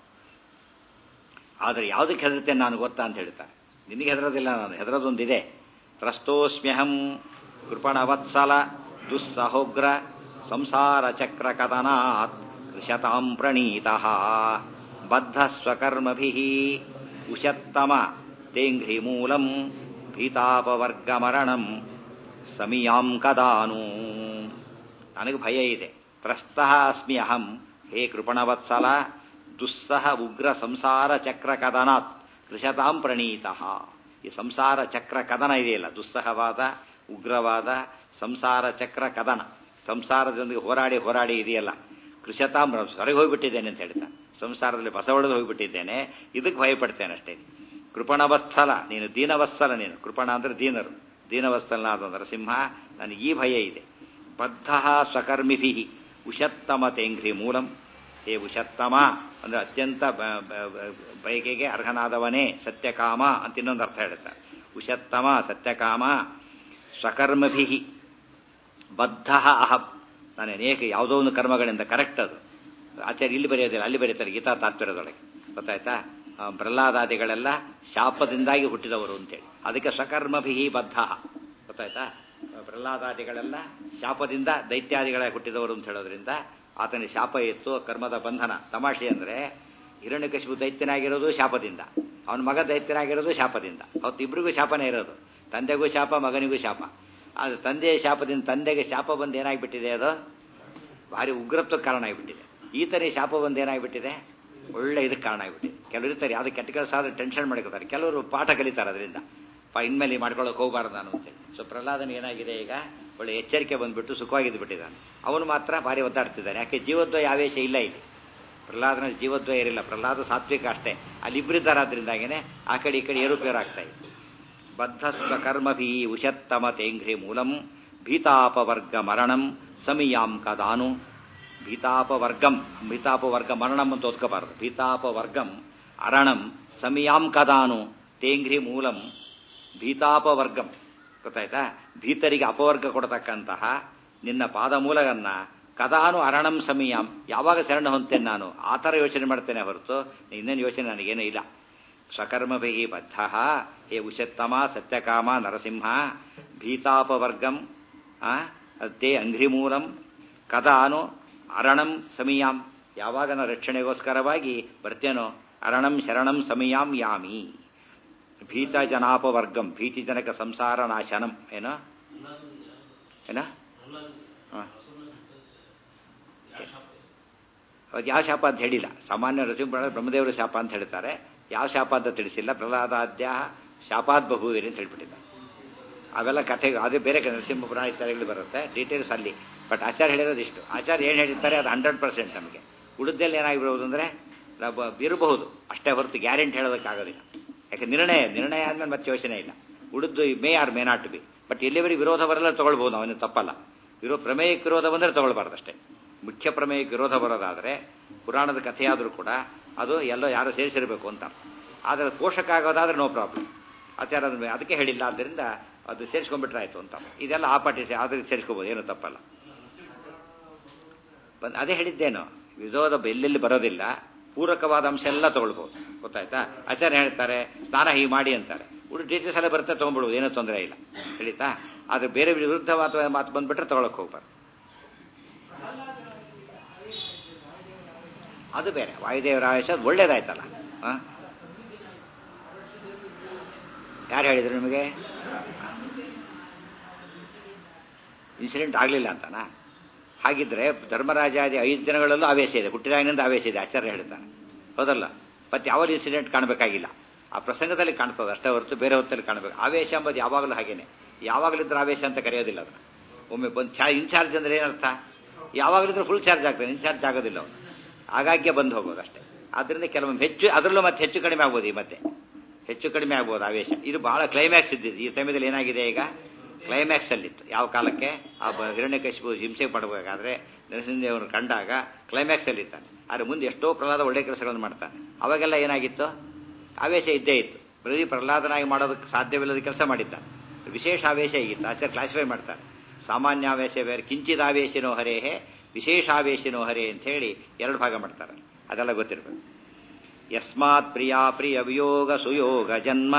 Speaker 1: ಆದರೆ ಯಾವುದಕ್ಕೆ ಹೆದರ್ತೇನೆ ನಾನು ಗೊತ್ತಾ ಅಂತ ಹೇಳ್ತಾರೆ ನಿನಗೆ ಹೆದರೋದಿಲ್ಲ ನಾನು ಹೆದರೋದೊಂದಿದೆ ತ್ರಸ್ತೋಸ್ಮ್ಯಹಂ ಕೃಪಣವತ್ಸಲ ದುಸ್ಸಹೋಗ್ರ ಸಂಸಾರ ಚಕ್ರ ಕದನಾತ್ ಕೃಶತಾಂ ಪ್ರಣೀತಃ ಬದ್ಧ ಸ್ವಕರ್ಮಭಿ ಉಷತ್ತಮ ತೇಂಘ್ರಿ ಮೂಲಂ ಭೀತಾಪವರ್ಗಮರಣಂ ಸಮಿಯಾಂ ಕದಾನು ನನಗೆ ಭಯ ಇದೆ ತ್ರಸ್ತಃ ಅಸ್ಮಿ ಅಹಂ ಹೇ ಕೃಪಣವತ್ಸಲ ದುಸ್ಸಹ ಉಗ್ರ ಸಂಸಾರ ಚಕ್ರ ಕದನಾತ್ ಕೃಶತಾಂ ಪ್ರಣೀತಃ ಈ ಸಂಸಾರ ಚಕ್ರ ಕದನ ಇದೆಯಲ್ಲ ದುಸ್ಸಹವಾದ ಉಗ್ರವಾದ ಸಂಸಾರ ಚಕ್ರ ಕದನ ಸಂಸಾರದೊಂದಿಗೆ ಹೋರಾಡಿ ಹೋರಾಡಿ ಇದೆಯಲ್ಲ ಕೃಷತಾಂ ಹೊರಗೆ ಹೋಗ್ಬಿಟ್ಟಿದ್ದೇನೆ ಅಂತ ಹೇಳ್ತಾನೆ ಸಂಸಾರದಲ್ಲಿ ಬಸವಳೆದು ಹೋಗ್ಬಿಟ್ಟಿದ್ದೇನೆ ಇದಕ್ಕೆ ಭಯಪಡ್ತೇನೆ ಅಷ್ಟೇ ಕೃಪಣವತ್ಸಲ ನೀನು ದೀನವತ್ಸಲ ನೀನು ಕೃಪಣ ಅಂದ್ರೆ ದೀನರು ದೀನವತ್ಸಲನಾದ ನರಸಿಂಹ ನನಗೆ ಈ ಭಯ ಇದೆ ಬದ್ಧ ಸ್ವಕರ್ಮಿಭಿ ಉಷತ್ತಮ ತೇಂಘ್ರಿ ಮೂಲಂ ಹೇ ಉಷತ್ತಮ ಅಂದ್ರೆ ಅತ್ಯಂತ ಬಯಕೆಗೆ ಅರ್ಹನಾದವನೇ ಸತ್ಯಕಾಮ ಅಂತ ಇನ್ನೊಂದು ಅರ್ಥ ಹೇಳುತ್ತಾರೆ ಉಷತ್ತಮ ಸತ್ಯಕಾಮ ಸ್ವಕರ್ಮಭಿ ಬದ್ಧ ಅಹಂ ನಾನು ಅನೇಕ ಯಾವುದೋ ಒಂದು ಕರ್ಮಗಳಿಂದ ಕರೆಕ್ಟ್ ಅದು ಆಚಾರ್ಯ ಇಲ್ಲಿ ಬರೆಯೋದಿಲ್ಲ ಅಲ್ಲಿ ಬರೀತಾರೆ ಗೀತಾ ತಾತ್ಪರ್ಯದೊಳಗೆ ಗೊತ್ತಾಯ್ತಾ ಪ್ರಹ್ಲಾದಾದಿಗಳೆಲ್ಲ ಶಾಪದಿಂದಾಗಿ ಹುಟ್ಟಿದವರು ಅಂತೇಳಿ ಅದಕ್ಕೆ ಸ್ವಕರ್ಮಭಿ ಬದ್ಧ ಗೊತ್ತಾಯ್ತಾ ಪ್ರಹ್ಲಾದಾದಿಗಳೆಲ್ಲ ಶಾಪದಿಂದ ದೈತ್ಯಾದಿಗಳಾಗಿ ಹುಟ್ಟಿದವರು ಅಂತ ಹೇಳೋದ್ರಿಂದ ಆತನಿಗೆ ಶಾಪ ಇತ್ತು ಕರ್ಮದ ಬಂಧನ ತಮಾಷೆ ಅಂದ್ರೆ ಹಿರಣ್ಯಕಶಿಪು ದೈತ್ಯನಾಗಿರೋದು ಶಾಪದಿಂದ ಅವನ ಮಗ ದೈತ್ಯನಾಗಿರೋದು ಶಾಪದಿಂದ ಅವತ್ತು ಇಬ್ಬರಿಗೂ ಶಾಪನೇ ಇರೋದು ತಂದೆಗೂ ಶಾಪ ಮಗನಿಗೂ ಶಾಪ ಆದರೆ ತಂದೆಯ ಶಾಪದಿಂದ ತಂದೆಗೆ ಶಾಪ ಬಂದು ಏನಾಗ್ಬಿಟ್ಟಿದೆ ಅದು ಭಾರಿ ಉಗ್ರತ್ವಕ್ಕೆ ಕಾರಣ ಆಗಿಬಿಟ್ಟಿದೆ ಈತನಿಗೆ ಶಾಪ ಬಂದು ಏನಾಗ್ಬಿಟ್ಟಿದೆ ಒಳ್ಳೆ ಇದಕ್ಕೆ ಕಾರಣ ಆಗಿಬಿಟ್ಟಿದೆ ಕೆಲವರು ಇರ್ತಾರೆ ಯಾವ್ದು ಕೆಟ್ಟ ಕೆಲಸ ಆದ್ರೆ ಟೆನ್ಷನ್ ಮಾಡ್ಕೋತಾರೆ ಕೆಲವರು ಪಾಠ ಕಲಿತಾರೆ ಅದರಿಂದ ಇನ್ಮೇಲೆ ಮಾಡ್ಕೊಳ್ಳೋಕೆ ಹೋಗಬಾರ್ದು ನಾನು ಅಂತೇಳಿ ಸೊ ಪ್ರಹ್ಲಾದನ ಏನಾಗಿದೆ ಈಗ ಒಳ್ಳೆ ಎಚ್ಚರಿಕೆ ಬಂದ್ಬಿಟ್ಟು ಸುಖವಾಗಿದ್ದು ಬಿಟ್ಟಿದ್ದಾನೆ ಅವನು ಮಾತ್ರ ಭಾರಿ ಒದ್ದಾಡ್ತಿದ್ದಾನೆ ಯಾಕೆ ಜೀವದ್ವಯ ಆವೇಶ ಇಲ್ಲ ಇಲ್ಲಿ ಪ್ರಹ್ಲಾದನ ಜೀವದ್ವಯ ಇರಲಿಲ್ಲ ಪ್ರಹ್ಲಾದ ಸಾತ್ವಿಕ ಅಷ್ಟೇ ಅಲ್ಲಿ ಇಬ್ಬರಿದ್ದಾರಾದ್ರಿಂದಾಗೇನೆ ಆ ಕಡೆ ಈ ಕಡೆ ಏರುಪೇರು ಆಗ್ತಾ ಇದೆ ಬದ್ಧ ಸ್ವಕರ್ಮಭಿ ಉಷತ್ತಮ ತೇಂಘ್ರಿ ಮೂಲಂ ಭೀತಾಪವರ್ಗ ಮರಣಂ ಸಮಿಯಾಂ ಕದಾನು ಭೀತಾಪವರ್ಗಂ ಭೀತಾಪವರ್ಗ ಮರಣಂ ಅಂತ ಓದ್ಕೋಬಾರದು ಭೀತಾಪವರ್ಗಂ ಅರಣಂ ಸಮಿಯಾಂ ಕದಾನು ತೇಂಘ್ರಿ ಮೂಲಂ ಭೀತಾಪವರ್ಗಂ ಗೊತ್ತಾಯ್ತಾ ಭೀತರಿಗೆ ಅಪವರ್ಗ ಕೊಡತಕ್ಕಂತಹ ನಿನ್ನ ಪಾದಮೂಲಗನ್ನ ಕದಾನು ಅರಣಂ ಸಮೀಯಂ ಯಾವಾಗ ಶರಣ ಹೊಂತೇನೆ ನಾನು ಆ ಥರ ಯೋಚನೆ ಮಾಡ್ತೇನೆ ಹೊರತು ಇನ್ನೇನು ಯೋಚನೆ ನನಗೇನೂ ಇಲ್ಲ ಸ್ವಕರ್ಮಭಿ ಬದ್ಧ ಹೇ ಉಷತ್ತಮ ಸತ್ಯಕಾಮ ನರಸಿಂಹ ಭೀತಾಪವರ್ಗಂ ಆ, ತೇ ಅಂಘ್ರಿಮೂಲಂ ಕದಾನು ಅರಣಂ ಸಮೀಯಾಂ ಯಾವಾಗ ನಾನು ರಕ್ಷಣೆಗೋಸ್ಕರವಾಗಿ ಬರ್ತೇನೋ ಅರಣಂ ಶರಣಂ ಸಮೀಯಾಂ ಯಾಮಿ ಭೀತ ಜನಾಪವರ್ಗಂ ಭೀತಿಜನಕ ಸಂಸಾರ ನಾಶನಂ ಏನ ಏನ ಹ. ಅದು ಯಾವ ಶಾಪ ಅಂತ ಹೇಳಿಲ್ಲ ಸಾಮಾನ್ಯ ನರಸಿಂಹ ಬ್ರಹ್ಮದೇವರ ಶಾಪ ಅಂತ ಹೇಳ್ತಾರೆ ಯಾವ ಶಾಪ ಅಂತ ತಿಳಿಸಿಲ್ಲ ಪ್ರಹ್ಲಾದಾದ್ಯ ಶಾಪಾದ್ ಬಹುವಿರಿ ಅಂತ ಹೇಳ್ಬಿಟ್ಟಿದ್ದಾರೆ ಅವೆಲ್ಲ ಕಥೆ ಅದೇ ಬೇರೆ ಕ- ನರಸಿಂಹ ಪುರಾಣ ಇತ್ಯಾದಿಗಳು ಬರುತ್ತೆ ಡೀಟೇಲ್ಸ್ ಅಲ್ಲಿ ಬಟ್ ಆಚಾರ್ಯ ಹೇಳಿರೋದು ಇಷ್ಟು ಆಚಾರ್ಯ ಏನು ಹೇಳಿರ್ತಾರೆ ಅದು ಹಂಡ್ರೆಡ್ ಪರ್ಸೆಂಟ್ ನಮಗೆ ಉಳಿದಲ್ಲಿ ಏನಾಗಿರ್ಬೋದು ಅಂದರೆ ಇರಬಹುದು ಅಷ್ಟೇ ಹೊರತು ಗ್ಯಾರಂಟಿ ಹೇಳೋದಕ್ಕಾಗೋದಿಲ್ಲ ಯಾಕೆ ನಿರ್ಣಯ ನಿರ್ಣಯ ಆದ್ಮೇಲೆ ಮತ್ತೆ ಯೋಚನೆ ಇಲ್ಲ ಉಳಿದು may or may not be but ಎಲ್ಲಿವರೆಗೆ ವಿರೋಧ ಬರಲ್ಲ ತಗೊಳ್ಬೋದು ಅವನು ತಪ್ಪಲ್ಲ ವಿರೋ ಪ್ರಮೇಯಕ್ಕೆ ವಿರೋಧ ಬಂದರೆ ತಗೊಳ್ಬಾರ್ದು ಅಷ್ಟೇ ಮುಖ್ಯ ಪ್ರಮೇಯಕ್ಕೆ ವಿರೋಧ ಬರೋದಾದರೆ ಪುರಾಣದ ಕಥೆಯಾದರೂ ಕೂಡ ಅದು ಎಲ್ಲೋ ಯಾರು ಸೇರಿಸಿರಬೇಕು ಅಂತ ಆದರೆ ಪೋಷಕ ಆಗೋದಾದ್ರೆ ನೋ ಪ್ರಾಬ್ಲಮ್ ಆಚಾರ ಅದನ್ನ- ಅದಕ್ಕೆ ಹೇಳಿಲ್ಲ ಆದ್ದರಿಂದ ಅದು ಸೇರಿಸ್ಕೊಂಡ್ಬಿಟ್ರೆ ಆಯ್ತು ಅಂತ ಇದೆಲ್ಲ ಆ ಪಾಟಿ ಅದಕ್ಕೆ ಸೇರಿಸ್ಕೋಬೋದು ಏನು ತಪ್ಪಲ್ಲ ಬಂದ್- ಅದೇ ಹೇಳಿದ್ದೇನು ವಿರೋಧ ಎಲ್ಲೆಲ್ಲಿ ಬರೋದಿಲ್ಲ ಪೂರಕವಾದ ಅಂಶ ಎಲ್ಲ ತಗೊಳ್ಬೋದು ಗೊತ್ತಾಯ್ತಾ ಆಚಾರ್ಯ ಹೇಳ್ತಾರೆ ಸ್ನಾನ ಹೀಗೆ ಮಾಡಿ ಅಂತಾರೆ ಉಳಿ ಡೀಟೇಲ್ಸ್ ಎಲ್ಲ ಬರುತ್ತೆ ತೊಗೊಂಡ್ಬಿಡ್ಬೋದು ಏನೂ ತೊಂದರೆ ಇಲ್ಲ ಹೇಳಿತಾ ಆದ್ರೆ ಬೇರೆ ವಿರುದ್ಧವಾದ ಮಾತು ಬಂದ್ಬಿಟ್ರೆ ತಗೊಳಕ್ ಹೋಗ್ಬಾರ್ದು ಅದು ಬೇರೆ ವಾಯುದೇವರ ಆವೇಶ ಅದು ಒಳ್ಳೇದಾಯ್ತಲ್ಲ ಆ? ಯಾರು ಹೇಳಿದ್ರು ನಿಮಗೆ ಇನ್ಸಿಡೆಂಟ್ ಆಗಲಿಲ್ಲ ಅಂತನಾ ಹಾಗಿದ್ರೆ ಧರ್ಮರಾಜಾದಿ ಐದು ದಿನಗಳಲ್ಲೂ ಆವೇಶ ಇದೆ ಹುಟ್ಟಿದಾಗಿನಿಂದ ಆವೇಶ ಇದೆ ಆಚಾರ್ಯ ಹೇಳ್ತಾನೆ ಹೌದಲ್ಲ ಮತ್ತೆ ಯಾವ ಇನ್ಸಿಡೆಂಟ್ ಕಾಣಬೇಕಾಗಿಲ್ಲ ಆ ಪ್ರಸಂಗದಲ್ಲಿ ಕಾಣ್ತದೆ ಅಷ್ಟೇ ಹೊರತು ಬೇರೆ ಹೊತ್ತಲ್ಲಿ ಕಾಣಬೇಕು ಆವೇಶ ಎಂಬುದು ಯಾವಾಗಲೂ ಹಾಗೇನೆ ಯಾವಾಗಲಿದ್ರೆ ಆವೇಶ ಅಂತ ಕರೆಯೋದಿಲ್ಲ ಅದನ್ನ ಒಮ್ಮೆ ಬಂದು ಚಾ ಇನ್ಚಾರ್ಜ್ ಅಂದ್ರೆ ಏನರ್ಥ ಯಾವಾಗಲಿದ್ರೆ ಫುಲ್ ಚಾರ್ಜ್ ಆಗ್ತದೆ ಇನ್ಚಾರ್ಜ್ ಆಗೋದಿಲ್ಲ ಅವನು ಆಗಾಗ್ಗೆ ಬಂದು ಹೋಗೋದು ಅಷ್ಟೇ ಆದ್ದರಿಂದ ಕೆಲವೊಮ್ಮೆ ಹೆಚ್ಚು ಅದರಲ್ಲೂ ಮತ್ತೆ ಹೆಚ್ಚು ಕಡಿಮೆ ಆಗ್ಬೋದು ಈ ಮತ್ತೆ ಹೆಚ್ಚು ಕಡಿಮೆ ಆಗ್ಬೋದು ಆವೇಶ ಇದು ಬಹಳ ಕ್ಲೈಮ್ಯಾಕ್ಸ್ ಇದ್ದಿದ್ದು ಈ ಸಮಯದಲ್ಲಿ ಏನಾಗಿದೆ ಈಗ ಕ್ಲೈಮ್ಯಾಕ್ಸ್ ಅಲ್ಲಿತ್ತು ಯಾವ ಕಾಲಕ್ಕೆ ಆ ಬ- ಹಿರಣ್ಯಕಶಿಪು ಹಿಂಸೆ ಪಡಬೇಕಾದ್ರೆ ನರಸಿಂಹದೇವನು ಕಂಡಾಗ ಕ್ಲೈಮ್ಯಾಕ್ಸ್ ಅಲ್ಲಿದ್ದಾನೆ ಆದರೆ ಮುಂದೆ ಎಷ್ಟೋ ಪ್ರಹ್ಲಾದ ಒಳ್ಳೆ ಕೆಲಸಗಳನ್ನು ಮಾಡ್ತಾನೆ ಅವಾಗೆಲ್ಲ ಏನಾಗಿತ್ತು ಆವೇಶ ಇದ್ದೇ ಇತ್ತು ಬರೀ ಪ್ರಹ್ಲಾದನಾಗಿ ಮಾಡೋದಕ್ಕೆ ಸಾಧ್ಯವಿಲ್ಲದ ಕೆಲಸ ಮಾಡಿದ್ದಾನೆ ವಿಶೇಷ ಆವೇಶ ಈಗಿತ್ತು ಆಚಾರ್ಯ ಕ್ಲಾಸಿಫೈ ಮಾಡ್ತಾರೆ ಸಾಮಾನ್ಯ ಆವೇಶ ಬೇರೆ ಕಿಂಚಿತ್ ಆವೇಶನೋ ಹರೇಹೇ ವಿಶೇಷ ಆವೇಶನೋ ಹರೇ ಅಂತ ಹೇಳಿ ಎರಡು ಭಾಗ ಮಾಡ್ತಾರೆ ಅದೆಲ್ಲ ಗೊತ್ತಿರಬೇಕು ಯಸ್ಮಾತ್ ಪ್ರಿಯಾ ಪ್ರಿಯ ವಿಯೋಗ ಸುಯೋಗ ಜನ್ಮ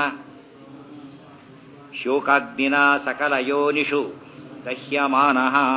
Speaker 1: ಶೋಕಾಗ್ನಿನ ಸಕಲ ಯೋನಿಷು ದಹ್ಯಮಾನ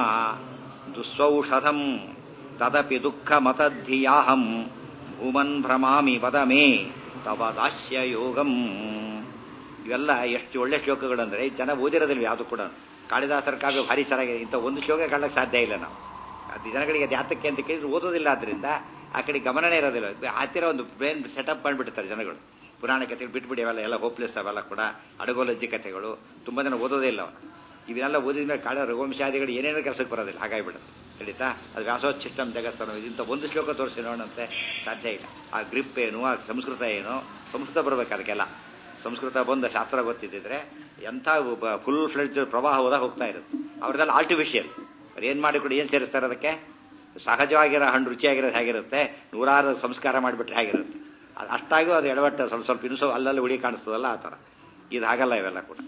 Speaker 1: ದುಸ್ಸೌಷಧಂ ತದಪಿ ದುಃಖ ಮತದ್ಧಿಯಾಹಂ ಭೂಮನ್ ಭ್ರಮಾಮಿ ವದ ಮೇ ತವ ದಾಸ್ಯ ಯೋಗಂ ಇವೆಲ್ಲ ಎಷ್ಟು ಒಳ್ಳೆ ಶ್ಲೋಕಗಳಂದ್ರೆ ಈ ಜನ ಓದಿರೋದಿಲ್ಲ ಯಾವುದು ಕೂಡ ಕಾಳಿದಾಸರ ಕಾವ್ಯ ಭಾರಿ ಚೆನ್ನಾಗಿದೆ ಇಂಥ ಒಂದು ಶ್ಲೋಕ ಕಾಣಕ್ಕೆ ಸಾಧ್ಯ ಇಲ್ಲ ನಾವು ಅದು ಜನಗಳಿಗೆ ಅದು ಯಾತಕ್ಕೆ ಅಂತ ಕೇಳಿದ್ರೆ ಓದೋದಿಲ್ಲ ಆದ್ರಿಂದ ಆ ಕಡೆ ಗಮನನೇ ಇರೋದಿಲ್ಲ ಹತ್ತಿರ ಒಂದು ಬ್ರೈನ್ ಸೆಟಪ್ ಮಾಡಿಬಿಡ್ತಾರೆ ಜನಗಳು ಪುರಾಣ ಕಥೆಗಳು ಬಿಟ್ಬಿಡಿ ಅವೆಲ್ಲ ಎಲ್ಲ ಹೋಪ್ಲೆಸ್ ಅವೆಲ್ಲ ಕೂಡ ಅಡಗೋಲಜ್ಜಿ ಕಥೆಗಳು ತುಂಬ ಜನ ಓದೋದೇ ಇಲ್ಲ ಅವನು ಇವೆಲ್ಲ ಓದಿದ ಮೇಲೆ ಕಾಳ ರಘುವಂಶಾದಿಗಳು ಏನೇನೋ ಕೆಲಸಕ್ಕೆ ಬರೋದಿಲ್ಲ ಹಾಗಾಗಿಬಿಡುತ್ತೆ ಹೇಳಿತಾ ಅದು ವ್ಯಾಸೋಚ್ಛಿಷ್ಟಂ ಜಗಸ್ತನ ಇಂಥ ಒಂದು ಶ್ಲೋಕ ತೋರಿಸಿ ನೋಡಂತೆ ಸಾಧ್ಯ ಇಲ್ಲ ಆ ಗ್ರಿಪ್ ಏನು ಆ ಸಂಸ್ಕೃತ ಏನು ಸಂಸ್ಕೃತ ಬರಬೇಕು ಅದಕ್ಕೆಲ್ಲ ಸಂಸ್ಕೃತ ಬಂದ ಶಾಸ್ತ್ರ ಗೊತ್ತಿದ್ದಿದ್ರೆ ಎಂಥ ಫುಲ್ ಫ್ಲೆಡ್ಜ್ ಪ್ರವಾಹ ಹೋದಾಗ ಹೋಗ್ತಾ ಇರುತ್ತೆ ಅವ್ರದ್ದೆಲ್ಲ ಆರ್ಟಿಫಿಷಿಯಲ್ ಅವ್ರು ಏನು ಮಾಡಿ ಕೂಡ ಏನು ಸೇರಿಸ್ತಾರೆ ಅದಕ್ಕೆ ಸಹಜವಾಗಿರೋ ಹಣ್ಣು ರುಚಿಯಾಗಿರೋದು ಹೇಗಿರುತ್ತೆ ನೂರಾರು ಸಂಸ್ಕಾರ ಮಾಡಿಬಿಟ್ರೆ ಹೇಗಿರುತ್ತೆ ಅದು ಅಷ್ಟಾಗೂ ಅದು ಎಡವಟ್ಟು ಸ್ವಲ್ಪ ಸ್ವಲ್ಪ ಇನ್ನೂ ಸ್ವಲ್ಪ ಅಲ್ಲಲ್ಲಿ ಹುಡಿ ಕಾಣಿಸ್ತದಲ್ಲ ಆ ಥರ ಇದು ಹಾಗಲ್ಲ ಇವೆಲ್ಲ ಕೂಡ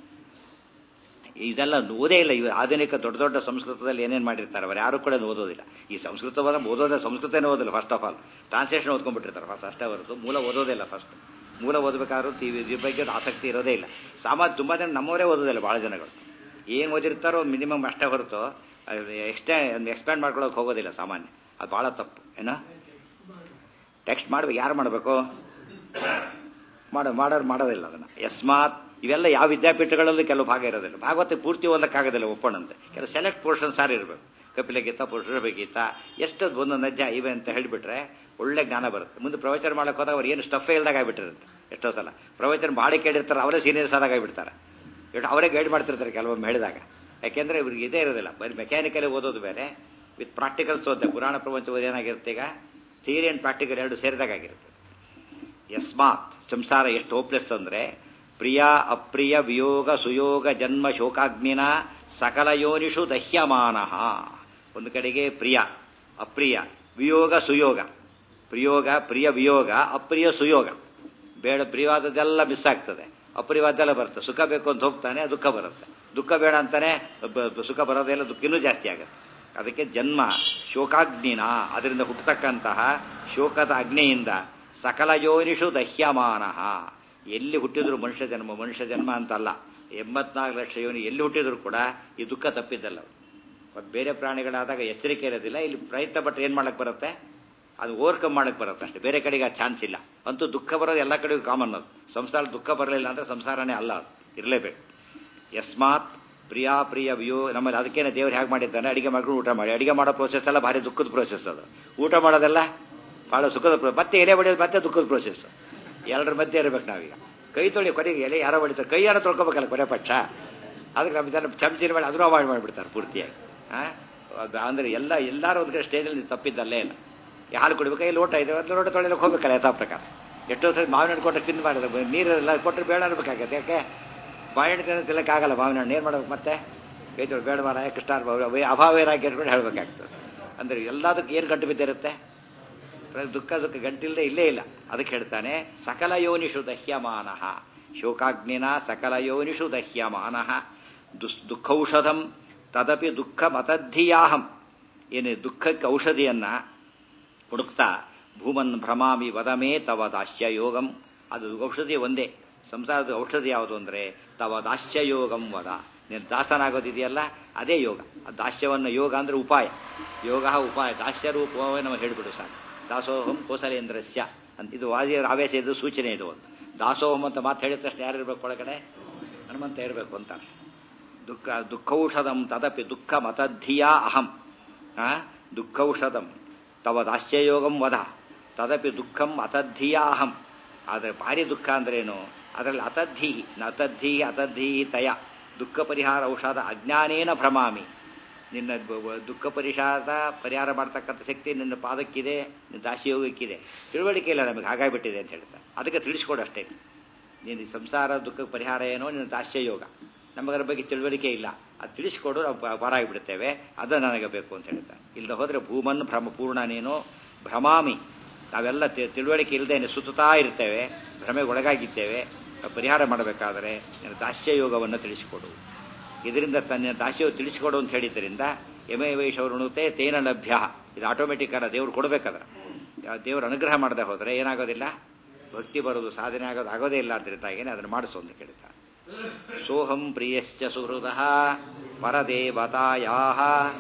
Speaker 1: ಇದೆಲ್ಲ ಓದೇ ಇಲ್ಲ ಇವು ಆಧುನಿಕ ದೊಡ್ಡ ದೊಡ್ಡ ಸಂಸ್ಕೃತದಲ್ಲಿ ಏನೇನು ಮಾಡಿರ್ತಾರೆ ಅವ್ರು ಯಾರು ಕೂಡ ಓದೋದಿಲ್ಲ ಈ ಸಂಸ್ಕೃತವನ್ನ ಓದೋದೇ ಸಂಸ್ಕೃತನೇ ಓದಿಲ್ಲ ಫಸ್ಟ್ ಆಫ್ ಆಲ್ ಟ್ರಾನ್ಸ್ಲೇಷನ್ ಓದ್ಕೊಂಡ್ಬಿಟ್ಟಿರ್ತಾರೆ ಫಸ್ಟ್ ಅಷ್ಟೇ ಹೊರತು ಮೂಲ ಓದೋದಿಲ್ಲ ಫಸ್ಟ್ ಮೂಲ ಓದಬೇಕಾದ್ರೂ ಟಿ ವಿ ಇದ್ರ ಬಗ್ಗೆ ಆಸಕ್ತಿ ಇರೋದೇ ಇಲ್ಲ ಸಾಮಾನ್ಯ ತುಂಬ ಜನ ನಮ್ಮವರೇ ಓದೋದಿಲ್ಲ ಭಾಳ ಜನಗಳು ಏನು ಓದಿರ್ತಾರೋ ಮಿನಿಮಮ್ ಅಷ್ಟೇ ಹೊರತು ಎಕ್ಸ್ಟೇ ಎಕ್ಸ್ಪ್ಯಾಂಡ್ ಮಾಡ್ಕೊಳ್ಳೋಕೆ ಹೋಗೋದಿಲ್ಲ ಸಾಮಾನ್ಯ ಅದು ಭಾಳ ತಪ್ಪು ಏನೋ ಟೆಕ್ಸ್ಟ್ ಮಾಡ್ಬೇಕು ಯಾರು ಮಾಡಬೇಕು ಮಾಡೋ ಮಾಡೋರು ಮಾಡೋದಿಲ್ಲ ಅದನ್ನು ಯಸ್ಮಾತ್ ಇವೆಲ್ಲ ಯಾವ ವಿದ್ಯಾಪೀಠಗಳಲ್ಲೂ ಕೆಲವು ಭಾಗ ಇರೋದಿಲ್ಲ ಭಾಗವತ ಪೂರ್ತಿ ಓದಕ್ಕಾಗೋದಿಲ್ಲ ಒಪ್ಪಣಂತೆ ಕೆಲವು ಸೆಲೆಕ್ಟ್ ಪೋರ್ಷನ್ ಸಾರಿ ಇರಬೇಕು ಕಪಿಲ ಗೀತ ಪುರುಷರ ಗೀತ ಎಷ್ಟು ಒಂದೊಂದು ಅಜ್ಜ ಇವೆ ಅಂತ ಹೇಳಿಬಿಟ್ರೆ ಒಳ್ಳೆ ಜ್ಞಾನ ಬರುತ್ತೆ ಮುಂದೆ ಪ್ರವಚನ ಮಾಡಕ್ಕೆ ಹೋದಾಗ ಅವ್ರು ಏನು ಸ್ಟಫೇ ಇಲ್ದಾಗ ಆಗಿಬಿಟ್ಟಿರುತ್ತೆ ಎಷ್ಟೋ ಸಲ ಪ್ರವಚನ ಭಾಳ ಕೇಳಿರ್ತಾರೆ ಅವರೇ ಸೀನಿಯರ್ಸ್ ಆದಾಗ ಆಗಿಬಿಡ್ತಾರೆ ಎಷ್ಟು ಅವರೇ ಗೈಡ್ ಮಾಡ್ತಿರ್ತಾರೆ ಕೆಲವೊಮ್ಮೆ ಹೇಳಿದಾಗ ಯಾಕೆಂದ್ರೆ ಇವ್ರಿಗೆ ಇದೇ ಇರೋದಿಲ್ಲ ಬರೀ ಮೆಕ್ಯಾನಿಕಲಿ ಓದೋದು ಬೇರೆ ವಿತ್ ಪ್ರಾಕ್ಟಿಕಲ್ಸ್ ಓದ್ದೆ ಪುರಾಣ ಪ್ರಪಂಚ ಓದಿ ಏನಾಗಿರುತ್ತೆ ಈಗ ಥಿಯರಿ ಆ್ಯಂಡ್ ಪ್ರಾಕ್ಟಿಕಲ್ ಎರಡು ಸೇರಿದಾಗ ಆಗಿರುತ್ತೆ ಯಸ್ಮಾತ್ ಸಂಸಾರ ಎಷ್ಟು ಹೋಪ್ಲೆಸ್ ಅಂದ್ರೆ ಪ್ರಿಯ ಅಪ್ರಿಯ ವಿಯೋಗ ಸುಯೋಗ ಜನ್ಮ ಶೋಕಾಗ್ನಿನ ಸಕಲ ಯೋನಿಷು ದಹ್ಯಮಾನ ಒಂದು ಕಡೆಗೆ ಪ್ರಿಯ ಅಪ್ರಿಯ ವಿಯೋಗ ಸುಯೋಗ ಪ್ರಿಯೋಗ ಪ್ರಿಯ ವಿಯೋಗ ಅಪ್ರಿಯ ಸುಯೋಗ ಬೇಡ ಪ್ರಿಯವಾದದ್ದೆಲ್ಲ ಮಿಸ್ ಆಗ್ತದೆ ಅಪ್ರಿಯವಾದ್ದೆಲ್ಲ ಬರುತ್ತೆ ಸುಖ ಬೇಕು ಅಂತ ಹೋಗ್ತಾನೆ ದುಃಖ ಬರುತ್ತೆ ದುಃಖ ಬೇಡ ಅಂತಾನೆ ಬ- ಬ- ಸುಖ ಬರೋದೆಲ್ಲ ದುಃಖ ಇನ್ನೂ ಜಾಸ್ತಿ ಆಗುತ್ತೆ ಅದಕ್ಕೆ ಜನ್ಮ ಶೋಕಾಗ್ನಿನ ಅದರಿಂದ ಹುಟ್ಟತಕ್ಕಂತಹ ಶೋಕದ ಅಗ್ನಿಯಿಂದ ಸಕಲ ಯೋನಿಷು ದಹ್ಯಮಾನ ಎಲ್ಲಿ ಹುಟ್ಟಿದ್ರು ಮನುಷ್ಯ ಜನ್ಮ ಮನುಷ್ಯ ಜನ್ಮ ಅಂತಲ್ಲ ಎಂಬತ್ನಾಲ್ಕು ಲಕ್ಷ ಯೋನಿ ಎಲ್ಲಿ ಹುಟ್ಟಿದ್ರು ಕೂಡ ಈ ದುಃಖ ತಪ್ಪಿದ್ದಲ್ಲ ಮತ್ತು ಬೇರೆ ಪ್ರಾಣಿಗಳಾದಾಗ ಎಚ್ಚರಿಕೆ ಇರೋದಿಲ್ಲ ಇಲ್ಲಿ ಪ್ರಯತ್ನ ಪಟ್ಟು ಏನು ಮಾಡಕ್ಕೆ ಬರುತ್ತೆ ಅದು ಓವರ್ಕಮ್ ಮಾಡಕ್ಕೆ ಬರುತ್ತೆ ಅಷ್ಟೇ ಬೇರೆ ಕಡೆಗೆ ಆ ಚಾನ್ಸ್ ಇಲ್ಲ ಅಂತೂ ದುಃಖ ಬರೋದು ಎಲ್ಲ ಕಡೆಗೂ ಕಾಮನ್ ಅದು ಸಂಸಾರ ದುಃಖ ಬರಲಿಲ್ಲ ಅಂದರೆ ಸಂಸಾರನೇ ಅಲ್ಲ ಅದು ಇರಲೇಬೇಕು ಯಸ್ಮಾತ್ ಪ್ರಿಯಾ ಪ್ರಿಯ ವ್ಯೂ ನಮ್ಮಲ್ಲಿ ಅದಕ್ಕೇನೆ ದೇವ್ರು ಹೇಗೆ ಮಾಡಿದ್ದಾನೆ ಅಡಿಗೆ ಮಾಡ್ಕೊಂಡು ಊಟ ಮಾಡಿ ಅಡಿಗೆ ಮಾಡೋ ಪ್ರೋಸೆಸ್ ಎಲ್ಲ ಭಾರಿ ದುಃಖದ ಪ್ರೋಸೆಸ್ ಅದು ಊಟ ಮಾಡೋದೆಲ್ಲ ಭಾಳ ಸುಖದ ಪ್ರೋ ಮತ್ತೆ ಎಲೆ ಹೊಡೆಯೋದು ಮತ್ತೆ ದುಃಖದ ಪ್ರೋಸೆಸ್ ಎಲ್ಲರ ಮಧ್ಯೆ ಇರಬೇಕು ನಾವೀಗ ಕೈ ತೊಳಿ ಕೊನೆಗೆ ಎಲೆ ಯಾರೋ ಹೊಡಿತಾರೆ ಕೈ ಯಾರೋ ತೊಳ್ಕೊಬೇಕಲ್ಲ ಕೊನೆ ಪಕ್ಷ ಅದಕ್ಕೆ ನಮ್ಮ ಜನ ಚಮಚಿನ ಮೇಲೆ ಅದನ್ನು ಅವಾಯ್ಡ್ ಮಾಡಿಬಿಡ್ತಾರೆ ಪೂರ್ತಿಯಾಗಿ ಹಾಂ ಅಂದರೆ ಎಲ್ಲ ಎಲ್ಲರೂ ಒಂದು ಕಡೆ ಸ್ಟೇಜಲ್ಲಿ ತಪ್ಪಿದ್ದಲ್ಲೇ ಇಲ್ಲ ಈ ಹಾಲು ಕುಡಿಬೇಕು ಈ ಲೋಟ ಇದೆ ಒಂದು ಲೋಟ ತೊಳಿಲಿಕ್ಕೆ ಹೋಗ್ಬೇಕಲ್ಲ ಯಥಾ ಪ್ರಕಾರ ಎಷ್ಟೋ ಸರಿ ಮಾವಿನ ಹಣ್ಣು ಕೊಟ್ಟರೆ ತಿಂದು ಮಾಡಿದ್ರೆ ನೀರೆಲ್ಲ ಕೊಟ್ಟರೆ ಬೇಡ ಅನ್ಬೇಕಾಗತ್ತೆ ಯಾಕೆ ಬಾಳೆಹಣ್ಣು ತಿನ್ನಕ್ಕಾಗಲ್ಲ ಮಾವಿನ ಹಣ್ಣು ಏನು ಮಾಡ್ಬೇಕು ಮತ್ತೆ ಕೈ ತೊಳಿ ಬೇಡ ಮಾರ ಕೃಷ್ಣ ಅಭಾವೇರಾಗಿ ಇಟ್ಕೊಂಡು ಹೇಳ್ಬೇಕಾಗ್ತದೆ ಅಂದರೆ ಎಲ್ಲದಕ್ಕೆ ಏನು ಗಂಟು ಬಿದ್ದಿರುತ್ತೆ ದುಃಖ ದುಃಖ ಗಂಟಿಲ್ಲದೆ ಇಲ್ಲೇ ಇಲ್ಲ ಅದಕ್ಕೆ ಹೇಳ್ತಾನೆ ಸಕಲ ಯೋನಿಷು ದಹ್ಯಮಾನ ಶೋಕಾಗ್ನಿನ ಸಕಲ ಯೋನಿಷು ದಹ್ಯಮಾನ ದುಸ್ ದುಃಖೌಷಧಂ ತದಪಿ ದುಃಖ ಮತದ್ಧಿಯಾಹಂ ಏನು ದುಃಖಕ್ಕೆ ಔಷಧಿಯನ್ನ ಹುಡುಕ್ತಾ ಭೂಮನ್ ಭ್ರಮಾಮಿ ವದಮೇ ತವ ದಾಸ್ಯ ಯೋಗಂ ಅದು ಔಷಧಿ ಒಂದೇ ಸಂಸಾರದ ಔಷಧಿ ಯಾವುದು ಅಂದರೆ ತವ ದಾಸ್ಯ ಯೋಗಂ ವದ ನೀನು ದಾಸನಾಗೋದಿದೆಯಲ್ಲ ಅದೇ ಯೋಗ ಆ ದಾಸ್ಯವನ್ನು ಯೋಗ ಅಂದರೆ ಉಪಾಯ ಯೋಗ ಉಪಾಯ ದಾಸ್ಯ ರೂಪವೇ ನಾವು ಹೇಳಿಬಿಡು ಸಾಕು ದಾಸೋಹಂ ಕೋಸಲೇಂದ್ರಸ್ಯ ಅಂತ ಇದು ವಾದಿಯರ ಆವೇಶ ಇದು ಸೂಚನೆ ಇದು ಒಂದು ದಾಸೋಹಂ ಅಂತ ಮಾತು ಹೇಳಿದ ತಕ್ಷಣ ಯಾರು ಇರಬೇಕು ಒಳಗಡೆ ಹನುಮಂತ ಇರಬೇಕು ಅಂತ ದುಃಖ ದುಃಖೌಷಧಂ ತದಪಿ ದುಃಖ ಮತದ್ಧಿಯ ಅಹಂ ದುಃಖೌಷಧಂ ತವ ದಾಸ್ಯಯೋಗಂ ವಧ ತದಪಿ ದುಃಖಂ ಅತದ್ಧಿಯ ಅಹಂ ಆದರೆ ಭಾರಿ ದುಃಖ ಅಂದ್ರೇನು ಅದರಲ್ಲಿ ಅತದ್ಧಿ ಅತದ್ಧಿ ಅತದ್ಧಿ ತಯ ದುಃಖ ಪರಿಹಾರ ಔಷಧ ಅಜ್ಞಾನೇನ ಭ್ರಮಾಮಿ ನಿನ್ನ ದುಃಖ ಪರಿಹಾರದ ಪರಿಹಾರ ಮಾಡ್ತಕ್ಕಂಥ ಶಕ್ತಿ ನಿನ್ನ ಪಾದಕ್ಕಿದೆ ನಿನ್ನ ದಾಸಿಯೋಗಕ್ಕಿದೆ ತಿಳುವಳಿಕೆ ಇಲ್ಲ ನಮಗೆ ಹಾಗಾಗಿಬಿಟ್ಟಿದೆ ಅಂತ ಹೇಳ್ತಾರೆ ಅದಕ್ಕೆ ತಿಳಿಸ್ಕೊಡು ಅಷ್ಟೇ ನೀನು ಸಂಸಾರ ದುಃಖ ಪರಿಹಾರ ಏನೋ ನಿನ್ನ ದಾಸ್ಯಯೋಗ ನಮಗರ ಬಗ್ಗೆ ತಿಳುವಳಿಕೆ ಇಲ್ಲ ಅದು ತಿಳಿಸ್ಕೊಡು ನಾವು ಪಾರಾಗಿಬಿಡ್ತೇವೆ ಅದು ನನಗೆ ಬೇಕು ಅಂತ ಹೇಳ್ತಾರೆ ಇಲ್ಲದೆ ಹೋದರೆ ಭೂಮನ್ ಭ್ರಮ ಪೂರ್ಣ ನೀನು ಭ್ರಮಾಮಿ ನಾವೆಲ್ಲ ತಿಳುವಳಿಕೆ ಇಲ್ಲದೆ ಸುತ್ತುತ್ತಾ ಇರ್ತೇವೆ ಭ್ರಮೆಗೆ ಒಳಗಾಗಿದ್ದೇವೆ ಪರಿಹಾರ ಮಾಡಬೇಕಾದರೆ ನಿನ್ನ ದಾಸ್ಯಯೋಗವನ್ನು ತಿಳಿಸಿಕೊಡು ಇದರಿಂದ ತನ್ನ ದಾಸ್ಯವು ತಿಳಿಸಿಕೊಡು ಅಂತ ಹೇಳಿದ್ದರಿಂದ ಎಮೆ ವೈಷವರುಣುತೆ ತೇನ ಲಭ್ಯ ಇದು ಆಟೋಮೆಟಿಕ್ ಅಲ್ಲ ದೇವ್ರು ಕೊಡಬೇಕಾದ್ರೆ ದೇವರು ಅನುಗ್ರಹ ಮಾಡದೆ ಹೋದರೆ ಏನಾಗೋದಿಲ್ಲ ಭಕ್ತಿ ಬರೋದು ಸಾಧನೆ ಆಗೋದು ಆಗೋದೇ ಇಲ್ಲ ಅದರಿಂದಾಗೇನೆ ಅದನ್ನು ಮಾಡಿಸು ಅಂತ ಕೇಳ್ತಾರೆ ಸೋಹಂ ಪ್ರಿಯಶ್ಚ ಸುಹೃದ ಪರದೇವತಾಯಾ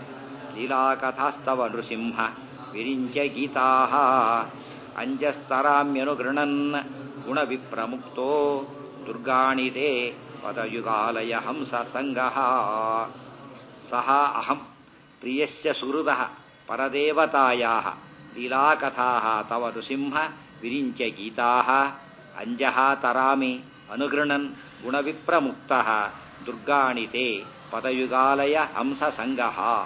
Speaker 1: ಲೀಲಾಕಥಾಸ್ತವ ನೃಸಿಂಹ ವಿರಿಂಚ ಗೀತಾ ಅಂಜಸ್ತರಾಮ್ಯನುಗೃಣನ್ ಗುಣವಿಪ್ರಮುಕ್ತೋ ದುರ್ಗಾಣಿತೆ ಪದಯುಗಾಲಯ ಹಂಸ ಸಂಗ ಸಹ ಅಹಂ ಪ್ರಿಯಸ್ಯ ಸುಹೃದ ಪರದೇವತಾಯಾ ಲೀಲಾಕಥಾ ತವ ನೃಸಿಂಹ ವಿರಿಂಚ ಗೀತಾ ಅಂಜಃ ತರಾಮಿ ಅನುಗೃಣನ್ ಗುಣವಿಪ್ರಮುಕ್ತ ದುರ್ಗಾಣಿತೆ ಪದಯುಗಾಲಯ ಹಂಸ ಸಂಗ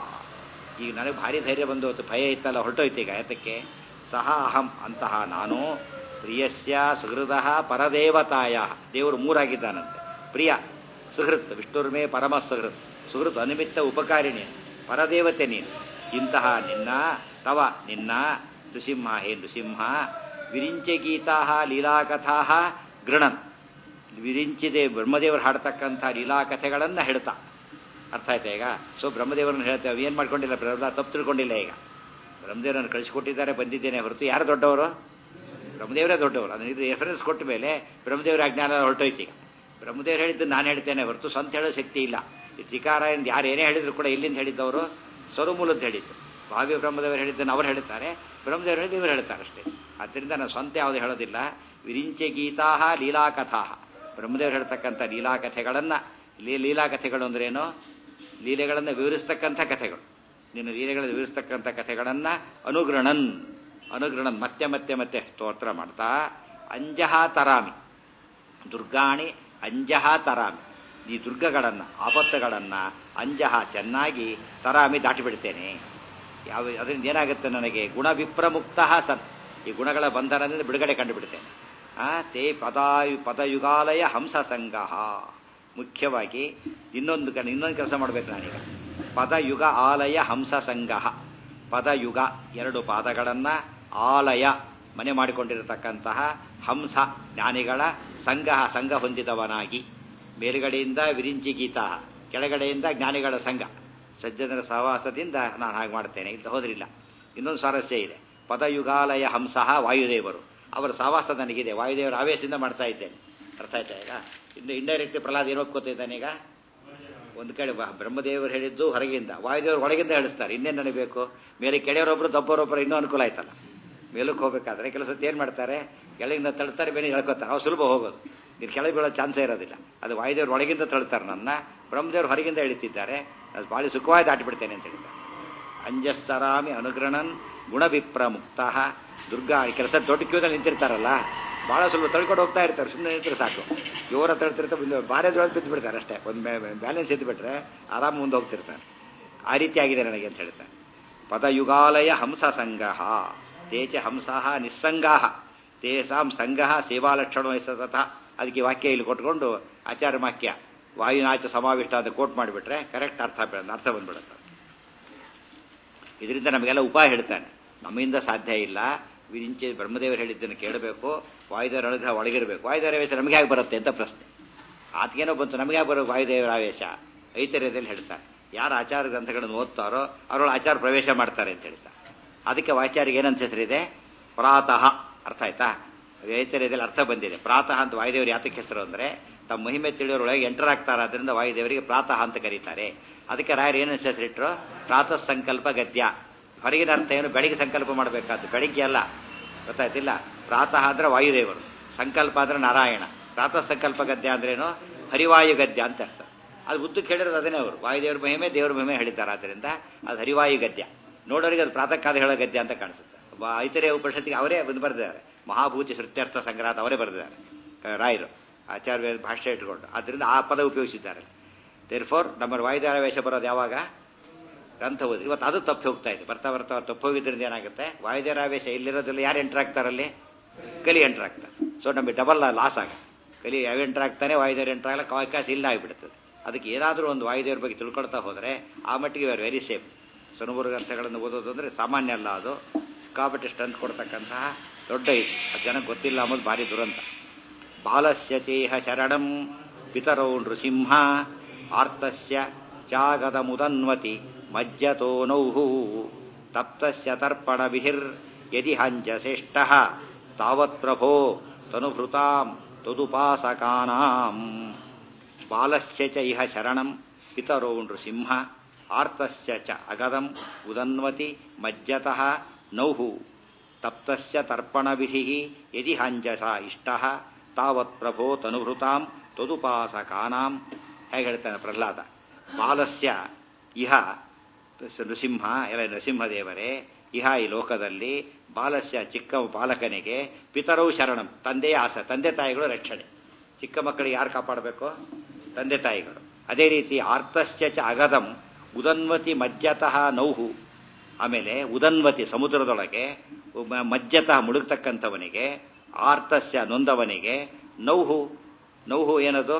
Speaker 1: ಈಗ ನನಗೆ ಭಾರಿ ಧೈರ್ಯ ಬಂದು ಹೊತ್ತು ಭಯ ಇತ್ತಲ್ಲ ಹೊರಟೋಯ್ತು ಈಗ ಯಾತಕ್ಕೆ ಸಹ ಅಹಂ ಅಂತಹ ನಾನು ಪ್ರಿಯಸ್ಯ ಸುಹೃದ ಪರದೇವತಾಯ ದೇವರು ಮೂರಾಗಿದ್ದಾನಂತೆ ಪ್ರಿಯ ಸುಹೃತ್ ವಿಷ್ಣುರ್ಮೇ ಪರಮ ಸುಹೃತ್ ಸುಹೃತ್ ಅನಿಮಿತ್ತ ಉಪಕಾರಿಣಿ ಪರದೇವತೆ ನೀನು ಇಂತಹ ನಿನ್ನ ತವ ನಿನ್ನ ನೃಸಿಂಹ ಹೇ ನೃಸಿಂಹ ವಿರಿಂಚ ಗೀತಾ ಲೀಲಾಕಥಾ ಗೃಣನ್ ವಿರಿಂಚಿದೆ ಬ್ರಹ್ಮದೇವರು ಹಾಡ್ತಕ್ಕಂಥ ಲೀಲಾಕಥೆಗಳನ್ನು ಹೇಳ್ತಾ ಅರ್ಥ ಆಯ್ತಾ ಈಗ ಸೊ ಬ್ರಹ್ಮದೇವರನ್ನು ಹೇಳ್ತೇವೆ ಏನು ಮಾಡ್ಕೊಂಡಿಲ್ಲ ಬ್ರಹ್ಮ ತಪ್ಪು ತಿಳ್ಕೊಂಡಿಲ್ಲ ಈಗ ಬ್ರಹ್ಮದೇವರನ್ನು ಕಳಿಸಿಕೊಟ್ಟಿದ್ದಾರೆ ಬಂದಿದ್ದೇನೆ ಹೊರತು ಯಾರು ದೊಡ್ಡವರು ಬ್ರಹ್ಮದೇವರೇ ದೊಡ್ಡವರು ಅದನ್ನ ಇದು ರೆಫರೆನ್ಸ್ ಕೊಟ್ಟ ಮೇಲೆ ಬ್ರಹ್ಮದೇವರ ಅಜ್ಞಾನ ಹೊರಟೋಯ್ತು ಈಗ ಬ್ರಹ್ಮದೇವರು ಹೇಳಿದ್ದು ನಾನು ಹೇಳ್ತೇನೆ ಹೊರತು ಸ್ವಂತ ಹೇಳೋ ಶಕ್ತಿ ಇಲ್ಲ ಈ ತ್ರಿಕಾರ ಯಾರು ಏನೇ ಹೇಳಿದ್ರು ಕೂಡ ಎಲ್ಲಿಂದ ಹೇಳಿದ್ದವರು ಸ್ವರುಮೂಲದ್ದು ಹೇಳಿದ್ದು ಭಾವ್ಯ ಬ್ರಹ್ಮದೇವರು ಹೇಳಿದ್ದನ್ನು ಅವ್ರು ಹೇಳ್ತಾರೆ ಬ್ರಹ್ಮದೇವರು ಹೇಳಿದ್ದು ಇವರು ಹೇಳ್ತಾರೆ ಅಷ್ಟೇ ಆದ್ದರಿಂದ ನಾನು ಸ್ವಂತ ಯಾವುದು ಹೇಳೋದಿಲ್ಲ ವಿರಿಂಚೆ ಗೀತಾ ಲೀಲಾಕಥಾ ಬ್ರಹ್ಮದೇವರು ಹೇಳ್ತಕ್ಕಂಥ ಲೀಲಾಕಥೆಗಳನ್ನು ಲೀ ಲೀಲಾಕಥೆಗಳು ಅಂದ್ರೇನು ಲೀಲೆಗಳನ್ನು ವಿವರಿಸ್ತಕ್ಕಂಥ ಕಥೆಗಳು ನಿನ್ನ ಲೀಲೆಗಳನ್ನು ವಿವರಿಸ್ತಕ್ಕಂಥ ಕಥೆಗಳನ್ನು ಅನುಗ್ರಹಣನ್ ಅನುಗ್ರಹಣನ್ ಮತ್ತೆ ಮತ್ತೆ ಮತ್ತೆ ಸ್ತೋತ್ರ ಮಾಡ್ತಾ ಅಂಜಹ ತರಾಮಿ ದುರ್ಗಾಣಿ ಅಂಜಹ ತರಾಮಿ ಈ ದುರ್ಗಗಳನ್ನು ಆಪತ್ತುಗಳನ್ನು ಅಂಜಹ ಚೆನ್ನಾಗಿ ತರಾಮಿ ದಾಟಿಬಿಡ್ತೇನೆ ಯಾವ ಅದರಿಂದ ಏನಾಗುತ್ತೆ ನನಗೆ ಗುಣ ವಿಪ್ರಮುಕ್ತ ಸನ್ ಈ ಗುಣಗಳ ಬಂಧನದಿಂದ ಬಿಡುಗಡೆ ಕಂಡುಬಿಡ್ತೇನೆ ಆ ತೇ ಪದಾಯು ಪದಯುಗಾಲಯ ಹಂಸ ಸಂಗಹ ಮುಖ್ಯವಾಗಿ ಇನ್ನೊಂದು ಕ ಇನ್ನೊಂದು ಕೆಲಸ ಮಾಡಬೇಕು ನಾನೀಗ ಪದಯುಗ ಆಲಯ ಹಂಸ ಸಂಗಹ ಪದಯುಗ ಎರಡು ಪಾದಗಳನ್ನು ಆಲಯ ಮನೆ ಮಾಡಿಕೊಂಡಿರತಕ್ಕಂತಹ ಹಂಸ ಜ್ಞಾನಿಗಳ ಸಂಗಹ ಸಂಘ ಹೊಂದಿದವನಾಗಿ ಮೇಲುಗಡೆಯಿಂದ ವಿರಿಂಚಿ ಗೀತಾ ಕೆಳಗಡೆಯಿಂದ ಜ್ಞಾನಿಗಳ ಸಂಘ ಸಜ್ಜನರ ಸಹವಾಸದಿಂದ ನಾನು ಹಾಗೆ ಮಾಡ್ತೇನೆ ಇಲ್ಲ ಹೋದ್ರಿಲ್ಲ ಇನ್ನೊಂದು ಸ್ವಾರಸ್ಯ ಇದೆ ಪದಯುಗಾಲಯ ಹಂಸಃ ವಾಯುದೇವರು ಅವರ ಸಹವಾಸ ನನಗಿದೆ ವಾಯುದೇವರ ಆವೇಶದಿಂದ ಮಾಡ್ತಾ ಇದ್ದೇನೆ ಅರ್ಥ ಆಯ್ತಾ ಈಗ ಇನ್ನು ಇಂಡೈರೆಕ್ಟ್ ಪ್ರಹ್ಲಾದ್ ಏನು ಒಪ್ಕೋತಿದ್ದಾನೆ ಈಗ ಒಂದು ಕಡೆ ಬ- ಬ್ರಹ್ಮದೇವರು ಹೇಳಿದ್ದು ಹೊರಗಿಂದ ವಾಯುದೇವರು ಒಳಗಿಂದ ಹೇಳಿಸ್ತಾರೆ ಇನ್ನೇನು ನನಗೆ ಬೇಕು ಮೇಲೆ ಕೆಳೆಯವರೊಬ್ರು ದಬ್ಬರೊಬ್ಬರು ಇನ್ನೂ ಅನುಕೂಲ ಆಯ್ತಲ್ಲ ಮೇಲಕ್ಕೆ ಹೋಗ್ಬೇಕಾದ್ರೆ ಕೆಲಸ ಏನು ಮಾಡ್ತಾರೆ ಕೆಳಗಿಂದ ತಳ್ತಾರೆ ಬೇರೆ ಹೇಳ್ಕೊತಾರೆ ಅವ್ರು ಸುಲಭ ಹೋಗೋದು ನೀನು ಕೆಳಗೆ ಬೀಳೋ ಚಾನ್ಸೇ ಇರೋದಿಲ್ಲ ಅದು ವಾಯುದೇವರು ಒಳಗಿಂದ ತಳ್ತಾರೆ ನನ್ನ ಬ್ರಹ್ಮದೇವರು ಹೊರಗಿಂದ ಎಳಿತಿದ್ದಾರೆ ಅದು ಭಾಳ ಸುಖವಾಗಿ ದಾಟಿಬಿಡ್ತೇನೆ ಅಂತ ಹೇಳಿದ್ದಾರೆ ಅಂಜಸ್ತರಾಮಿ ಅನುಗ್ರಹಣನ್ ಗುಣವಿಪ್ರ ಮುಕ್ತ ದುರ್ಗಾ ಈ ಕೆಲಸ ದೊಡ್ಡ ಕ್ಯೂದಲ್ಲಿ ನಿಂತಿರ್ತಾರಲ್ಲ ಭಾಳ ಸ್ವಲ್ಪ ತಳ್ಕೊಂಡು ಹೋಗ್ತಾ ಇರ್ತಾರೆ ಸುಮ್ಮನೆ ನಿಂತರೆ ಸಾಕು ಜೋರ ತಳ್ತಿರ್ತಾರೆ ಮುಂದೆ ಬಾರ್ಯದೊಳಗೆ ಬಿದ್ದು ಬಿಡ್ತಾರೆ ಅಷ್ಟೇ ಒಂದು ಬ್ಯಾಲೆನ್ಸ್ ಎದ್ದು ಬಿಟ್ರೆ ಆರಾಮ ಮುಂದೆ ಹೋಗ್ತಿರ್ತಾರೆ ಆ ರೀತಿ ಆಗಿದೆ ನನಗೆ ಅಂತ ಹೇಳ್ತಾರೆ ಪದಯುಗಾಲಯ ಹಂಸ ಸಂಗಹ ತೇಚ ಹಂಸಃ ನಿಸ್ಸಂಗಾಹ ತೇಸಾಂ ಸಂಗಹ ಸೇವಾಲಕ್ಷಣ ವಹಿಸತಃ ಅದಕ್ಕೆ ಈ ವಾಕ್ಯ ಇಲ್ಲಿ ಕೊಟ್ಕೊಂಡು ಆಚಾರ್ಯ ವಾಕ್ಯ ವಾಯುನಾಚ ಸಮಾವಿಷ್ಟ ಅಂತ ಕೋಟ್ ಮಾಡಿಬಿಟ್ರೆ ಕರೆಕ್ಟ್ ಅರ್ಥ ಬೀಳ- ಅರ್ಥ ಬಂದ್ಬಿಡುತ್ತೆ ಇದರಿಂದ ನಮಗೆಲ್ಲ ಉಪಾಯ ಹೇಳ್ತಾನೆ ನಮ್ಮಿಂದ ಸಾಧ್ಯ ಇಲ್ಲ ವಿರಿಂಚೆ ಬ್ರಹ್ಮದೇವರು ಹೇಳಿದ್ದನ್ನು ಕೇಳಬೇಕು ವಾಯುದೇವರ ಅನುಗ್ರಹ ಒಳಗಿರಬೇಕು ವಾಯುದೇವರ ಆವೇಶ ನಮಗೆ ಹೇಗೆ ಬರುತ್ತೆ ಅಂತ ಪ್ರಶ್ನೆ ಆತಗೇನೋ ಬಂತು ನಮಗೆ ಹೇಗೆ ಬರೋ ವಾಯುದೇವರ ಆವೇಶ ಐತರ್ಯದಲ್ಲಿ ಹೇಳ್ತಾರೆ ಯಾರು ಆಚಾರ ಗ್ರಂಥಗಳನ್ನು ಓದ್ತಾರೋ ಅವರೊಳ ಆಚಾರ ಪ್ರವೇಶ ಮಾಡ್ತಾರೆ ಅಂತ ಹೇಳ್ತಾರೆ ಅದಕ್ಕೆ ವಾಚಾರಿಗೆ ಏನಂತ ಹೆಸರಿದೆ ಪ್ರಾತಃ ಅರ್ಥ ಆಯ್ತಾ ಐತರ್ಯದಲ್ಲಿ ಅರ್ಥ ಬಂದಿದೆ ಪ್ರಾತಃ ಅಂತ ವಾಯುದೇವರು ಯಾತಕ್ಕೆ ಹೆಸರು ಅಂದರೆ ತಮ್ಮ ಮಹಿಮೆ ತಿಳಿಯೋರೊಳಗೆ ಎಂಟರ್ ಆಗ್ತಾರೆ ಅದರಿಂದ ವಾಯುದೇವರಿಗೆ ಪ್ರಾತಃ ಅಂತ ಕರೀತಾರೆ ಅದಕ್ಕೆ ರಾಯರು ಏನು ಹೆಸರಿಟ್ರು ಪ್ರಾತಃ ಸಂಕಲ್ಪ ಗದ್ಯ ಹೊರಗಿನ ಅರ್ಥ ಏನು ಬೆಳಿಗ್ಗೆ ಸಂಕಲ್ಪ ಮಾಡಬೇಕಾದ್ದು ಬೆಳಿಗ್ಗೆ ಅಲ್ಲ ಗೊತ್ತಾಯ್ತಿಲ್ಲ ಪ್ರಾತಃ ಅಂದ್ರೆ ವಾಯುದೇವರು ಸಂಕಲ್ಪ ಅಂದ್ರೆ ನಾರಾಯಣ ಪ್ರಾತಃ ಸಂಕಲ್ಪ ಗದ್ಯ ಅಂದ್ರೇನು ಹರಿವಾಯು ಗದ್ಯ ಅಂತ ಅರ್ಥ ಅದು ಉದ್ದಕ್ಕೆ ಹೇಳಿರೋದು ಅದನ್ನೇ ಅವರು ವಾಯುದೇವ್ರ ಮಹಿಮೆ ದೇವ್ರ ಮಹಿಮೆ ಹೇಳಿದ್ದಾರೆ ಆದ್ದರಿಂದ ಅದು ಹರಿವಾಯು ಗದ್ಯ ನೋಡೋರಿಗೆ ಅದು ಪ್ರಾತಃ ಕಾಲ ಹೇಳೋ ಗದ್ಯ ಅಂತ ಕಾಣಿಸುತ್ತೆ ವ- ಇತರೆ ಉಪನಿಷತ್ತಿಗೆ ಅವರೇ ಬಂದು ಬರೆದಿದ್ದಾರೆ ಮಹಾಭೂತಿ ಶ್ರುತ್ಯರ್ಥ ಸಂಗ್ರಹ ಅಂತ ಅವರೇ ಬರೆದಿದ್ದಾರೆ ಆ, ರಾಯರು ಆಚಾರ್ಯ ಭಾಷ್ಯ ಇಟ್ಕೊಂಡು ಆದ್ದರಿಂದ ಆ ಪದ ಉಪಯೋಗಿಸಿದ್ದಾರೆ ದೇರ್ ಫೋರ್ ನಮ್ಮ ವಾಯುದೇವರ ವೇಷ ಬರೋದು ಯಾವಾಗ ಗ್ರಂಥ ಓದಿ ಇವತ್ತು ಅದು ತಪ್ಪಿ ಹೋಗ್ತಾ ಇದೆ ಬರ್ತಾ ಬರ್ತಾ ತಪ್ಪು ಹೋಗಿದ್ರಿಂದ ಏನಾಗುತ್ತೆ ವಾಯುದೇವರ ಆವೇಶ ಇಲ್ಲಿರೋದ್ರಲ್ಲಿ ಯಾರು ಎಂಟರ್ ಆಗ್ತಾರಲ್ಲಿ ಕಲಿ ಎಂಟರ್ ಆಗ್ತಾರೆ ಸೊ ನಮಗೆ ಡಬಲ್ ಲಾಸ್ ಆಗ ಕಲಿ ಯಾವ ಎಂಟರ್ ಆಗ್ತಾನೆ ವಾಯುದೇವರು ಎಂಟರ್ ಆಗಲ್ಲ ಅವಕಾಶ ಇಲ್ಲ ಆಗಿಬಿಡ್ತದೆ ಅದಕ್ಕೆ ಏನಾದರೂ ಒಂದು ವಾಯುದೇವ್ರ ಬಗ್ಗೆ ತಿಳ್ಕೊಳ್ತಾ ಹೋದರೆ ಆ ಮಟ್ಟಿಗೆ ವಿ ಆರ್ ವೆರಿ ಸೇಫ್ ಸನುಬರು ಗ್ರಂಥಗಳನ್ನು ಓದೋದು ಅಂದರೆ ಸಾಮಾನ್ಯ ಅಲ್ಲ ಅದು ಸಿಕ್ಕಾಪಟ್ಟೆ ಸ್ಟ್ರೆಂತ್ ಕೊಡ್ತಕ್ಕಂತಹ ದೊಡ್ಡ ಇದು ಅದು ಜನಕ್ಕೆ ಗೊತ್ತಿಲ್ಲ ಅನ್ನೋದು ಭಾರಿ ದುರಂತ ಬಾಲಸ್ಯ ಚೇಹ ಶರಣಂ ಪಿತರೌ ನೃಸಿಂಹ ಆರ್ತಸ್ಯ ಚಾಗದ ಮುದನ್ವತಿ ಮಜ್ಜತೋ ನೌಹು ತಪ್ತಸ್ಯ ತರ್ಪಣ ವಿಹಿರ್ ಯದಿ ಹಂಜಶ್ರೇಷ್ಠ ತಾವತ್ ಪ್ರಭೋ ತನುಭೃತಾಂ ತದುಪಾಸಕಾನಾಂ ಬಾಲಸ್ಯ ಚ ಇಹ ಶರಣಂ ಪಿತರೋ ನೃಸಿಂಹ ಆರ್ತಸ್ಯ ಚ ಅಗದಂ ಉದನ್ವತಿ ಮಜ್ಜತಃ ನೌಹು ತಪ್ತಸ್ಯ ತರ್ಪಣವಿಧಿ ಯದಿ ಹಂಜಸ ಇಷ್ಟ ತಾವತ್ ಪ್ರಭೋ ತನುಭೃತಾಂ ತದುಪಾಸಕಾನಾಂ ಹೇಗೆ ಹೇಳ್ತಾನೆ ಪ್ರಹ್ಲಾದ ಬಾಲಸ್ಯ ಇಹ ನೃಸಿಂಹ ಎಲ್ಲ ನರಸಿಂಹದೇವರೇ ಇಹ ಈ ಲೋಕದಲ್ಲಿ ಬಾಲಸ್ಯ ಚಿಕ್ಕ ಬಾಲಕನಿಗೆ ಪಿತರವು ಶರಣಂ ತಂದೆಯ ಆಸ ತಂದೆ ತಾಯಿಗಳು ರಕ್ಷಣೆ ಚಿಕ್ಕ ಮಕ್ಕಳಿಗೆ ಯಾರು ಕಾಪಾಡಬೇಕು ತಂದೆ ತಾಯಿಗಳು ಅದೇ ರೀತಿ ಆರ್ತಸ್ಯ ಚ ಅಗದಂ ಉದನ್ವತಿ ಮಜ್ಜತಃ ನೌಹು ಆಮೇಲೆ ಉದನ್ವತಿ ಸಮುದ್ರದೊಳಗೆ ಮ- ಮಜ್ಜತಃ ಮುಳುಗ್ತಕ್ಕಂಥವನಿಗೆ ಆರ್ತಸ್ಯ ನೊಂದವನಿಗೆ ನೌಹು ನೌಹು ಏನದು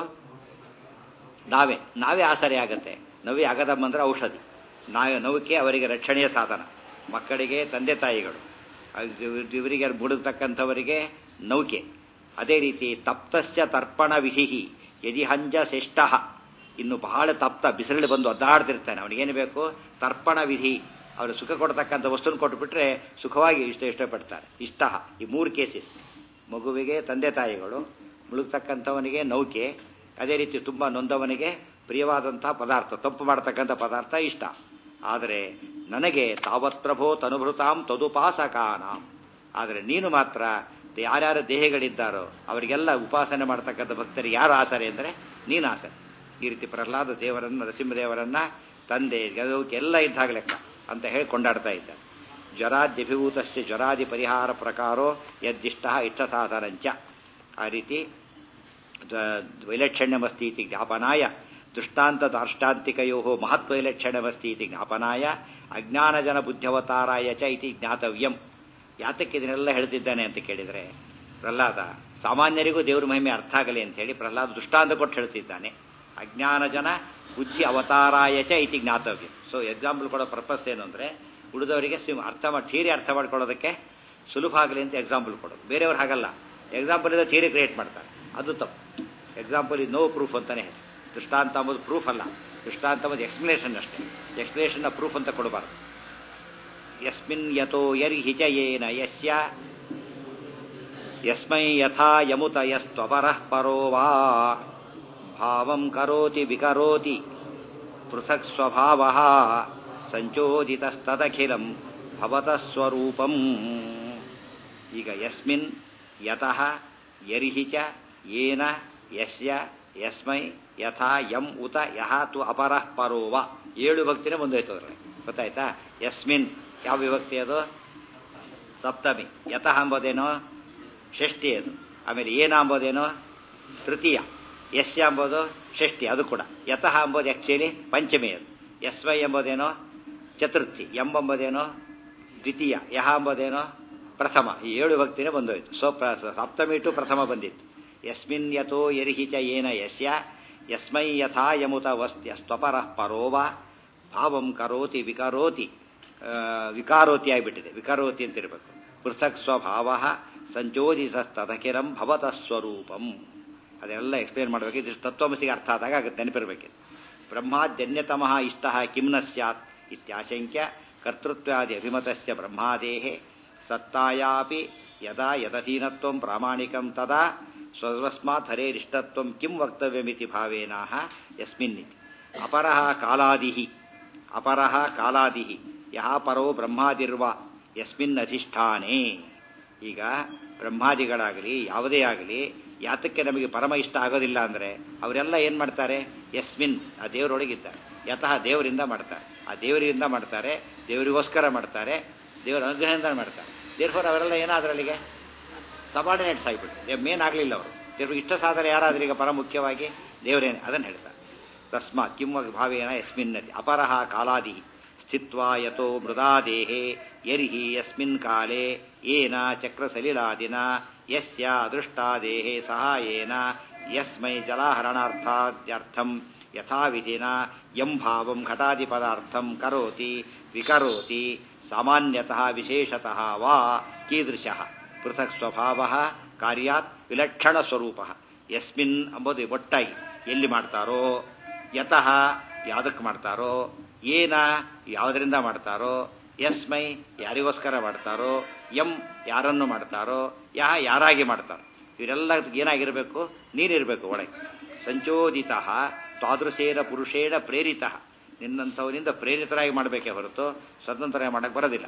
Speaker 1: ನಾವೇ ನಾವೇ ಆಸರೆ ಆಗತ್ತೆ ನವಿ ಆಗದಂ ಅಂದ್ರೆ ಔಷಧಿ ನಾವೇ ನೌಕೆ ಅವರಿಗೆ ರಕ್ಷಣೆಯ ಸಾಧನ ಮಕ್ಕಳಿಗೆ ತಂದೆ ತಾಯಿಗಳು ಅದು ಇವರಿಗೆ ಮುಳುಗ್ತಕ್ಕಂಥವರಿಗೆ ನೌಕೆ ಅದೇ ರೀತಿ ತಪ್ತಸ್ಯ ತರ್ಪಣ ವಿಹಿ ಯದಿ ಹಂಜ ಶ್ರೇಷ್ಠ ಇನ್ನು ಬಹಳ ತಪ್ತ ಬಿಸಿಲಲ್ಲಿ ಬಂದು ಒದ್ದಾಡ್ತಿರ್ತಾನೆ ಅವನಿಗೇನು ಬೇಕು ತರ್ಪಣ ವಿಧಿ ಅವರು ಸುಖ ಕೊಡ್ತಕ್ಕಂಥ ವಸ್ತುನ ಕೊಟ್ಟುಬಿಟ್ರೆ ಸುಖವಾಗಿ ಇಷ್ಟ ಇಷ್ಟಪಡ್ತಾರೆ ಇಷ್ಟ ಈ ಮೂರು ಕೇಸಿಸ್ ಮಗುವಿಗೆ ತಂದೆ ತಾಯಿಗಳು ಮುಳುಗ್ತಕ್ಕಂಥವನಿಗೆ ನೌಕೆ ಅದೇ ರೀತಿ ತುಂಬ ನೊಂದವನಿಗೆ ಪ್ರಿಯವಾದಂತಹ ಪದಾರ್ಥ ತಪ್ಪು ಮಾಡತಕ್ಕಂಥ ಪದಾರ್ಥ ಇಷ್ಟ ಆದರೆ ನನಗೆ ತಾವತ್ ಪ್ರಭೋ ತನುಭೃತಾಂ ತದುಪಾಸಕಾನಾಂ ಆದರೆ ನೀನು ಮಾತ್ರ ಯಾರ್ಯಾರ ದೇಹಗಳಿದ್ದಾರೋ ಅವರಿಗೆಲ್ಲ ಉಪಾಸನೆ ಮಾಡ್ತಕ್ಕಂಥ ಭಕ್ತರಿಗೆ ಯಾರು ಆಸರೆ ಅಂದರೆ ನೀನು ಆಸರೆ ಈ ರೀತಿ ಪ್ರಹ್ಲಾದ ದೇವರನ್ನ ನರಸಿಂಹದೇವರನ್ನ ತಂದೆ ಗೆಲುವಿಗೆ ಎಲ್ಲ ಇದ್ದಾಗ ಲೆಕ್ಕ ಅಂತ ಹೇಳಿ ಕೊಂಡಾಡ್ತಾ ಇದ್ದ ಜ್ವರಾದ್ಯಭಿಭೂತಸ್ಯ ಜ್ವರಾದಿ ಪರಿಹಾರ ಪ್ರಕಾರೋ ಯದ್ದಿಷ್ಟ ಇಷ್ಟ ಸಾಧನಂಚ ಆ ರೀತಿ ವೈಲಕ್ಷಣ್ಯಮಸ್ತಿ ಇತಿ ಜ್ಞಾಪನಾಯ ದೃಷ್ಟಾಂತ ದಾರ್ಷ್ಟಾಂತಿಕಯೋ ಮಹತ್ವೈಲಕ್ಷಣ್ಯಮಸ್ತಿ ಇತಿ ಜ್ಞಾಪನಾಯ ಅಜ್ಞಾನಜನ ಬುದ್ಧವತಾರಾಯ ಚ ಇತಿ ಜ್ಞಾತವ್ಯಂ ಯಾತಕ್ಕೆ ಇದನ್ನೆಲ್ಲ ಹೇಳ್ತಿದ್ದಾನೆ ಅಂತ ಕೇಳಿದರೆ ಪ್ರಹ್ಲಾದ ಸಾಮಾನ್ಯರಿಗೂ ದೇವ್ರ ಮಹಿಮೆ ಅರ್ಥ ಆಗಲಿ ಅಂತ ಹೇಳಿ ಪ್ರಹ್ಲಾದ ದೃಷ್ಟಾಂತ ಕೊಟ್ಟು ಹೇಳ್ತಿದ್ದಾನೆ ಅಜ್ಞಾನ ಜನ ಬುದ್ಧಿ ಅವತಾರಾಯ ಚ ಇತಿ ಜ್ಞಾತವ್ಯ ಸೊ ಎಕ್ಸಾಂಪಲ್ ಕೊಡೋ ಪರ್ಪಸ್ ಏನು ಅಂದರೆ ಉಳಿದವರಿಗೆ ಸಿಮ್ ಅರ್ಥ ಮಾಡಿ ಥಿಯರಿ ಅರ್ಥ ಮಾಡ್ಕೊಳ್ಳೋದಕ್ಕೆ ಸುಲಭ ಆಗಲಿ ಅಂತ ಎಕ್ಸಾಂಪಲ್ ಕೊಡೋದು ಬೇರೆಯವ್ರು ಹಾಗಲ್ಲ ಎಕ್ಸಾಂಪಲ್ ಇದೆ ಥಿಯರಿ ಕ್ರಿಯೇಟ್ ಮಾಡ್ತಾರೆ ಅದು ತಪ್ಪು ಎಕ್ಸಾಂಪಲ್ ಇದು ನೋ ಪ್ರೂಫ್ ಅಂತಾನೆ ಹೆಸರು ದೃಷ್ಟಾಂತ ಅಂಬೋದು ಪ್ರೂಫ್ ಅಲ್ಲ ದೃಷ್ಟಾಂತ ಅಂಬೋದು ಎಕ್ಸ್ಪ್ಲನೇಷನ್ ಅಷ್ಟೇ ಎಕ್ಸ್ಪ್ಲನೇಷನ್ನ ಪ್ರೂಫ್ ಅಂತ ಕೊಡಬಾರ್ದು ಯಸ್ಮಿನ್ ಯತೋ ಯರ್ಹಿ ಚ ಯೇನ ಯಸ್ಯ ಯಸ್ಮೈ ಯಥಾ ಯಮುತ ಯಸ್ತ್ವಪರಃ ಪರೋ ವಾ ಭಾವಂ ಕರೋತಿ ವಿಕರೋತಿ ಪೃಥಕ್ ಸ್ವಭಾವ ಸಂಚೋದಿತಸ್ತದಖಿಲಂ ಭವತಃ ಸ್ವರೂಪಂ ಈಗ ಯಸ್ಮಿನ್ ಯತಃ ಯರ್ಹಿ ಚ ಯೇನ ಯಸ್ಯ ಯಸ್ಮೈ ಯಥಾ ಯಂ ಉತ ಯಹ ತು ಅಪರಃ ಪರೋವ ಏಳು ಭಕ್ತಿನೇ ಮುಂದೋಯ್ತು ಅದರಲ್ಲಿ ಗೊತ್ತಾಯ್ತಾ ಯಸ್ಮಿನ್ ಯಾವ ವಿಭಕ್ತಿ ಅದು ಸಪ್ತಮಿ ಯತಃ ಎಂಬುದೇನೋ ಷಷ್ಠಿ ಅದು ಆಮೇಲೆ ಏನ ಎಂಬುದೇನೋ ತೃತೀಯ ಯಸ್ಯ ಎಂಬುದು ಷಷ್ಠಿ ಅದು ಕೂಡ ಯತಃ ಎಂಬುದು ಆಕ್ಚುಲಿ ಪಂಚಮಿ ಅದು ಯಸ್ವೈ ಎಂಬುದೇನೋ ಚತುರ್ಥಿ ಎಂಬೆಂಬುದೇನೋ ದ್ವಿತೀಯ ಯಹ ಎಂಬುದೇನೋ ಪ್ರಥಮ ಈ ಏಳು ಭಕ್ತಿನೇ ಬಂದೋಯ್ತು ಸೊ ಪ್ರ- ಸಪ್ತಮಿ ಟು ಪ್ರಥಮ ಬಂದಿತ್ತು ಯಸ್ಮಿನ್ ಯಥೋ ಯರ್ಹಿ ಚ ಏನ ಯಸ್ಯ ಯಸ್ಮೈ ಯಥಾ ಯಮುತ ವಸ್ತ್ಯಸ್ತ್ವಪರಃ ಪರೋವ ಭಾವಂ ಕರೋತಿ ವಿಕರೋತಿ ಆ, ವಿಕಾರೋತಿ ಆಗಿಬಿಟ್ಟಿದೆ ವಿಕರೋತಿ ಅಂತಿರಬೇಕು ಪೃಥಕ್ ಸ್ವಭಾವ ಸಂಚೋದಿಸಸ್ತದಕಿರಂ ಭವತಃ ಸ್ವರೂಪಂ ಅದೆಲ್ಲ ಎಕ್ಸ್ಪ್ಲೇನ್ ಮಾಡಬೇಕು ಇದು ತತ್ವಮಸಿಗೆ ಅರ್ಥ ಆದಾಗ ಆಗುತ್ತೆ ನೆನಪಿರಬೇಕಿದೆ ಬ್ರಹ್ಮಾದ್ಯನ್ಯತಮಃ ಇಷ್ಟ ಕಿಂ ನ ಸ್ಯಾತ್ ಇತ್ಯಾಶಂಕ್ಯ ಕರ್ತೃತ್ವಾದಿ ಅಭಿಮತಸ್ಯ ಬ್ರಹ್ಮಾದೇಹೆ ಸತ್ತಾಯಾಪಿ ಯದಾ ಯದಧೀನತ್ವಂ ಪ್ರಾಮಾಣಿಕಂ ತದಾ ಸ್ವಸ್ಮಾತ್ ಹರೇರಿಷ್ಟತ್ವಂ ಕಿಂ ವಕ್ತವ್ಯಮಿತಿ ಭಾವೇನಾಹ ಯಸ್ಮಿನ್ನಿತಿ ಅಪರಃ ಕಾಲಾದಿಃ ಅಪರಃ ಕಾಲಾದಿಃ ಯಹ ಪರೋ ಬ್ರಹ್ಮಾದಿರ್ವ ಯಸ್ಮಿನ್ ಅಧಿಷ್ಠಾನೇ ಈಗ ಬ್ರಹ್ಮಾದಿಗಳಾಗಲಿ ಯಾವುದೇ ಆಗಲಿ ಯಾತಕ್ಕೆ ನಮಗೆ ಪರಮ ಇಷ್ಟ ಆಗೋದಿಲ್ಲ ಅಂದರೆ ಅವರೆಲ್ಲ ಏನು ಮಾಡ್ತಾರೆ ಯಸ್ಮಿನ್ ಆ ದೇವರೊಳಗಿದ್ದಾರೆ ಯತಃ ದೇವರಿಂದ ಮಾಡ್ತಾರೆ ಆ ದೇವರಿಂದ ಮಾಡ್ತಾರೆ ದೇವರಿಗೋಸ್ಕರ ಮಾಡ್ತಾರೆ ದೇವರ ಅನುಗ್ರಹದಿಂದ ಮಾಡ್ತಾರೆ ದೇರ್ಫೋರ್ ಅವರೆಲ್ಲ ಏನಾದ್ರಲ್ಲಿಗೆ ಸಬಾರ್ಡಿನೇಟ್ಸ್ ಆಗಿಬಿಟ್ಟು ದೇವ್ ಮೇನ್ ಆಗಲಿಲ್ಲ ಅವರು ದೇವ್ರಿಗೆ ಇಷ್ಟ ಸಾಧನೆ ಯಾರಾದ್ರೂ ಈಗ ಪರ ಮುಖ್ಯವಾಗಿ ದೇವರೇನೆ ಅದನ್ನು ಹೇಳ್ತಾರೆ ತಸ್ಮಾತ್ ಕಿಂ ಭಾವೇನ ಯಸ್ಮಿನ್ನತಿ ಅಪರಃ ಕಾಲಾದಿ ಸ್ಥಿತ್ವಾ ಯಥೋ ಮೃದಾದೇಹೇ ಯರ್ಹಿ ಯಸ್ಮಿನ್ ಕಾಲೇ ಏನ ಚಕ್ರಸಲಿಲಾದಿನ ಯಸ್ಯ ಅದೃಷ್ಟಾದೇಹೇ ಸಹಾಯೇನ ಯಸ್ಮೈ ಜಲಾಹರಣಾರ್ಥಾದ್ಯರ್ಥಂ ಯಥಾವಿಧಿನ ಯಂ ಭಾವಂ ಘಟಾದಿಪದಾರ್ಥಂ ಕರೋತಿ ವಿಕರೋತಿ ಸಾಮಾನ್ಯತಃ ವಿಶೇಷತಃ ವಾ ಕೀದೃಶಃ ಪೃಥಕ್ ಸ್ವಭಾವ ಕಾರ್ಯಾತ್ ವಿಲಕ್ಷಣ ಸ್ವರೂಪ ಯಸ್ಮಿನ್ ಎಂಬುದು ಒಟ್ಟಾಗಿ ಎಲ್ಲಿ ಮಾಡ್ತಾರೋ ಯತಃ ಯಾವುದಕ್ಕೆ ಮಾಡ್ತಾರೋ ಏನ ಯಾವುದರಿಂದ ಮಾಡ್ತಾರೋ ಯಸ್ಮೈ ಯಾರಿಗೋಸ್ಕರ ಮಾಡ್ತಾರೋ ಎಂ ಯಾರನ್ನು ಮಾಡ್ತಾರೋ ಯಾ ಯಾರಾಗಿ ಮಾಡ್ತಾರೋ ಇವರೆಲ್ಲ ಏನಾಗಿರಬೇಕು ನೀರಿರಬೇಕು ಒಳಗೆ ಸಂಚೋದಿತ ತಾದೃಶೇನ ಪುರುಷೇಣ ಪ್ರೇರಿತ ನಿನ್ನಂಥವನಿಂದ ಪ್ರೇರಿತರಾಗಿ ಮಾಡಬೇಕೇ ಹೊರತು ಸ್ವತಂತ್ರರಾಗಿ ಮಾಡಕ್ಕೆ ಬರೋದಿಲ್ಲ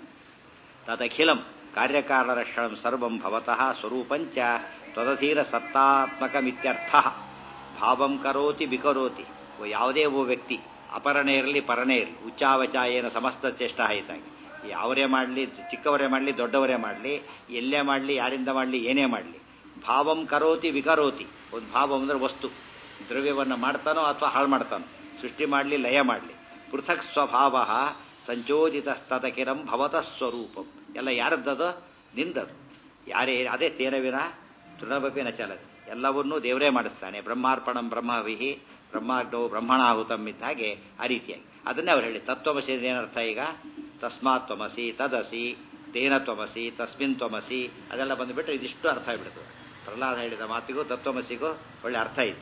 Speaker 1: ತದಖಿಲಂ ಕಾರ್ಯಕಾರಣರಕ್ಷಣಂ ಸರ್ವಂ ಭವತಃ ಸ್ವರೂಪಂಚ ತ್ವದಧೀನ ಸತ್ತಾತ್ಮಕಮಿತ್ಯರ್ಥ ಭಾವಂ ಕರೋತಿ ವಿಕರೋತಿ ಓ ಯಾವುದೇ ಒಬ್ಬ ವ್ಯಕ್ತಿ ಅಪರನೇ ಇರಲಿ ಪರನೇ ಇರಲಿ ಉಚ್ಚಾವಚ ಏನು ಸಮಸ್ತ ಚೇಷ್ಟ ಆಯಿತಾಗಿ ಯಾವರೇ ಮಾಡಲಿ ಚಿಕ್ಕವರೇ ಮಾಡಲಿ ದೊಡ್ಡವರೇ ಮಾಡಲಿ ಎಲ್ಲೇ ಮಾಡಲಿ ಯಾರಿಂದ ಮಾಡಲಿ ಏನೇ ಮಾಡಲಿ ಭಾವಂ ಕರೋತಿ ವಿಕರೋತಿ ಒಂದು ಭಾವ ಅಂದರೆ ವಸ್ತು ದ್ರವ್ಯವನ್ನು ಮಾಡ್ತಾನೋ ಅಥವಾ ಹಾಳು ಮಾಡ್ತಾನೋ ಸೃಷ್ಟಿ ಮಾಡಲಿ ಲಯ ಮಾಡಲಿ ಪೃಥಕ್ ಸ್ವಭಾವ ಸಂಚೋದಿತ ಸ್ತತಕಿರಂ ಭವತಃ ಸ್ವರೂಪಂ ಎಲ್ಲ ಯಾರದ್ದದು ನಿಂದದು ಯಾರೇ ಅದೇ ತೇನವಿನ ತೃಣಬಪಿನ ಚಲದೆ ಎಲ್ಲವನ್ನೂ ದೇವರೇ ಮಾಡಿಸ್ತಾನೆ ಬ್ರಹ್ಮಾರ್ಪಣಂ ಬ್ರಹ್ಮವಿಹಿ ಬ್ರಹ್ಮಾಗ್ನವು ಬ್ರಹ್ಮಣಾಹುತಂ ಇದ್ದ ಹಾಗೆ ಆ ರೀತಿಯಾಗಿ ಅದನ್ನೇ ಅವ್ರು ಹೇಳಿ ತತ್ವಮಸಿ ಏನರ್ಥ ಈಗ ತಸ್ಮಾತ್ ತ್ವಮಸಿ ತದಸಿ ತೇನ ತ್ವಮಸಿ ತಸ್ಮಿನ್ ತ್ವಮಸಿ ಅದೆಲ್ಲ ಬಂದುಬಿಟ್ರೆ ಇದಿಷ್ಟು ಅರ್ಥ ಆಗಿಬಿಡ್ತದೆ ಪ್ರಹ್ಲಾದ ಹೇಳಿದ ಮಾತಿಗೂ ತತ್ವಮಸಿಗೂ ಒಳ್ಳೆ ಅರ್ಥ ಇದೆ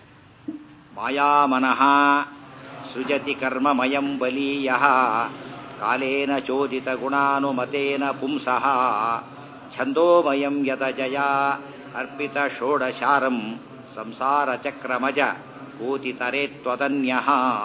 Speaker 1: ಮಾಯಾಮನಃ ಸೃಜತಿ ಕರ್ಮಮಯಂ ಬಲೀಯ ಕಾಲೇನ ಚೋದಿತ ಗುಣಾನುಮತೇನ ಪುಂಸಃ ಛಂದೋಮಯಂ ಯತಜಯ ಅರ್ಪಿತ ಷೋಡಶಾರಂ ಸಂಸಾರ ಚಕ್ರಮಜ ಕೋತಿತರೆ ತ್ವದನ್ಯಃ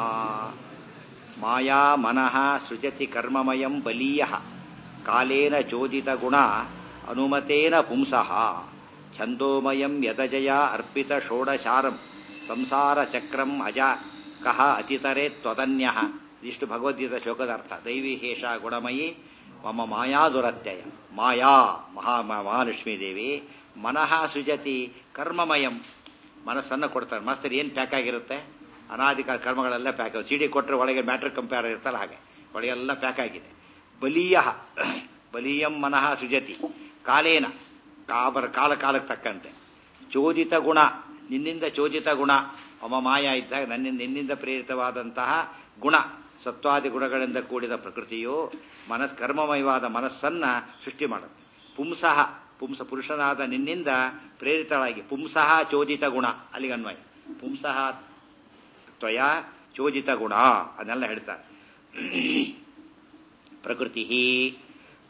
Speaker 1: ಮಾಯಾ ಮನಃ ಸೃಜತಿ ಕರ್ಮಮಯಂ ಬಲೀಯ ಕಾಲೇನ ಚೋದಿತ ಗುಣ ಅನುಮತೇನ ಪುಂಸಃ ಛಂದೋಮಯಂ ಯತಜಯ ಅರ್ಪಿತ ಷೋಡಶಾರಂ ಸಂಸಾರ ಚಕ್ರಂ ಅಜ ಕಹ ಅತಿತರೆ ತ್ವದನ್ಯ ಇಷ್ಟು ಭಗವದ್ಗೀತಾ ಶ್ಲೋಕದ ಅರ್ಥ ದೈವಿಹೇಷ ಗುಣಮಯಿ ಮಮ ಮಾಯಾ ದುರತ್ಯಯ ಮಾಯಾ ಮಹಾ ಮಹಾಲಕ್ಷ್ಮೀ ದೇವಿ ಮನಃ ಸೃಜತಿ ಕರ್ಮಮಯಂ ಮನಸ್ಸನ್ನು ಕೊಡ್ತಾರೆ ಮಾಸ್ತರ್ ಏನು ಪ್ಯಾಕ್ ಆಗಿರುತ್ತೆ ಅನಾಧಿಕ ಕರ್ಮಗಳೆಲ್ಲ ಪ್ಯಾಕ್ ಸಿ ಡಿ ಕೊಟ್ಟರೆ ಒಳಗೆ ಮ್ಯಾಟ್ರ್ ಕಂಪೇರ್ ಇರುತ್ತಲ್ಲ ಹಾಗೆ ಒಳಗೆಲ್ಲ ಪ್ಯಾಕ್ ಆಗಿದೆ ಬಲೀಯ ಬಲೀಯಂ ಮನಃ ಸೃಜತಿ ಕಾಲೇನ ಕಾಬರ ಕಾಲ ಕಾಲಕ್ಕೆ ತಕ್ಕಂತೆ ಚೋದಿತ ಗುಣ ನಿನ್ನಿಂದ ಚೋದಿತ ಗುಣ ಅಮ ಮಾಯ ಇದ್ದಾಗ ನನ್ನಿಂದ ನಿನ್ನಿಂದ ಪ್ರೇರಿತವಾದಂತಹ ಗುಣ ಸತ್ವಾದಿ ಗುಣಗಳಿಂದ ಕೂಡಿದ ಪ್ರಕೃತಿಯು ಮನಸ್ ಕರ್ಮಮಯವಾದ ಮನಸ್ಸನ್ನ ಸೃಷ್ಟಿ ಮಾಡುತ್ತೆ ಪುಂಸಃ ಪುಂಸ ಪುರುಷನಾದ ನಿನ್ನಿಂದ ಪ್ರೇರಿತಳಾಗಿ ಪುಂಸಃ ಚೋದಿತ ಗುಣ ಅಲ್ಲಿಗೆ ಅನ್ವಯ ಪುಂಸಃ ತ್ವಯ ಚೋದಿತ ಗುಣ ಅದನ್ನೆಲ್ಲ ಹೇಳ್ತಾರೆ ಪ್ರಕೃತಿ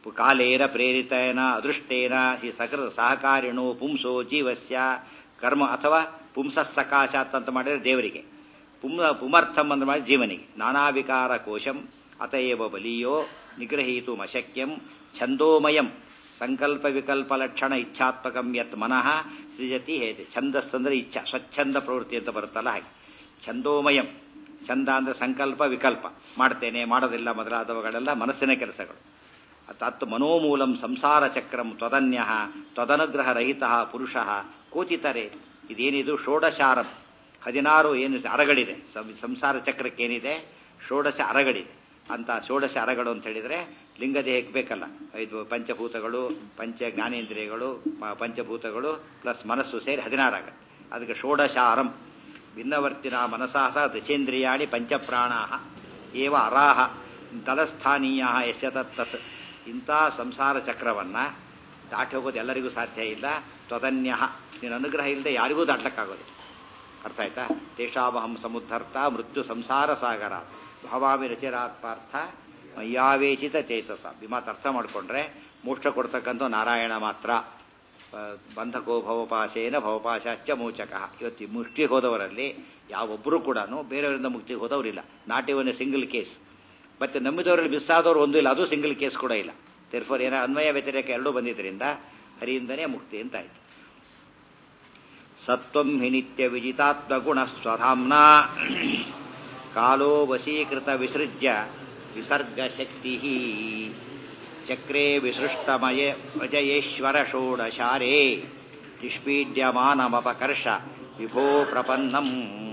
Speaker 1: ಕಾಲೇನ ಪ್ರೇರಿತೇನ ಅದೃಷ್ಟೇನ ಈ ಸಕೃ ಸಹಕಾರಿಣೋ ಪುಂಸೋ ಜೀವಸ್ಯ ಕರ್ಮ ಅಥವಾ ಪುಂಸ ಸಕಾಶಾತ್ ಅಂತ ಮಾಡಿದ್ರೆ ದೇವರಿಗೆ ಪುಂ ಪುಮರ್ಥಂ ಅಂದ್ರೆ ಮಾಡಿ ಜೀವನಿಗೆ ನಾನಾ ವಿಕಾರ ಕೋಶಂ ಅತಏವ ಬಲೀಯೋ ನಿಗ್ರಹೀತು ಅಶಕ್ಯಂ ಛಂದೋಮಯಂ ಸಂಕಲ್ಪ ವಿಕಲ್ಪ ಲಕ್ಷಣ ಇಚ್ಛಾತ್ಮಕಂ ಯತ್ ಮನಃ ಸೃಜತಿ ಹೇತೆ ಛಂದಸ್ ಅಂದ್ರೆ ಇಚ್ಛಾ ಸ್ವಚ್ಛಂದ ಪ್ರವೃತ್ತಿ ಅಂತ ಬರುತ್ತಲ್ಲ ಹಾಗೆ ಛಂದೋಮಯಂ ಛಂದ ಅಂದ್ರೆ ಸಂಕಲ್ಪ ವಿಕಲ್ಪ ಮಾಡ್ತೇನೆ ಮಾಡೋದಿಲ್ಲ ಮೊದಲಾದವುಗಳೆಲ್ಲ ಮನಸ್ಸಿನ ಕೆಲಸಗಳು ತತ್ ಮನೋಮೂಲಂ ಸಂಸಾರ ಚಕ್ರಂ ತ್ವದನ್ಯ ತ್ವದನುಗ್ರಹ ರಹಿತ ಪುರುಷ ಕೋಚಿತರೆ ಇದೇನಿದು ಷೋಡಶಾರಂ ಹದಿನಾರು ಏನು ಅರಗಳಿದೆ ಸಂ- ಸಂಸಾರ ಚಕ್ರಕ್ಕೆ ಏನಿದೆ ಷೋಡಶ ಅರಗಳಿದೆ ಅಂತ ಷೋಡಶ ಅರಗಳು ಅಂತ ಹೇಳಿದ್ರೆ ಲಿಂಗದೇಹಕ್ಕೆ ಬೇಕಲ್ಲ ಐದು ಪಂಚಭೂತಗಳು ಪಂಚ ಜ್ಞಾನೇಂದ್ರಿಯಗಳು ಪ- ಪಂಚಭೂತಗಳು ಪ್ಲಸ್ ಮನಸ್ಸು ಸೇರಿ ಹದಿನಾರು ಆಗತ್ತೆ ಅದಕ್ಕೆ ಷೋಡಶಾರಂ ಭಿನ್ನವರ್ತಿನ ಮನಸಾ ಸಹ ದಶೇಂದ್ರಿಯಾಣಿ ಪಂಚಪ್ರಾಣಾ ಏವ ಅರಾಹ ತಲಸ್ಥಾನೀಯ ಯಶ ತತ್ ಇಂಥ ಸಂಸಾರ ಚಕ್ರವನ್ನ ದಾಟಿ ಹೋಗೋದು ಎಲ್ಲರಿಗೂ ಸಾಧ್ಯ ಇಲ್ಲ ತ್ವದನ್ಯ ನಿನ್ನ ಅನುಗ್ರಹ ಇಲ್ಲದೆ ಯಾರಿಗೂ ದಾಟ್ಲಕ್ಕಾಗೋದು ಅರ್ಥ ಆಯ್ತಾ ತೇಷಾಮಹಂ ಸಮುದ್ಧರ್ಥ ಮೃತ್ಯು ಸಂಸಾರ ಸಾಗರ ಭವಾಮಿ ರಚಿರಾತ್ ಪಾರ್ಥ ಮಯ್ಯಾವೇಚಿತ ಚೇತಸ ಈ ಮಾತು ಅರ್ಥ ಮಾಡಿಕೊಂಡ್ರೆ ಮೋಕ್ಷ ಕೊಡ್ತಕ್ಕಂಥ ನಾರಾಯಣ ಮಾತ್ರ ಆ, ಬಂಧಕೋ ಭವಪಾಶೇನ ಭವಪಾಶಾಶ್ಚ ಮೋಚಕ ಇವತ್ತು ಈ ಮುಕ್ತಿಗೆ ಹೋದವರಲ್ಲಿ ಯಾವೊಬ್ಬರು ಕೂಡ ಬೇರೆಯವರಿಂದ ಮುಕ್ತಿಗೆ ಹೋದವರಿಲ್ಲ ನಾಟ್ ಇವನ್ ಸಿಂಗಲ್ ಕೇಸ್ ಮತ್ತೆ ನಂಬಿದವರಲ್ಲಿ ಮಿಸ್ ಆದವರು ಒಂದು ಇಲ್ಲ ಅದು ಸಿಂಗಲ್ ಕೇಸ್ ಕೂಡ ಇಲ್ಲ ತೆರ್ಫೋರ್ ಏನೋ ಅನ್ವಯ ವ್ಯತಿರೇಕ ಎರಡೂ ಬಂದಿದ್ದರಿಂದ ಹರಿಯಿಂದನೇ ಮುಕ್ತಿ ಅಂತ ಆಯ್ತು ಸತ್ವಂ ಹಿ ನಿತ್ಯ ವಿಜಿತಾತ್ಮಗುಣ ಸ್ವಧಾಂನ ಕಾಲೋ ವಶೀಕೃತ ವಿಸೃಜ್ಯ ವಿಸರ್ಗಶಕ್ತಿ ಚಕ್ರೇ ವಿಸೃಷ್ಟಮಯ ಅಜಯೇಶ್ವರ ಷೋಡಶಾರೇ ನಿಷ್ಪೀಡ್ಯಮಾನಮಪಕರ್ಷ ವಿಭೋ ಪ್ರಪನ್ನಂ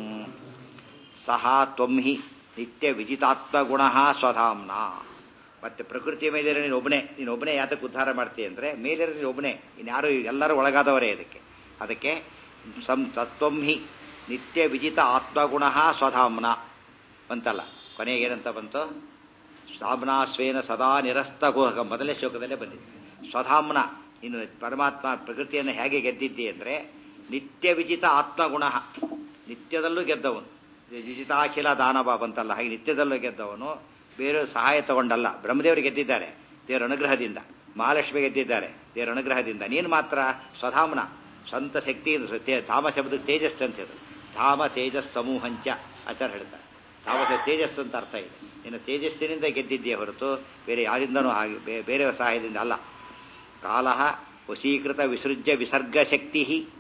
Speaker 1: ಸಹ ತ್ವಂ ಹಿ ನಿತ್ಯ ವಿಜಿತಾತ್ಮಗುಣ ಸ್ವಧಾಂನ ಮತ್ತೆ ಪ್ರಕೃತಿಯ ಮೇಲೆ ನೀನು ಒಬ್ಬನೇ ನೀನು ಒಬ್ಬನೇ ಯಾತಕ್ಕೆ ಉದ್ಧಾರ ಮಾಡ್ತೀಯ ಅಂದರೆ ಮೇಲೆ ನೀನು ಒಬ್ಬನೇ ಇನ್ಯಾರು ಎಲ್ಲರೂ ಒಳಗಾದವರೇ ಅದಕ್ಕೆ ಅದಕ್ಕೆ ಸಂ ತತ್ವಂ ಹಿ ನಿತ್ಯ ವಿಜಿತ ಆತ್ಮಗುಣ ಸ್ವಧಾಮ್ನ ಬಂತಲ್ಲ ಕೊನೆಗೆ ಏನಂತ ಬಂತು ಸಾಮ್ನಾ ಸ್ವೇನ ಸದಾ ನಿರಸ್ತ ಗೋಹಕ ಮೊದಲನೇ ಶ್ಲೋಕದಲ್ಲೇ ಬಂದಿದೆ ಸ್ವಧಾಮ್ನ ನೀನು ಪರಮಾತ್ಮ ಪ್ರಕೃತಿಯನ್ನು ಹೇಗೆ ಗೆದ್ದಿದ್ದಿ ಅಂದರೆ ನಿತ್ಯ ವಿಜಿತ ಆತ್ಮಗುಣ ನಿತ್ಯದಲ್ಲೂ ಗೆದ್ದವನು ವಿಜಿತಾಖಿಲ ದಾನವ ಬಂತಲ್ಲ ಹಾಗೆ ನಿತ್ಯದಲ್ಲೂ ಗೆದ್ದವನು ಬೇರೆ ಸಹಾಯ ತಗೊಂಡಲ್ಲ ಬ್ರಹ್ಮದೇವರು ಗೆದ್ದಿದ್ದಾರೆ ದೇವರ ಅನುಗ್ರಹದಿಂದ ಮಹಾಲಕ್ಷ್ಮಿ ಗೆದ್ದಿದ್ದಾರೆ ದೇವರ ಅನುಗ್ರಹದಿಂದ ನೀನು ಮಾತ್ರ ಸ್ವಧಾಮ್ನ ಸ್ವಂತ ಶಕ್ತಿ ಧಾಮ ಶಬ್ದಕ್ಕೆ ತೇಜಸ್ ಅಂತ ಹೇಳಿ ಧಾಮ ತೇಜಸ್ ಸಮೂಹಂಚ ಆಚಾರ ಹೇಳ್ತಾರೆ ಧಾಮ ತೇಜಸ್ ಅಂತ ಅರ್ಥ ಇದೆ ನೀನು ತೇಜಸ್ಸಿನಿಂದ ಗೆದ್ದಿದ್ದೀಯ ಹೊರತು ಬೇರೆ ಯಾರಿಂದನೂ ಹಾಗೆ ಬೇ- ಬೇರೆಯವರ ಸಹಾಯದಿಂದ ಅಲ್ಲ ಕಾಲ ವಶೀಕೃತ ವಿಸೃಜ್ಯ ವಿಸರ್ಗ ಶಕ್ತಿ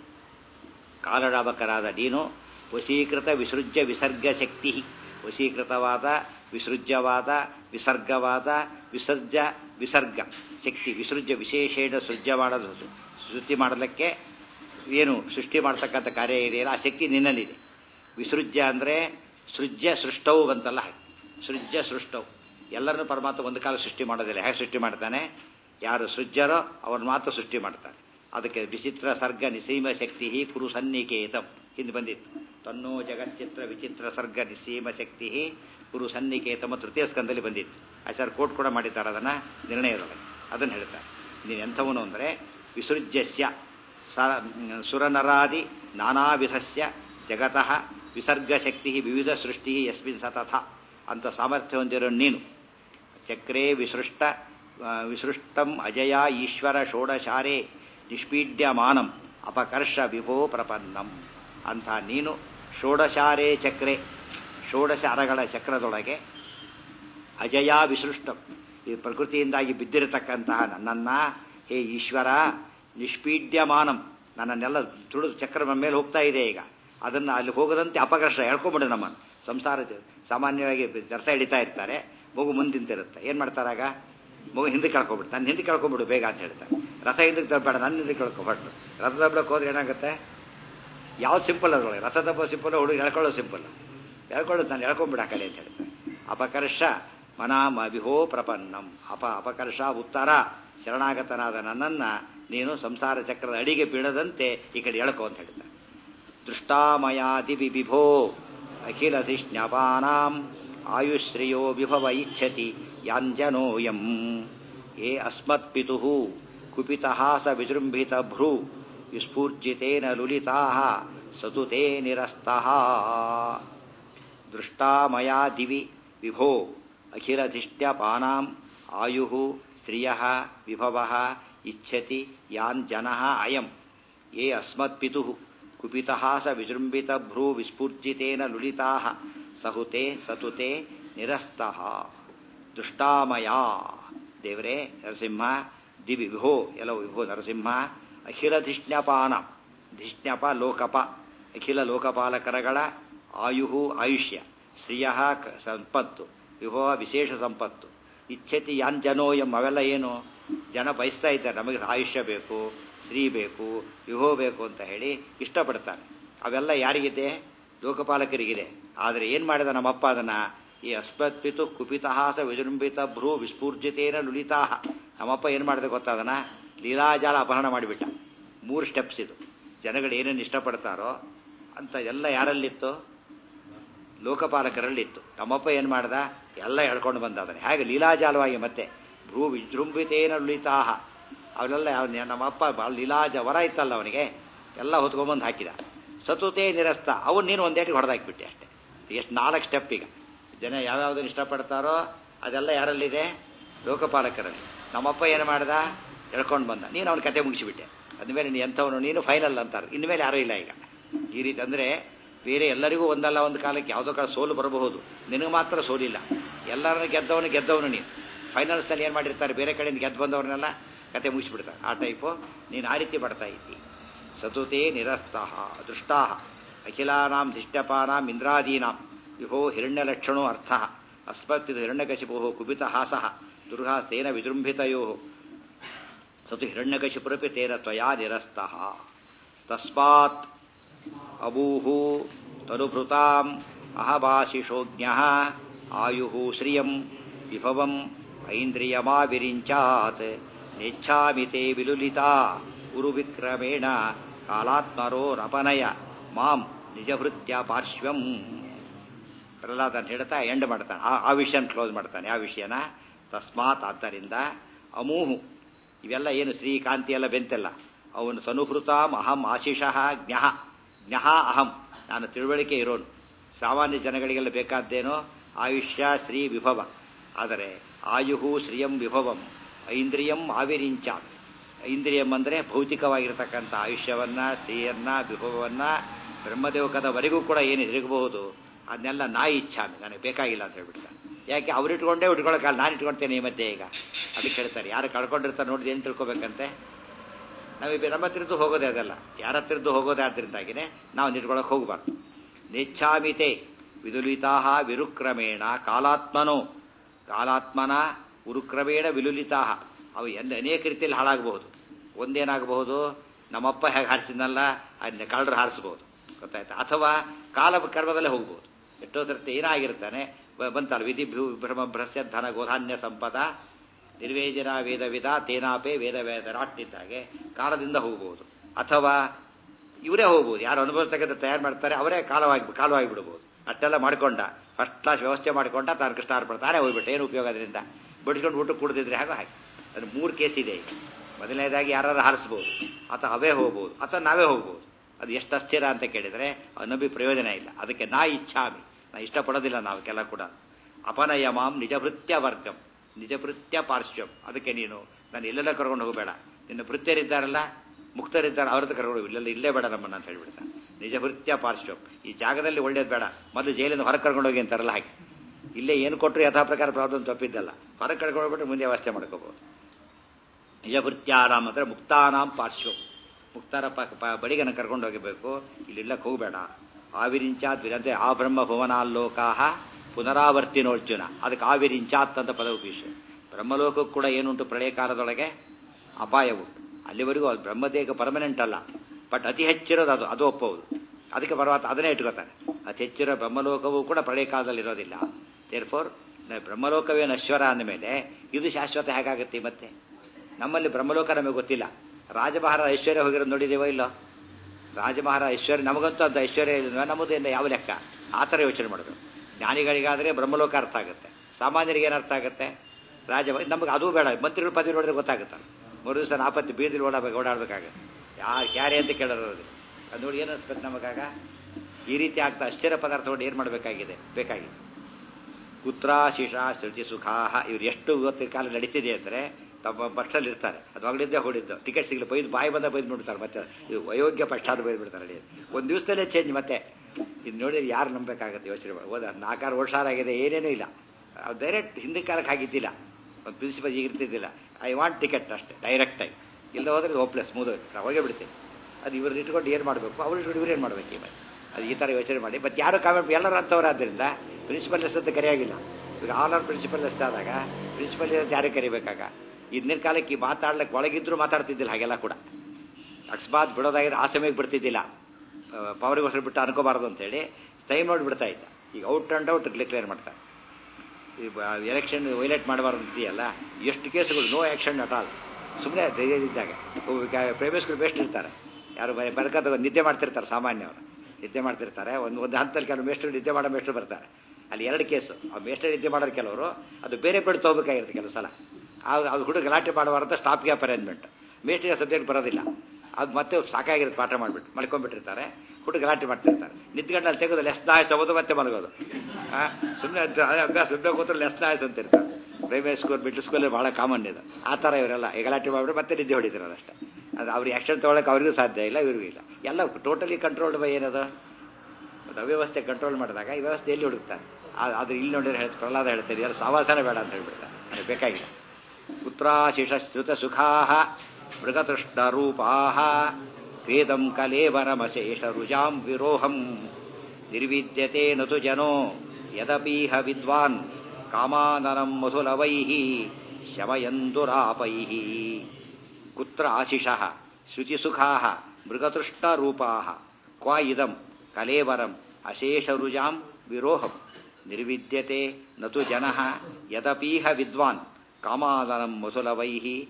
Speaker 1: ಕಾಲರಾಮಕರಾದ ನೀನು ವಶೀಕೃತ ವಿಸೃಜ್ಯ ವಿಸರ್ಗ ಶಕ್ತಿ ವಶೀಕೃತವಾದ ವಿಸೃಜ್ಯವಾದ ವಿಸರ್ಗವಾದ ವಿಸರ್ಜ ವಿಸರ್ಗ ಶಕ್ತಿ ವಿಸೃಜ್ಯ ವಿಶೇಷೇಣ ಸೃಜ್ಯ ಮಾಡೋದು ಸೃಷ್ಟಿ ಮಾಡಲಿಕ್ಕೆ ಏನು ಸೃಷ್ಟಿ ಮಾಡ್ತಕ್ಕಂಥ ಕಾರ್ಯ ಇದೆಯಲ್ಲ ಆ ಶಕ್ತಿ ನಿನ್ನಲ್ಲಿದೆ ವಿಸೃಜ್ಯ ಅಂದರೆ ಸೃಜ್ಯ ಸೃಷ್ಟವು ಬಂತಲ್ಲ ಹಾಗೆ ಸೃಜ್ಯ ಸೃಷ್ಟವು ಎಲ್ಲರನ್ನೂ ಪರಮಾತ್ಮ ಒಂದು ಕಾಲ ಸೃಷ್ಟಿ ಮಾಡೋದಿಲ್ಲ ಹೇಗೆ ಸೃಷ್ಟಿ ಮಾಡ್ತಾನೆ ಯಾರು ಸೃಜ್ಯರೋ ಅವ್ರನ್ನ ಮಾತ್ರ ಸೃಷ್ಟಿ ಮಾಡ್ತಾನೆ ಅದಕ್ಕೆ ವಿಚಿತ್ರ ಸರ್ಗ ನಿಸೀಮ ಶಕ್ತಿ ಕುರು ಸನ್ನಿಕೇತಂ ಹಿಂದೆ ಬಂದಿತ್ತು ತನ್ನೋ ಜಗಚ್ಚಿತ್ರ ವಿಚಿತ್ರ ಸರ್ಗ ನಿಸೀಮ ಶಕ್ತಿ ಕುರು ಸನ್ನಿಕೇತಮ ತೃತೀಯ ಸ್ಕಂದಲ್ಲಿ ಬಂದಿತ್ತು ಆಚಾರ್ಯ ಕೋಟ್ ಕೂಡ ಮಾಡಿದ್ದಾರೆ ಅದನ್ನ ನಿರ್ಣಯದೊಳಗೆ ಅದನ್ನು ಹೇಳ್ತಾರೆ ನೀನು ಎಂಥವನು ಅಂದರೆ ವಿಸೃಜ್ಯಸ್ಯ ಸ ಸುರನರಾದಿ ನಾನಾವಿಧಸ್ಯ ಜಗತಃ ವಿಸರ್ಗಶಕ್ತಿ ವಿವಿಧ ಸೃಷ್ಟಿ ಯಸ್ಮಿನ್ ಸತತ ಅಂತ ಸಾಮರ್ಥ್ಯ ಹೊಂದಿರೋ ನೀನು ಚಕ್ರೇ ವಿಸೃಷ್ಟ ಆ, ವಿಸೃಷ್ಟಂ ಅಜಯ ಈಶ್ವರ ಷೋಡಶಾರೇ ನಿಷ್ಪೀಡ್ಯಮಾನಂ ಅಪಕರ್ಷ ವಿಭೋ ಪ್ರಪನ್ನಂ ಅಂತ ನೀನು ಷೋಡಶಾರೇ ಚಕ್ರೆ ಷೋಡಶ ಅರಗಳ ಚಕ್ರದೊಳಗೆ ಅಜಯ ವಿಸೃಷ್ಟಂ ಈ ಪ್ರಕೃತಿಯಿಂದಾಗಿ ಬಿದ್ದಿರತಕ್ಕಂತಹ ನನ್ನನ್ನ ಹೇ ಈಶ್ವರ ನಿಷ್ಪೀಡ್ಯಮಾನಂ ನನ್ನನ್ನೆಲ್ಲ ತುಳಿದು ಚಕ್ರ ಮೇಲೆ ಹೋಗ್ತಾ ಇದೆ ಈಗ ಅದನ್ನು ಅಲ್ಲಿ ಹೋಗದಂತೆ ಅಪಕರ್ಷ ಹೇಳ್ಕೊಂಬಿಡು ನಮ್ಮನ್ನು ಸಂಸಾರ ಜ- ಸಾಮಾನ್ಯವಾಗಿ ರಥ ಹಿಡಿತಾ ಇರ್ತಾರೆ ಮಗು ಮುಂದೆ ನಿಂತಿರುತ್ತೆ ಏನು ಮಾಡ್ತಾರಾಗ ಮಗು ಹಿಂದೆ ಕಳ್ಕೊಬಿಡು ನನ್ನ ಹಿಂದೆ ಕಳ್ಕೊಂಬಿಡು ಬೇಗ ಅಂತ ಹೇಳ್ತಾರೆ ರಥ ಹಿಂದಕ್ಕೆ ತರಬೇಡ ನನ್ನ ಹಿಂದೆ ಕಳ್ಕೊಬಾರ್ದು ರಥ ದಬ್ಬಳಕ್ಕೆ ಹೋದ್ರೆ ಏನಾಗುತ್ತೆ ಯಾವ್ದು ಸಿಂಪಲ್ ಅದ್ರೊಳಗೆ ರಥ ದಬ್ಬ ಸಿಂಪಲ್ ಹುಡುಗ ಎಳ್ಕೊಳ್ಳೋದು ಸಿಂಪಲ್ ಎಳ್ಕೊಳ್ಳೋದು ನಾನು ಎಳ್ಕೊಂಬಿಡ ಆ ಕಡೆ ಅಂತ ಹೇಳ್ತಾರೆ ಅಪಕರ್ಷ ಮನಾಮ ವಿಹೋ ಪ್ರಪನ್ನಂ ಅಪ ಅಪಕರ್ಷ ಉತ್ತರ ಶರಣಾಗತನಾದ ನನ್ನನ್ನ ನೀನು ಸಂಸಾರ ಚಕ್ರದ ಅಡಿಗೆ ಬೀಳದಂತೆ ಈ ಕಡೆ ಎಳ್ಕೊ ಅಂತ ಹೇಳ್ತಾರೆ ದೃಷ್ಟಾಮಯಾದಿ ವಿಭೋ ಅಖಿಲಧಿಷ್ಣ್ಯಪಾನಾಂ ಆಯುಶ್ರಿಯೋ ವಿಭವ ಇಚ್ಛತಿ ಯಾಂಜನೋಯಂ ಯೇ ಅಸ್ಮತ್ಪಿತು ಕುಪಿತಃ ಸ ವಿಜೃಂಭಿತ ಭ್ರೂ ವಿಸ್ಫೂರ್ಜಿತೇನ ಲುಲಿತಾ ಸತು ತೇ ನಿರಸ್ತಃ ದೃಷ್ಟಾಮಯಾ ದಿವಿ ವಿಭೋ ಅಖಿಲಧಿಷ್ಟ್ಯಪಾನಾಂ ಆಯು ಸ್ತ್ರಿಯ ವಿಭವ ಇಚ್ಛತಿ ಯಾನ್ ಜನ ಅಯಂ ಯೇ ಅಸ್ಮತ್ಪಿತು ಕುಪಿತಃ ಸ ವಿಜೃಂಭಿತ ಭ್ರೂ ವಿಸ್ಫೂರ್ಜಿತೇನ ಲುಲಿತಾ ಸಹುತೆ ಸತುತೆ ನಿರಸ್ತಃ ದುಷ್ಟಾಮಯ ದೇವರೇ ನರಸಿಂಹ ದಿವಿ ವಿಭೋ ಎಲ್ಲ ವಿಭೋ ನರಸಿಂಹ ಅಖಿಲ ಧಿಷ್ಣ್ಯಪಾನ ಧಿಷ್ಣ್ಯಪ ಲೋಕಪ ಅಖಿಲ ಲೋಕಪಾಲಕರಗಳ ಆಯು ಆಯುಷ್ಯ ಶ್ರಿಯ ಸಂಪತ್ತು ವಿಭವ ವಿಶೇಷ ಸಂಪತ್ತು ಇಚ್ಛತಿ ಯಾನ್ ಜನೋಯಂ ಅವೆಲ್ಲ ಏನು ಜನ ಬಯಸ್ತಾ ಇದ್ದಾರೆ ನಮಗೆ ಆಯುಷ್ಯ ಬೇಕು ಶ್ರೀ ಬೇಕು ವಿಭೋ ಬೇಕು ಅಂತ ಹೇಳಿ ಇಷ್ಟಪಡ್ತಾನೆ ಅವೆಲ್ಲ ಯಾರಿಗಿದೆ ಲೋಕಪಾಲಕರಿಗಿದೆ ಆದರೆ ಏನು ಮಾಡಿದ ನಮ್ಮಪ್ಪ ಅದನ್ನ ಈ ಅಸ್ಪತ್ಪಿತು ಕುಪಿತಹಾಸ ವಿಜೃಂಭಿತ ಭ್ರೂ ವಿಸ್ಫೂರ್ಜಿತೇನ ಲುಲಿತಾಹ ನಮ್ಮಪ್ಪ ಏನು ಮಾಡಿದೆ ಗೊತ್ತಾದನ ಲೀಲಾಜಾಲ ಅಪಹರಣ ಮಾಡಿಬಿಟ್ಟ ಮೂರು ಸ್ಟೆಪ್ಸ್ ಇದು ಜನಗಳು ಏನೇನು ಇಷ್ಟಪಡ್ತಾರೋ ಅಂತ ಎಲ್ಲ ಯಾರಲ್ಲಿತ್ತು ಲೋಕಪಾಲಕರಲ್ಲಿತ್ತು ನಮ್ಮಪ್ಪ ಏನು ಮಾಡ್ದ ಎಲ್ಲ ಎಳ್ಕೊಂಡು ಬಂದ ಅದನ್ನು ಹೇಗೆ ಲೀಲಾಜಾಲವಾಗಿ ಮತ್ತೆ ಭ್ರೂ ವಿಜೃಂಭಿತೇನ ಲುಲಿತಾಹ ಅವನೆಲ್ಲ ಅವನ ನಮ್ಮಪ್ಪ ಭಾಳ ಲೀಲಾಜ ವರ ಇತ್ತಲ್ಲ ಅವನಿಗೆ ಎಲ್ಲ ಹೊತ್ಕೊಂಬಂದು ಹಾಕಿದ ಸತುತೆ ನಿರಸ್ತ ಅವನು ನೀನು ಒಂದೇಟಿಗೆ ಹೊಡೆದಾಕ್ಬಿಟ್ಟೆ ಅಷ್ಟೇ ಎಷ್ಟು ನಾಲ್ಕು ಸ್ಟೆಪ್ ಈಗ ಜನ ಯಾವ್ಯಾವುದನ್ನು ಇಷ್ಟಪಡ್ತಾರೋ ಅದೆಲ್ಲ ಯಾರಲ್ಲಿದೆ ಲೋಕಪಾಲಕರಲ್ಲಿ ನಮ್ಮಪ್ಪ ಏನು ಮಾಡ್ದ ಎಳ್ಕೊಂಡು ಬಂದ ನೀನು ಅವನ ಕತೆ ಮುಗಿಸಿಬಿಟ್ಟೆ ಅಂದಮೇಲೆ ನೀನು ಎಂಥವನು ನೀನು ಫೈನಲ್ ಅಂತಾರೆ ಇನ್ಮೇಲೆ ಯಾರೂ ಇಲ್ಲ ಈಗ ಈ ರೀತಿ ಅಂದರೆ ಬೇರೆ ಎಲ್ಲರಿಗೂ ಒಂದಲ್ಲ ಒಂದು ಕಾಲಕ್ಕೆ ಯಾವುದೋ ಕಾಲ ಸೋಲು ಬರಬಹುದು ನಿನಗೆ ಮಾತ್ರ ಸೋಲಿಲ್ಲ ಎಲ್ಲರನ್ನು ಗೆದ್ದವನು ಗೆದ್ದವನು ನೀನು ಫೈನಲ್ಸ್ನಲ್ಲಿ ಏನು ಮಾಡಿರ್ತಾರೆ ಬೇರೆ ಕಡೆಯಿಂದ ಗೆದ್ದು ಬಂದವ್ರನ್ನೆಲ್ಲ ಕತೆ ಮುಗಿಸ್ಬಿಡ್ತಾರೆ ಆ ಟೈಪು ನೀನು ಆ ರೀತಿ ಪಡ್ತಾ ಇದ್ದಿ ಸತುತೆ ನಿರಸ್ತಃ ದೃಷ್ಟಾಹ ಅಖಿಲಾನಾಂ ಧಿಷ್ಟ್ಯಪಾನಾಂ ಇಂದ್ರಾದೀನಾಂ ವಿಭೋ ಹಿರಣ್ಯಲಕ್ಷಣೋ ಅರ್ಥ ಅಸ್ಮತ್ತಿದು ಹಿರಣ್ಯಕಶಿಪು ಕುಪಿತಹಾಸಃ ದುರ್ಹಾಸ್ತೇನ ವಿಜೃಂಭಿತಯೋ ಸತು ಹಿರಣ್ಯಕಶಿಪುರಪಿ ತೇನ ತ್ವಯಾ ನಿರಸ್ತಃ ತಸ್ಮಾತ್ ಅಬೂಹು ತನುಭೃತಾಂ ಅಹಭಾಷಿಷೋಜ್ಞ ಆಯು ಶ್ರಿಯಂ ವಿಭವಂ ಐಂದ್ರಿಯಮಾವಿರಿಂಚಾತ್ ನೆಚ್ಛಾಮಿ ತೇ ವಿಲುಲಿತಾ ಉರುವಿಕ್ರಮೇಣ ಕಾಲಾತ್ಮರೋ ರಪನಯ ಮಾಂ ನಿಜಭೃತ್ಯ ಪಾರ್ಶ್ವಂ ಪ್ರಹ್ಲಾದನ್ ಹೇಳ್ತಾ ಎಂಡ್ ಮಾಡ್ತಾನೆ ಆ ಆ ವಿಷಯನ ಕ್ಲೋಸ್ ಮಾಡ್ತಾನೆ ಯಾವ ವಿಷಯನ ತಸ್ಮಾತ್ ಆದ್ದರಿಂದ ಅಮೂಹು ಇವೆಲ್ಲ ಏನು ಶ್ರೀಕಾಂತಿ ಎಲ್ಲ ಬೆಂತೆಲ್ಲ ಅವನು ತನುಹೃತಾಂ ಅಹಂ ಆಶಿಷಃ ಜ್ಞಃ ಜ್ಞಃ ಅಹಂ ನಾನು ತಿಳುವಳಿಕೆ ಇರೋನು ಸಾಮಾನ್ಯ ಜನಗಳಿಗೆಲ್ಲ ಬೇಕಾದ್ದೇನೋ ಆಯುಷ್ಯ ಶ್ರೀ ವಿಭವ ಆದರೆ ಆಯುಹು ಶ್ರಿಯಂ ವಿಭವಂ ಐಂದ್ರಿಯಂ ಆವಿರಿಂಚಾತ್ ಐಂದ್ರಿಯಂ ಅಂದರೆ ಭೌತಿಕವಾಗಿರ್ತಕ್ಕಂಥ ಆಯುಷ್ಯವನ್ನ ಸ್ತ್ರೀಯನ್ನ ವಿಭವವನ್ನ ಬ್ರಹ್ಮದೇವಕದವರೆಗೂ ಕೂಡ ಏನು ತಿರುಗಬಹುದು ಅದನ್ನೆಲ್ಲ ನಾ ಇಚ್ಛಾಮಿ ನನಗೆ ಬೇಕಾಗಿಲ್ಲ ಅಂತ ಹೇಳ್ಬಿಡ್ತಾರೆ ಯಾಕೆ ಅವ್ರು ಇಟ್ಕೊಂಡೇ ಇಟ್ಕೊಳಕಲ್ಲ ನಾನು ಇಟ್ಕೊಳ್ತೇನೆ ಈ ಮಧ್ಯೆ ಈಗ ಅದಕ್ಕೆ ಹೇಳ್ತಾರೆ ಯಾರು ಕಳ್ಕೊಂಡಿರ್ತಾರೆ ನೋಡಿದ್ರೆ ಏನು ತಿಳ್ಕೊಬೇಕಂತೆ ನಾವೀಗ ನಮ್ಮ ಹತ್ತಿರದ್ದು ಹೋಗೋದೇ ಅದಲ್ಲ ಯಾರ ಹತ್ತಿರದ್ದು ಹೋಗೋದೇ ಆದ್ದರಿಂದಾಗಿನೇ ನಾವು ನಿಟ್ಕೊಳಕ್ಕೆ ಹೋಗಬಾರ್ದು ನೆಚ್ಛಾಮಿತೆ ವಿದುಲಿತಾ ವಿರುಕ್ರಮೇಣ ಕಾಲಾತ್ಮನೋ ಕಾಲಾತ್ಮನ ಉರುಕ್ರಮೇಣ ವಿಲುಲಿತಾ ಅವು ಎಲ್ಲ ಅನೇಕ ರೀತಿಯಲ್ಲಿ ಹಾಳಾಗಬಹುದು ಒಂದೇನಾಗಬಹುದು ನಮ್ಮಪ್ಪ ಹೇಗೆ ಹಾರಿಸಿದ್ನಲ್ಲ ಅದನ್ನ ಕಳ್ಳರು ಹಾರಿಸಬಹುದು ಗೊತ್ತಾಯ್ತಾ ಅಥವಾ ಕಾಲ ಕರ್ಮದಲ್ಲೇ ಹೋಗ್ಬೋದು ಎಷ್ಟೋ ಸರ್ತಿ ಏನಾಗಿರ್ತಾನೆ ಬಂತಲ್ಲ ವಿಧಿ ಭ್ರಮ ಭ್ರಸ್ಯ ಧನ ಗೋಧಾನ್ಯ ಸಂಪದ ನಿರ್ವೇಜನ ವೇದ ವಿಧ ತೇನಾಪೆ ವೇದ ವೇದ ರಾಟ್ಟಿದ್ದಾಗೆ ಕಾಲದಿಂದ ಹೋಗ್ಬೋದು ಅಥವಾ ಇವರೇ ಹೋಗ್ಬೋದು ಯಾರು ಅನುಭವಿಸ್ತಕ್ಕಂಥ ತಯಾರು ಮಾಡ್ತಾರೆ ಅವರೇ ಕಾಲವಾಗಿ ಕಾಲವಾಗಿ ಬಿಡ್ಬೋದು ಅಷ್ಟೆಲ್ಲ ಮಾಡ್ಕೊಂಡ ಫಸ್ಟ್ ಕ್ಲಾಸ್ ವ್ಯವಸ್ಥೆ ಮಾಡ್ಕೊಂಡ ತಾನು ಕೃಷ್ಣ ಅರ್ಪಣ ತಾನೇ ಹೋಗ್ಬಿಟ್ಟು ಏನು ಉಪಯೋಗ ಅದರಿಂದ ಬಡಿಸ್ಕೊಂಡು ಊಟ ಕುಡಿದಿದ್ರೆ ಹಾಗೆ ಹಾಗೆ ಅದು ಮೂರು ಕೇಸ್ ಇದೆ ಈಗ ಮೊದಲನೇದಾಗಿ ಯಾರು ಹಾರಿಸ್ಬೋದು ಅಥವಾ ಅವೇ ಹೋಗ್ಬೋದು ಅಥವಾ ನಾವೇ ಹೋಗ್ಬೋದು ಅದು ಎಷ್ಟು ಅಸ್ಥಿರ ಅಂತ ಕೇಳಿದರೆ ಅನಬಿ ಪ್ರಯೋಜನ ಇಲ್ಲ ಅದಕ್ಕೆ ನಾ ಇಚ್ಛಾಮಿ ನಾ ಇಷ್ಟಪಡೋದಿಲ್ಲ ನಾವು ಕೆಲ ಕೂಡ ಅಪನಯಮಾಂ ನಿಜಭೃತ್ಯ ವರ್ಗಂ ನಿಜಭೃತ್ಯ ಪಾರ್ಶ್ವಂ ಅದಕ್ಕೆ ನೀನು ನಾನು ಎಲ್ಲೆಲ್ಲ ಕರ್ಕೊಂಡು ಹೋಗಬೇಡ ನಿನ್ನ ಭೃತ್ಯರಿದ್ದಾರಲ್ಲ ಮುಕ್ತರಿದ್ದಾರೆ ಅವ್ರದ್ದು ಕರ್ಕೊಂಡು ಇಲ್ಲೆಲ್ಲ ಇಲ್ಲೇ ಬೇಡ ನಮ್ಮನ್ನ ಅಂತ ಹೇಳ್ಬಿಡ್ತಾನೆ ನಿಜಭೃತ್ಯ ಪಾರ್ಶ್ವಂ ಈ ಜಾಗದಲ್ಲಿ ಒಳ್ಳೇದು ಬೇಡ ಮೊದಲು ಜೈಲಿಂದ ಹೊರಗೆ ಕರ್ಕೊಂಡು ಹೋಗಿ ಅಂತಾರಲ್ಲ ಹಾಗೆ ಇಲ್ಲೇ ಏನು ಕೊಟ್ಟರು ಯಥಾ ಪ್ರಕಾರ ಪ್ರಾಬ್ಲಮ್ ತಪ್ಪಿದ್ದಲ್ಲ ಹೊರಗೆ ಕರ್ಕೊಂಡ್ಬಿಟ್ಟು ಮುಂದೆ ವ್ಯವಸ್ಥೆ ಮಾಡ್ಕೋಬಹುದು ನಿಜಭೃತ್ಯಾರಾಮ್ ಅಂದರೆ ಮುಕ್ತಾನಾಂ ಪಾರ್ಶ್ವಂ ಮುಕ್ತಾರ ಬಡಿಗನ ಕರ್ಕೊಂಡು ಹೋಗಬೇಕು ಇಲ್ಲಿಲ್ಲಕ್ಕೆ ಹೋಗಬೇಡ ಆವಿರಿಂಚಾತ್ ವಿರಂತೆ ಆ ಬ್ರಹ್ಮ ಭುವನಾಲ್ಲೋಕಾಹ ಪುನರಾವರ್ತಿನೋರ್ಜುನ ಅದಕ್ಕೆ ಆವಿರಿಂಚಾತ್ ಅಂತ ಪದ ಉಪೇಶ ಬ್ರಹ್ಮಲೋಕಕ್ಕೂ ಕೂಡ ಏನುಂಟು ಪ್ರಳಯ ಕಾಲದೊಳಗೆ ಅಪಾಯ ಉಂಟು ಅಲ್ಲಿವರೆಗೂ ಅದು ಬ್ರಹ್ಮದೇಹ ಪರ್ಮನೆಂಟ್ ಅಲ್ಲ ಬಟ್ ಅತಿ ಹೆಚ್ಚಿರೋದು ಅದು ಅದು ಒಪ್ಪಬಹುದು ಅದಕ್ಕೆ ಪರಮಾತ್ಮ ಅದನ್ನೇ ಇಟ್ಕೋತಾನೆ ಅತಿ ಹೆಚ್ಚಿರೋ ಬ್ರಹ್ಮಲೋಕವೂ ಕೂಡ ಪ್ರಳಯ ಕಾಲದಲ್ಲಿ ಇರೋದಿಲ್ಲ ದೇರ್ ಫೋರ್ ಬ್ರಹ್ಮಲೋಕವೇ ನಶ್ವರ ಅಂದಮೇಲೆ ಇದು ಶಾಶ್ವತ ಹೇಗಾಗುತ್ತೆ ಮತ್ತೆ ನಮ್ಮಲ್ಲಿ ಬ್ರಹ್ಮಲೋಕ ನಮಗೆ ಗೊತ್ತಿಲ್ಲ ರಾಜಮಹಾರ ಐಶ್ವರ್ಯ ಹೋಗಿರೋದು ನೋಡಿದೇವೋ ಇಲ್ಲೋ ರಾಜಮಹಾರ ಐಶ್ವರ್ಯ ನಮಗಂತೂ ಅದು ಐಶ್ವರ್ಯ ಇಲ್ಲ ನಮ್ಮದು ಯಾವ ಲೆಕ್ಕ ಆ ಥರ ಯೋಚನೆ ಮಾಡೋದು ಜ್ಞಾನಿಗಳಿಗಾದರೆ ಬ್ರಹ್ಮಲೋಕ ಅರ್ಥ ಆಗುತ್ತೆ ಸಾಮಾನ್ಯರಿಗೆ ಏನು ಅರ್ಥ ಆಗುತ್ತೆ ರಾಜ ನಮಗೆ ಅದು ಬೇಡ ಮಂತ್ರಿಗಳು ಪದವಿ ನೋಡಿದ್ರೆ ಗೊತ್ತಾಗುತ್ತಲ್ಲ ಮೂರು ದಿವಸ ನಾಪತ್ತಿ ಬೀದಿಲಿ ಓಡಾಡ್ಬೇಕು ಓಡಾಡ್ಬೇಕಾಗುತ್ತೆ ಯಾರು ಕ್ಯಾರೆ ಅಂತ ಕೇಳೋರು ಅದು ನೋಡಿ ಏನು ಅನ್ಸ್ಬೇಕು ನಮಗಾಗ ಈ ರೀತಿ ಆಗ್ತಾ ಆಶ್ಚರ್ಯ ಪದಾರ್ಥ ನೋಡಿ ಏನು ಮಾಡಬೇಕಾಗಿದೆ ಬೇಕಾಗಿದೆ ಕುತ್ರಾಶಿಷ ಶ್ರುತಿ ಸುಖಾಹ ಇವ್ರು ಎಷ್ಟು ಇವತ್ತಿನ ಕಾಲ ನಡೀತಿದೆ ಅಂದರೆ ತಮ್ಮ ಬಸ್ಸಲ್ಲಿ ಇರ್ತಾರೆ ಅದು ಹೊಗಳಿದ್ದೇ ಹೊಡಿದ್ದು ಟಿಕೆಟ್ ಸಿಗಲಿ ಬೈದು ಬಾಯಿ ಬಂದ ಬೈದು ನೋಡ್ತಾರೆ ಮತ್ತೆ ಇದು ಅಯೋಗ್ಯ ಪಶ್ಚಾತ್ ಬೈದು ಬಿಡ್ತಾರೆ ಅಲ್ಲಿ ಒಂದು ದಿವಸದಲ್ಲೇ ಚೇಂಜ್ ಮತ್ತೆ ಇದು ನೋಡಿದ್ರೆ ಯಾರು ನಂಬೇಕಾಗತ್ತೆ ಯೋಚನೆ ಮಾಡಿ ಹೋದ ನಾಲ್ಕಾರು ವರ್ಷ ಆಗಿದೆ ಏನೇನೂ ಇಲ್ಲ ಅವ್ರು ಡೈರೆಕ್ಟ್ ಹಿಂದಿನ ಕಾಲಕ್ಕೆ ಆಗಿದ್ದಿಲ್ಲ ಒಂದು ಪ್ರಿನ್ಸಿಪಲ್ ಈಗ ಇರ್ತಿದ್ದಿಲ್ಲ ಐ ವಾಂಟ್ ಟಿಕೆಟ್ ಅಷ್ಟೇ ಡೈರೆಕ್ಟಾಗಿ ಇಲ್ಲ ಹೋದ್ರೆ ಹೋಪ್ಲೆಸ್ ಮುಗಿದೋಯ್ತು ನಾವು ಹೋಗೇ ಬಿಡ್ತೀನಿ ಅದು ಇವ್ರನ್ನ ಇಟ್ಕೊಂಡು ಏನು ಮಾಡಬೇಕು ಅವ್ರು ಇಟ್ಕೊಂಡು ಇವ್ರು ಏನು ಮಾಡಬೇಕು ಈಗ ಅದು ಈ ಥರ ಯೋಚನೆ ಮಾಡಿ ಬಟ್ ಯಾರು ಕಾಮೆಂಟ್ ಎಲ್ಲರೂ ಅಂಥವ್ರಾದ್ದರಿಂದ ಪ್ರಿನ್ಸಿಪಲ್ ಎಸ್ ಅಂತ ಕರೆಯಾಗಿಲ್ಲ ಈಗ ಆಲ್ ಆರ್ ಪ್ರಿನ್ಸಿಪಲ್ ಎಸ್ ಆದಾಗ ಪ್ರಿನ್ಸಿಪಲ್ ಅಂತ ಯಾರೇ ಕರಿಬೇಕಾಗ ಇಂದಿನ ಕಾಲಕ್ಕೆ ಮಾತಾಡ್ಲಿಕ್ಕೆ ಒಳಗಿದ್ರು ಮಾತಾಡ್ತಿದ್ದಿಲ್ಲ ಹಾಗೆಲ್ಲ ಕೂಡ ಅಕಸ್ಮಾತ್ ಬಿಡೋದಾಗಿದ್ರೆ ಆ ಸಮಯಕ್ಕೆ ಬಿಡ್ತಿದ್ದಿಲ್ಲ ಪವರಿಗೋಸ್ಕರ ಬಿಟ್ಟು ಅನ್ಕೋಬಾರ್ದು ಅಂತೇಳಿ ಟೈಮ್ ನೋಡಿ ಬಿಡ್ತಾ ಇದ್ದ ಈಗ ಔಟ್ ಅಂಡ್ ಔಟ್ ಕ್ಲಿಯರ್ ಮಾಡ್ತಾರೆ ಈ ಎಲೆಕ್ಷನ್ ವೈಲೇಟ್ ಮಾಡಬಾರ್ದು ಅಂತೀಯಲ್ಲ ಎಷ್ಟು ಕೇಸುಗಳು ನೋ ಆ್ಯಕ್ಷನ್ ಅಟ್ ಆಲ್ ಸುಮ್ಮನೆ ಧೈರ್ಯ ಇದ್ದಾಗ ಪ್ರೈವೇಟ್ ಬೆಸ್ಟ್ ಇರ್ತಾರೆ ಯಾರು ಬರ್ಕದ ನಿದ್ದೆ ಮಾಡ್ತಿರ್ತಾರೆ ಸಾಮಾನ್ಯವರು ನಿದ್ದೆ ಮಾಡ್ತಿರ್ತಾರೆ ಒಂದು ಒಂದು ಹಂತದಲ್ಲಿ ಕೆಲವು ಮೇಸ್ಟ್ರು ನಿದ್ದೆ ಮಾಡೋ ಮೇಸ್ಟ್ರು ಬರ್ತಾರೆ ಅಲ್ಲಿ ಎರಡು ಕೇಸು ಆ ಮೇಸ್ಟ್ರು ನಿದ್ದೆ ಮಾಡೋರು ಕೆಲವರು ಅದು ಬೇರೆ ಬೇರೆ ತೊಗೋಬೇಕಾಗಿರುತ್ತೆ ಕೆಲವು ಸಲ ಅದು ಹುಡುಗ ಗಲಾಟೆ ಮಾಡುವಾರಂತ ಸ್ಟಾಪ್ ಗ್ಯಾಪ್ ಅರೇಂಜ್ಮೆಂಟ್ ಮೇಸ್ಟ್ರಿಗೆ ಸಬ್ಜೆಕ್ಟ್ ಬರೋದಿಲ್ಲ ಅದು ಮತ್ತೆ ಸಾಕಾಗಿರುತ್ತೆ ಪಾಠ ಮಾಡಿಬಿಟ್ಟು ಮಲ್ಕೊಂಡ್ಬಿಟ್ಟಿರ್ತಾರೆ ಹುಡುಗ ಗಲಾಟೆ ಮಾಡ್ತಿರ್ತಾರೆ ನಿದ್ಗಣ್ಣಲ್ಲಿ ತೆಗೆದು ಲೆಸ್ ನಾಯ್ಸ್ ಹೋಗೋದು ಮತ್ತೆ ಮಲಗೋದು ಸುಮ್ಮನೆ ಅಭ್ಯಾಸ ಸುಮ್ಮನೆ ಕೂತ್ರೆ ಲೆಸ್ ನಾಯ್ಸ್ ಅಂತ ಇರ್ತಾರೆ ಪ್ರೈವೇಟ್ ಸ್ಕೂಲ್ ಮಿಡ್ಲ್ ಸ್ಕೂಲಲ್ಲಿ ಭಾಳ ಕಾಮನ್ ಇದು ಆ ಥರ ಇವರೆಲ್ಲ ಈ ಗಲಾಟೆ ಮಾಡಿಬಿಟ್ಟು ಮತ್ತೆ ನಿದ್ದೆ ಹೊಡಿತಿರೋದು ಅಷ್ಟೇ ಅದು ಅವ್ರಿಗೆ ಆ್ಯಕ್ಷನ್ ತೊಗೊಳಕ್ಕೆ ಅವ್ರಿಗೂ ಸಾಧ್ಯ ಇಲ್ಲ ಇವ್ರಿಗೂ ಇಲ್ಲ ಎಲ್ಲ ಟೋಟಲಿ ಕಂಟ್ರೋಲ್ಡ್ ಬೈ ಏನದು ಅದು ಅವ್ಯವಸ್ಥೆ ಕಂಟ್ರೋಲ್ ಮಾಡಿದಾಗ ಈ ವ್ಯವಸ್ಥೆ ಎಲ್ಲಿ ಹುಡುಕ್ತಾರೆ ಅದು ಇಲ್ಲಿ ನೋಡಿದ್ರೆ ಹೇಳ್ತಾರೆ ಪ್ರಹ್ಲಾದ ಹೇಳ್ತಾರೆ ಯಾರು ಸಾವಾಸನ ಬೇಡ ಅಂತ ಹೇಳ್ಬಿಡ್ತಾರೆ ಅದು ಬೇಕಾಗಿಲ್ಲ ಪುತ್ರಾಶಿಷ ಶ್ರುತ ಸುಖಾ ಮೃಗತೃಷ್ಣರೂಪಾ ಕ್ರೀದಂ ಕಲೇವರಮಶೇಷ ರುಜಾಂ ವಿರೋಹಂ ನಿರ್ವಿದ್ಯತೆ ನತು ಜನೋ ಯದಪೀಹ ವಿದ್ವಾನ್ ಕಾಮಾನನಂ ಮಧುಲವೈ ಶಮಯಂದುರಾಪೈ ಕುತ್ರ ಆಶಿಷ ಶುಚಿಸುಖಾ ಮೃಗತೃಷ್ಣರೂಪಾ ಕ್ವ ಇದಂ ಕಲೇವರಂ ಅಶೇಷರುಜಾಂ ವಿರೋಹಂ ನಿರ್ವಿದ್ಯತೆ ನತು ಜನ ಯದಪೀಹ ವಿದ್ವಾನ್ ಕಾಮಾದನಂ ಮಧುಲವೈ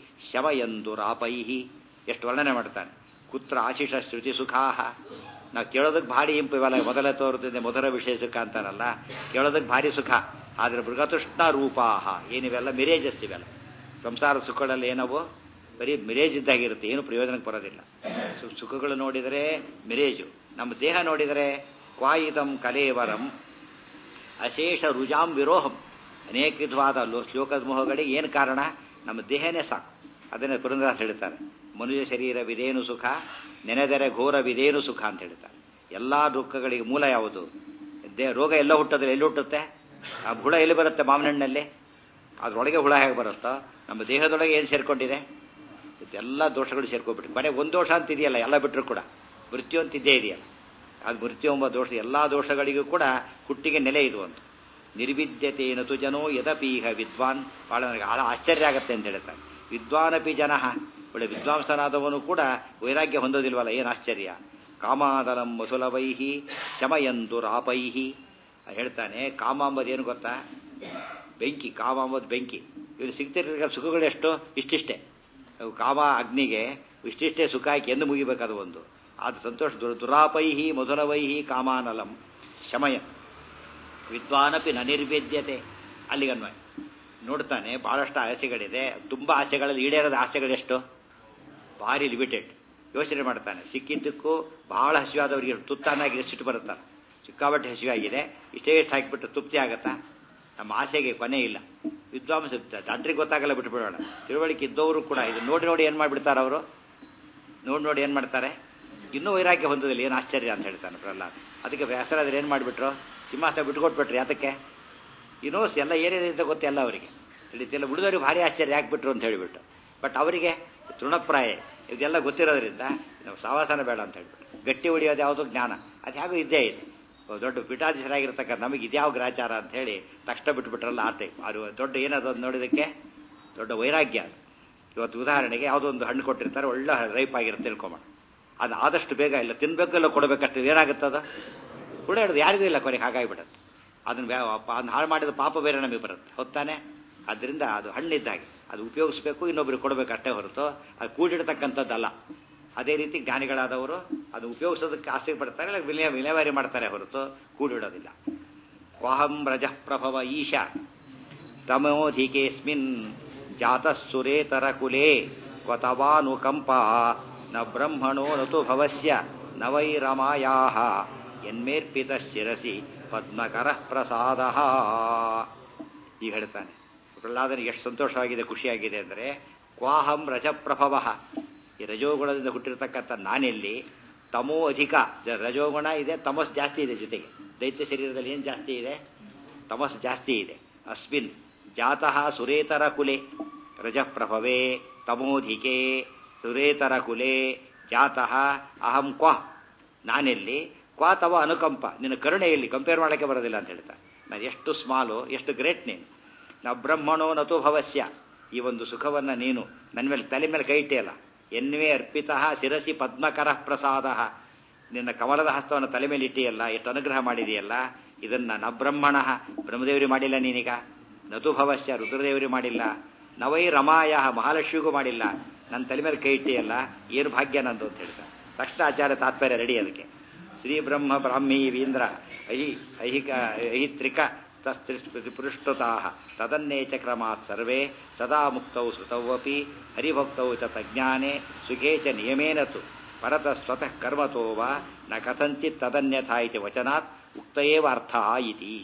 Speaker 1: ಶಮಯಂದುರಾಪೈ ಎಷ್ಟು ವರ್ಣನೆ ಮಾಡ್ತಾನೆ ಕುತ್ರ ಆಶಿಷ ಶ್ರುತಿ ಸುಖಾ ನಾವು ಕೇಳೋದಕ್ಕೆ ಭಾರಿ ಇಂಪು ಇವೆಲ್ಲ ಮೊದಲ ತೋರುತ್ತದೆ ಮೊದಲ ವಿಷಯ ಸುಖ ಅಂತಾರಲ್ಲ ಕೇಳೋದಕ್ಕೆ ಭಾರಿ ಸುಖ ಆದರೆ ಮೃಗತೃಷ್ಣ ರೂಪಾಹ ಏನಿವೆಲ್ಲ ಮಿರೇಜಸ್ ಇವೆಲ್ಲ ಸಂಸಾರ ಸುಖಗಳಲ್ಲಿ ಏನವು ಬರೀ ಮಿರೇಜ್ ಇದ್ದಾಗಿರುತ್ತೆ ಏನು ಪ್ರಯೋಜನಕ್ಕೆ ಬರೋದಿಲ್ಲ ಸುಖಗಳು ನೋಡಿದರೆ ಮಿರೇಜು ನಮ್ಮ ದೇಹ ನೋಡಿದರೆ ಕ್ವಾಯಿದಂ ಕಲೇವರಂ ಅಶೇಷ ರುಜಾಂ ವಿರೋಹಂ ಅನೇಕ ವಿಧವಾದ ಶ್ಲೋಕದ ಮೋಹಗಳಿಗೆ ಏನು ಕಾರಣ ನಮ್ಮ ದೇಹನೇ ಸಾಕು ಅದನ್ನೇ ಪುರಂದರಾಸ್ ಹೇಳ್ತಾರೆ ಮನುಷ್ಯ ಶರೀರವಿದೇನು ಸುಖ ನೆನೆದರೆ ಘೋರವಿದೇನು ಸುಖ ಅಂತ ಹೇಳ್ತಾರೆ ಎಲ್ಲ ದುಃಖಗಳಿಗೆ ಮೂಲ ಯಾವುದು ದೇ ರೋಗ ಎಲ್ಲ ಹುಟ್ಟೋದ್ರೆ ಎಲ್ಲಿ ಹುಟ್ಟುತ್ತೆ ಆ ಹುಳ ಎಲ್ಲಿ ಬರುತ್ತೆ ಮಾವಿನಣ್ಣಲ್ಲಿ ಅದ್ರೊಳಗೆ ಹುಳ ಹೇಗೆ ಬರುತ್ತೋ ನಮ್ಮ ದೇಹದೊಳಗೆ ಏನು ಸೇರ್ಕೊಂಡಿದೆ ಎಲ್ಲ ದೋಷಗಳು ಸೇರ್ಕೊಂಡ್ಬಿಟ್ಟು ಮನೆ ಒಂದು ದೋಷ ಅಂತ ಇದೆಯಲ್ಲ ಎಲ್ಲ ಬಿಟ್ಟರು ಕೂಡ ಮೃತ್ಯು ಅಂತ ಇದ್ದೇ ಇದೆಯಲ್ಲ ಅದು ಮೃತ್ಯು ಎಂಬ ದೋಷ ಎಲ್ಲ ದೋಷಗಳಿಗೂ ಕೂಡ ಹುಟ್ಟಿಗೆ ನೆಲೆ ಇದು ಅಂತ ನಿರ್ವಿದ್ಯತೆ ನತು ಜನೋ ಯದಪೀಹ ವಿದ್ವಾನ್ ಭಾಳ ನನಗೆ ಭಾಳ ಆಶ್ಚರ್ಯ ಆಗತ್ತೆ ಅಂತ ಹೇಳ್ತಾರೆ ವಿದ್ವಾನಪಿ ಜನ ಒಳ್ಳೆ ವಿದ್ವಾಂಸನಾದವನು ಕೂಡ ವೈರಾಗ್ಯ ಹೊಂದೋದಿಲ್ವಲ್ಲ ಏನು ಆಶ್ಚರ್ಯ ಕಾಮಾದಲಂ ಮಸುಲವೈಹಿ ಶಮಯಂದುರಾಪೈಹಿ ಹೇಳ್ತಾನೆ ಕಾಮ ಅಂಬದು ಏನು ಗೊತ್ತಾ ಬೆಂಕಿ ಕಾಮ ಅಂಬದು ಬೆಂಕಿ ಇವ್ರು ಸಿಗ್ತಿರ್ಲಿಕ್ಕೆ ಸುಖಗಳು ಎಷ್ಟು ಇಷ್ಟಿಷ್ಟೇ ಕಾಮ ಅಗ್ನಿಗೆ ಇಷ್ಟಿಷ್ಟೇ ಸುಖ ಹಾಕಿ ಎಂದು ಮುಗಿಬೇಕದು ಒಂದು ಅದು ಸಂತೋಷ ದುರ ದುರಾಪೈಹಿ ಮಧುರವೈಹಿ ಕಾಮಾನಲಂ ಶಮಯ ವಿದ್ವಾನಪಿ ನ ನಿರ್ವೇದ್ಯತೆ ಅಲ್ಲಿಗನ್ವಯ ನೋಡ್ತಾನೆ ಬಹಳಷ್ಟು ಆಸೆಗಳಿದೆ ತುಂಬ ಆಸೆಗಳಲ್ಲಿ ಈಡೇರದ ಆಸೆಗಳೆಷ್ಟು ಭಾರಿ ಲಿಮಿಟೆಡ್ ಯೋಚನೆ ಮಾಡ್ತಾನೆ ಸಿಕ್ಕಿದ್ದಕ್ಕೂ ಬಹಳ ಹಸಿವಾದವರಿಗೆ ತುತ್ತಾನಾಗಿ ಎಷ್ಟಿಟ್ಟು ಬರುತ್ತಾನೆ ಸಿಕ್ಕಾಪಟ್ಟೆ ಹಸಿವಾಗಿದೆ ಇಷ್ಟೇ ಇಷ್ಟು ಹಾಕಿಬಿಟ್ಟು ತೃಪ್ತಿ ಆಗತ್ತಾ ನಮ್ಮ ಆಸೆಗೆ ಕೊನೆ ಇಲ್ಲ ವಿದ್ವಾಂಸ ದಂಡ್ರಿಗೆ ಗೊತ್ತಾಗಲ್ಲ ಬಿಟ್ಬಿಡೋಣ ತಿಳುವಳಿಕೆ ಇದ್ದವರು ಕೂಡ ಇದು ನೋಡಿ ನೋಡಿ ಏನು ಮಾಡಿಬಿಡ್ತಾರೆ ಅವರು ನೋಡಿ ನೋಡಿ ಏನು ಮಾಡ್ತಾರೆ ಇನ್ನೂ ವೈರಾಗ್ಯ ಹೊಂದೋದಿಲ್ಲ ಏನು ಆಶ್ಚರ್ಯ ಅಂತ ಹೇಳ್ತಾನೆ ಪ್ರಹ್ಲಾದ್ ಅದಕ್ಕೆ ವ್ಯಾಸರಾದ್ರೆ ಏನು ಮಾಡಿಬಿಟ್ರು ಸಿಂಹಾಸನ ಬಿಟ್ಕೊಟ್ಬಿಟ್ರಿ ಯಾತಕ್ಕೆ ಇನ್ನೂ ಎಲ್ಲ ಏನೇನಿದೆ ಗೊತ್ತೇ ಎಲ್ಲ ಅವರಿಗೆ ತಿಳಿತಿಲ್ಲ ಉಳಿದವ್ರಿಗೆ ಭಾರಿ ಆಶ್ಚರ್ಯ ಯಾಕೆ ಅಂತ ಹೇಳಿಬಿಟ್ಟು ಬಟ್ ಅವರಿಗೆ ತೃಣಪ್ರಾಯ ಇದೆಲ್ಲ ಗೊತ್ತಿರೋದ್ರಿಂದ ನಾವು ಸಾವಾಸನ ಬೇಡ ಅಂತ ಹೇಳ್ಬಿಟ್ಟು ಗಟ್ಟಿ ಹೊಡಿಯೋದು ಯಾವುದೋ ಜ್ಞಾನ ಅದು ಹೇಗೂ ಇದ್ದೇ ಇದೆ ದೊಡ್ಡ ಪೀಠಾಧೀಶರಾಗಿರ್ತಕ್ಕ ನಮಗೆ ಇದ್ಯಾವ ಗ್ರಾಚಾರ ಅಂತ ಹೇಳಿ ತಕ್ಷಣ ಬಿಟ್ಬಿಟ್ರಲ್ಲ ಆಟೆ ಅದು ದೊಡ್ಡ ಏನದು ನೋಡಿದಕ್ಕೆ ದೊಡ್ಡ ವೈರಾಗ್ಯ ಅದು ಇವತ್ತು ಉದಾಹರಣೆಗೆ ಯಾವುದೋ ಒಂದು ಹಣ್ಣು ಕೊಟ್ಟಿರ್ತಾರೆ ಒಳ್ಳೆ ರೈಪ್ ಆಗಿರುತ್ತೆ ತಿಳ್ಕೊಂಬೋಣ ಅದು ಆದಷ್ಟು ಬೇಗ ಇಲ್ಲ ತಿನ್ಬೇಕು ಇಲ್ಲ ಕೊಡಬೇಕಷ್ಟು ಏನಾಗುತ್ತೆ ಅದು ಕೂಡ ಹಿಡಿದು ಯಾರಿಗೂ ಇಲ್ಲ ಕೊನೆಗೆ ಹಾಗಾಗಿಬಿಡುತ್ತೆ ಅದನ್ನ ಅದನ್ನ ಹಾಳು ಮಾಡಿದ ಪಾಪ ಬೇರೆ ನಮಗೆ ಬರುತ್ತೆ ಹೊತ್ತಾನೆ ಅದರಿಂದ ಅದು ಹಣ್ಣಿದ್ದಾಗೆ ಅದು ಉಪಯೋಗಿಸ್ಬೇಕು ಇನ್ನೊಬ್ರಿಗೆ ಕೊಡಬೇಕು ಅಷ್ಟೇ ಹೊರತು ಅದು ಕೂಡಿಡ್ತಕ್ಕಂಥದ್ದಲ್ಲ ಅದೇ ರೀತಿ ಜ್ಞಾನಿಗಳಾದವರು ಅದು ಉಪಯೋಗಿಸೋದಕ್ಕೆ ಆಸೆ ಪಡ್ತಾರೆ ಇಲ್ಲ ವಿಲಯ ವಿಲೇವಾರಿ ಮಾಡ್ತಾರೆ ಹೊರತು ಕೂಡಿಡೋದಿಲ್ಲ ವಾಹಂ ರಜ ಪ್ರಭವ ಈಶ ತಮೋಧಿಕೇಸ್ಮಿನ್ ಜಾತಸ್ಸುರೇತರ ಕುಲೇ ಕ್ವತವಾನುಕಂಪ ನ ಬ್ರಹ್ಮಣೋ ನತು ಭವಸ್ಯ ನ ವೈ ರಮಾಯಾ ಎನ್ಮೇರ್ಪಿತ ಶಿರಸಿ ಪದ್ಮಕರ ಪ್ರಸಾದ ಈಗ ಹೇಳ್ತಾನೆ ಪ್ರಹ್ಲಾದನಿಗೆ ಎಷ್ಟು ಸಂತೋಷವಾಗಿದೆ ಖುಷಿಯಾಗಿದೆ ಅಂದರೆ ಕ್ವಾಹಂ ರಜಪ್ರಭವ ಈ ರಜೋಗುಣದಿಂದ ಹುಟ್ಟಿರ್ತಕ್ಕಂಥ ನಾನೆಲ್ಲಿ ತಮೋ ಅಧಿಕ ಜ- ರಜೋಗುಣ ಇದೆ ತಮಸ್ ಜಾಸ್ತಿ ಇದೆ ಜೊತೆಗೆ ದೈತ್ಯ ಶರೀರದಲ್ಲಿ ಏನು ಜಾಸ್ತಿ ಇದೆ ತಮಸ್ ಜಾಸ್ತಿ ಇದೆ ಅಸ್ಮಿನ್ ಜಾತಃ ಸುರೇತರ ಕುಲೆ ರಜಪ್ರಭವೇ ತಮೋಧಿಕೆ ಸುರೇತರ ಕುಲೆ ಜಾತಃ ಅಹಂ ಕ್ವ ನಾನೆಲ್ಲಿ ಕ್ವಾ ತವ ಅನುಕಂಪ ನಿನ್ನ ಕರುಣೆಯಲ್ಲಿ ಕಂಪೇರ್ ಮಾಡೋಕ್ಕೆ ಬರೋದಿಲ್ಲ ಅಂತ ಹೇಳ್ತಾ ನಾನು ಎಷ್ಟು ಸ್ಮಾಲು ಎಷ್ಟು ಗ್ರೇಟ್ ನೀನು ನಾ ಬ್ರಹ್ಮಣೋ ನತು ಭವಸ್ಯ ಈ ಒಂದು ಸುಖವನ್ನು ನೀನು ನನ್ನ ಮೇಲೆ ತಲೆ ಮೇಲೆ ಕೈ ಇಟ್ಟಿಯಲ್ಲ ಎನ್ವೇ ಅರ್ಪಿತ ಶಿರಸಿ ಪದ್ಮಕರ ಪ್ರಸಾದ ನಿನ್ನ ಕಮಲದ ಹಸ್ತವನ್ನು ತಲೆ ಮೇಲೆ ಇಟ್ಟಿಯಲ್ಲ ಎಷ್ಟು ಅನುಗ್ರಹ ಮಾಡಿದೆಯಲ್ಲ ಇದನ್ನ ನ ಬ್ರಹ್ಮಣ ಬ್ರಹ್ಮದೇವರಿ ಮಾಡಿಲ್ಲ ನೀನೀಗ ನತು ಭವಸ್ಯ ರುದ್ರದೇವರಿ ಮಾಡಿಲ್ಲ ನವೈ ರಮಾಯ ಮಹಾಲಕ್ಷ್ಮಿಗೂ ಮಾಡಿಲ್ಲ ನನ್ನ ತಲೆ ಮೇಲೆ ಕೈ ಇಟ್ಟಿಯಲ್ಲ ಏನು ಭಾಗ್ಯ ನಂದು ಅಂತ ಹೇಳ್ತಾ ತಕ್ಷಣ ಆಚಾರ್ಯ ತಾತ್ಪರ್ಯ ರೆಡಿ ಅದಕ್ಕೆ ಶ್ರೀ ಬ್ರಹ್ಮ ಬ್ರಾಹ್ಮಿ ವೀಂದ್ರ ಐಹಿ ಐಹಿಕ ಐಹಿತ್ರಿಕ ತಸ್ಪೃಷ್ಟುತಾ ತದನ್ನೇ ಚ ಕ್ರಮಾತ್ ಸರ್ವೇ ಸದಾ ಮುಕ್ತೌ ಶ್ರುತೌವಪಿ ಹರಿಭಕ್ತೌ ಚ ತಜ್ಞಾನೆ ಸುಖೇ ಚ ನಿಯಮೇನ ತು ಪರತ ಸ್ವತಃ ಕರ್ಮತೋ ವಾ ನ ಕಥಂಚಿತ್ ತದನ್ಯಥಾ ಇತಿ ವಚನಾತ್ ಉಕ್ತಯೇವ ಅರ್ಥ ಇತಿ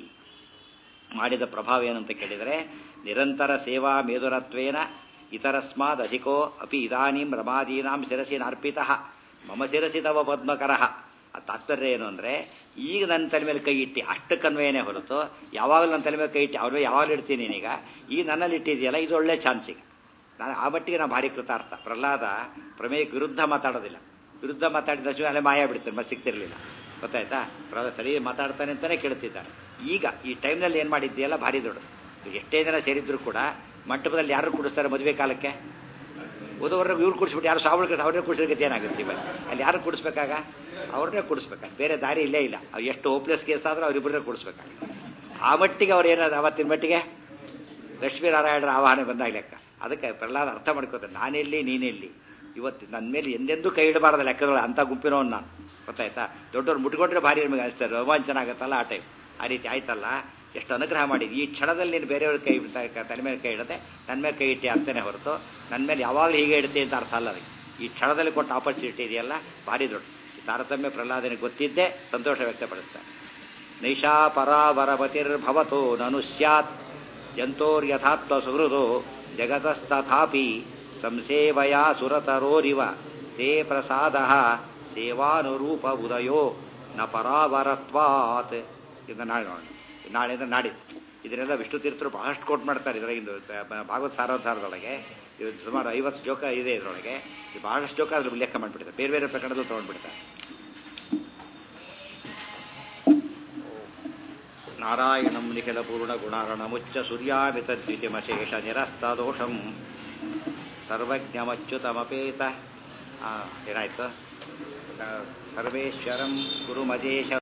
Speaker 1: ಮಾಡಿದ ಪ್ರಭಾವ ಏನಂತ ಕೇಳಿದರೆ ನಿರಂತರ ಸೇವಾ ಮೇದುರತ್ವೇನ ಇತರಸ್ಮಾದ್ ಅಧಿಕೋ ಅಪಿ ಇದಾನೀಂ ರಮಾದೀನಾಂ ಶಿರಸಿ ನಾರ್ಪಿತ ಮಮ ಶಿರಸಿ ತವ ಪದ್ಮಕರಃ ಆ ತಾತ್ಪರ್ಯ ಏನು ಅಂದರೆ ಈಗ ನನ್ನ ತಲೆ ಮೇಲೆ ಕೈ ಇಟ್ಟು ಅಷ್ಟು ಕನ್ವೇನೇ ಹೊರತು ಯಾವಾಗಲೂ ನನ್ನ ತಲೆ ಮೇಲೆ ಕೈ ಇಟ್ಟು ಅವ್ರು ಯಾವಾಗಲೂ ಇಡ್ತೀನಿ ನೀನೀಗ ಈಗ ನನ್ನಲ್ಲಿ ಇಟ್ಟಿದೆಯಲ್ಲ ಇದು ಒಳ್ಳೆ ಚಾನ್ಸ್ ಈಗ ನಾನು ಆ ಮಟ್ಟಿಗೆ ನಾನು ಭಾರಿ ಕೃತಾರ್ಥ ಪ್ರಹ್ಲಾದ ಪ್ರಮೇಯಕ್ಕೆ ವಿರುದ್ಧ ಮಾತಾಡೋದಿಲ್ಲ ವಿರುದ್ಧ ಮಾತಾಡಿದ ತಕ್ಷಣ ಅಲ್ಲೇ ಮಾಯ ಬಿಡ್ತಾನೆ ಮತ್ತೆ ಸಿಗ್ತಿರ್ಲಿಲ್ಲ ಗೊತ್ತಾಯ್ತಾ ಪ್ರಹ್ಲಾದ ಸರಿ ಮಾತಾಡ್ತಾನೆ ಅಂತಾನೆ ಕೇಳ್ತಿದ್ದ ಈಗ ಈ ಟೈಮ್ನಲ್ಲಿ ಏನು ಮಾಡಿದ್ದೀಯಲ್ಲ ಭಾರಿ ದೊಡ್ಡದು ಈಗ ಎಷ್ಟೇ ಜನ ಸೇರಿದ್ರು ಕೂಡ ಮಂಟಪದಲ್ಲಿ ಯಾರು ಕುಡಿಸ್ತಾರೆ ಮದುವೆ ಕಾಲಕ್ಕೆ ಓದೋರ್ರಿಗೆ ಇವ್ರು ಕುಡಿಸ್ಬಿಟ್ಟು ಯಾರು ಸಾವಳ ಅವ್ರನ್ನೇ ಕುಡಿಸೋದಕ್ಕೆ ಏನಾಗುತ್ತೆ ಇವಾಗ ಅಲ್ಲಿ ಯಾರು ಕುಡಿಸ್ಬೇಕಾಗ ಅವ್ರನ್ನೇ ಕುಡಿಸ್ಬೇಕಾಗ ಬೇರೆ ದಾರಿ ಇಲ್ಲೇ ಇಲ್ಲ ಅವ್ರು ಎಷ್ಟು ಹೋಪ್ಲೆಸ್ ಕೇಸ್ ಆದ್ರೂ ಅವ್ರಿಬ್ಬರನ್ನೇ ಕುಡಿಸ್ಬೇಕಾಗ ಆ ಮಟ್ಟಿಗೆ ಅವ್ರು ಏನಾದ್ರು ಅವತ್ತಿನ ಮಟ್ಟಿಗೆ ಲಕ್ಷ್ಮೀನಾರಾಯಣರ ಆವಾಹನೆ ಬಂದಾಗ ಲೆಕ್ಕ ಅದಕ್ಕೆ ಪ್ರಹ್ಲಾದ ಅರ್ಥ ಮಾಡ್ಕೋತಾರೆ ನಾನೆಲ್ಲಿ ನೀನೆಲ್ಲಿ ಇವತ್ತು ನನ್ನ ಮೇಲೆ ಎಂದೆಂದೂ ಕೈ ಇಡಬಾರ್ದ ಲೆಕ್ಕಗಳು ಅಂತ ಗುಂಪಿನವನು ನಾನು ಗೊತ್ತಾಯ್ತಾ ದೊಡ್ಡವ್ರು ಮುಟ್ಕೊಂಡ್ರೆ ಭಾರಿ ನಿಮಗೆ ಅನಿಸ್ತಾರೆ ರೋಮಾಂಚನ ಆಗುತ್ತಲ್ಲ ಆ ಟೈಮ್ ಆ ರೀತಿ ಆಯ್ತಲ್ಲ ಎಷ್ಟು ಅನುಗ್ರಹ ಮಾಡಿದ್ದು ಈ ಕ್ಷಣದಲ್ಲಿ ನೀನು ಬೇರೆಯವ್ರ ಕೈ ಬಿಡ್ತಾ ತಲೆ ಮೇಲೆ ಕೈ ಇಡದೆ ನನ್ನ ಮೇಲೆ ಕೈ ಇಟ್ಟೆ ಅಂತಲೇ ಹೊರತು ನನ್ನ ಮೇಲೆ ಯಾವಾಗಲೂ ಹೀಗೆ ಇಡುತ್ತೆ ಅಂತ ಅರ್ಥ ಅಲ್ಲ ಅದಕ್ಕೆ ಈ ಕ್ಷಣದಲ್ಲಿ ಕೊಟ್ಟ ಆಪರ್ಚುನಿಟಿ ಇದೆಯಲ್ಲ ಭಾರಿ ದೊಡ್ಡ ಈ ತಾರತಮ್ಯ ಪ್ರಹ್ಲಾದನಿಗೆ ಗೊತ್ತಿದ್ದೇ ಸಂತೋಷ ವ್ಯಕ್ತಪಡಿಸ್ತಾರೆ ನೈಷಾ ಪರಾವರಪತಿರ್ಭವತೋ ನನು ಸ್ಯಾತ್ ಜಂತೋರ್ಯಥಾತ್ವ ಸುಹೃದೋ ಜಗತಸ್ತಥಾಪಿ ಸಂಸೇವಯಾ ಸುರತರೋರಿವ ತೇ ಪ್ರಸಾದ ಸೇವಾನುರೂಪ ಉದಯೋ ನ ಪರಾವರತ್ವಾತ್ ಇದು ನಾಳೆ ನೋಡೋಣ ನಾಳೆಯಿಂದ ನಾಡಿದ್ದು ಇದನ್ನೆಲ್ಲ ವಿಷ್ಣು ತೀರ್ಥರು ಬಹಳಷ್ಟು ಕೋಟ್ ಮಾಡ್ತಾರೆ ಇದರಾಗಿಂದು ಭಾಗವತ್ ಸಾರೋದ್ಧಾರದೊಳಗೆ ಇದು ಸುಮಾರು ಐವತ್ತು ಶ್ಲೋಕ ಇದೆ ಇದರೊಳಗೆ ಇದು ಬಹಳಷ್ಟು ಶ್ಲೋಕ ಅದ್ರ ಉಲ್ಲೇಖ ಮಾಡಿಬಿಡ್ತಾರೆ ಬೇರೆ ಬೇರೆ ಪ್ರಕರಣದಲ್ಲಿ ತೊಗೊಂಡ್ಬಿಡ್ತಾರೆ ನಾರಾಯಣಂ ನಿಖಿಲ ಪೂರ್ಣ ಗುಣಾರಣಮುಚ್ಚ ಸೂರ್ಯಾಮಿತದ್ವಿತಿಮಶೇಷ ನಿರಸ್ತದೋಷಂ ಸರ್ವಜ್ಞಮಚ್ಯುತಮಪೇತ ಏನಾಯ್ತು ಸರ್ವೇಶ್ವರಂ ಗುರುಮಜೇಶ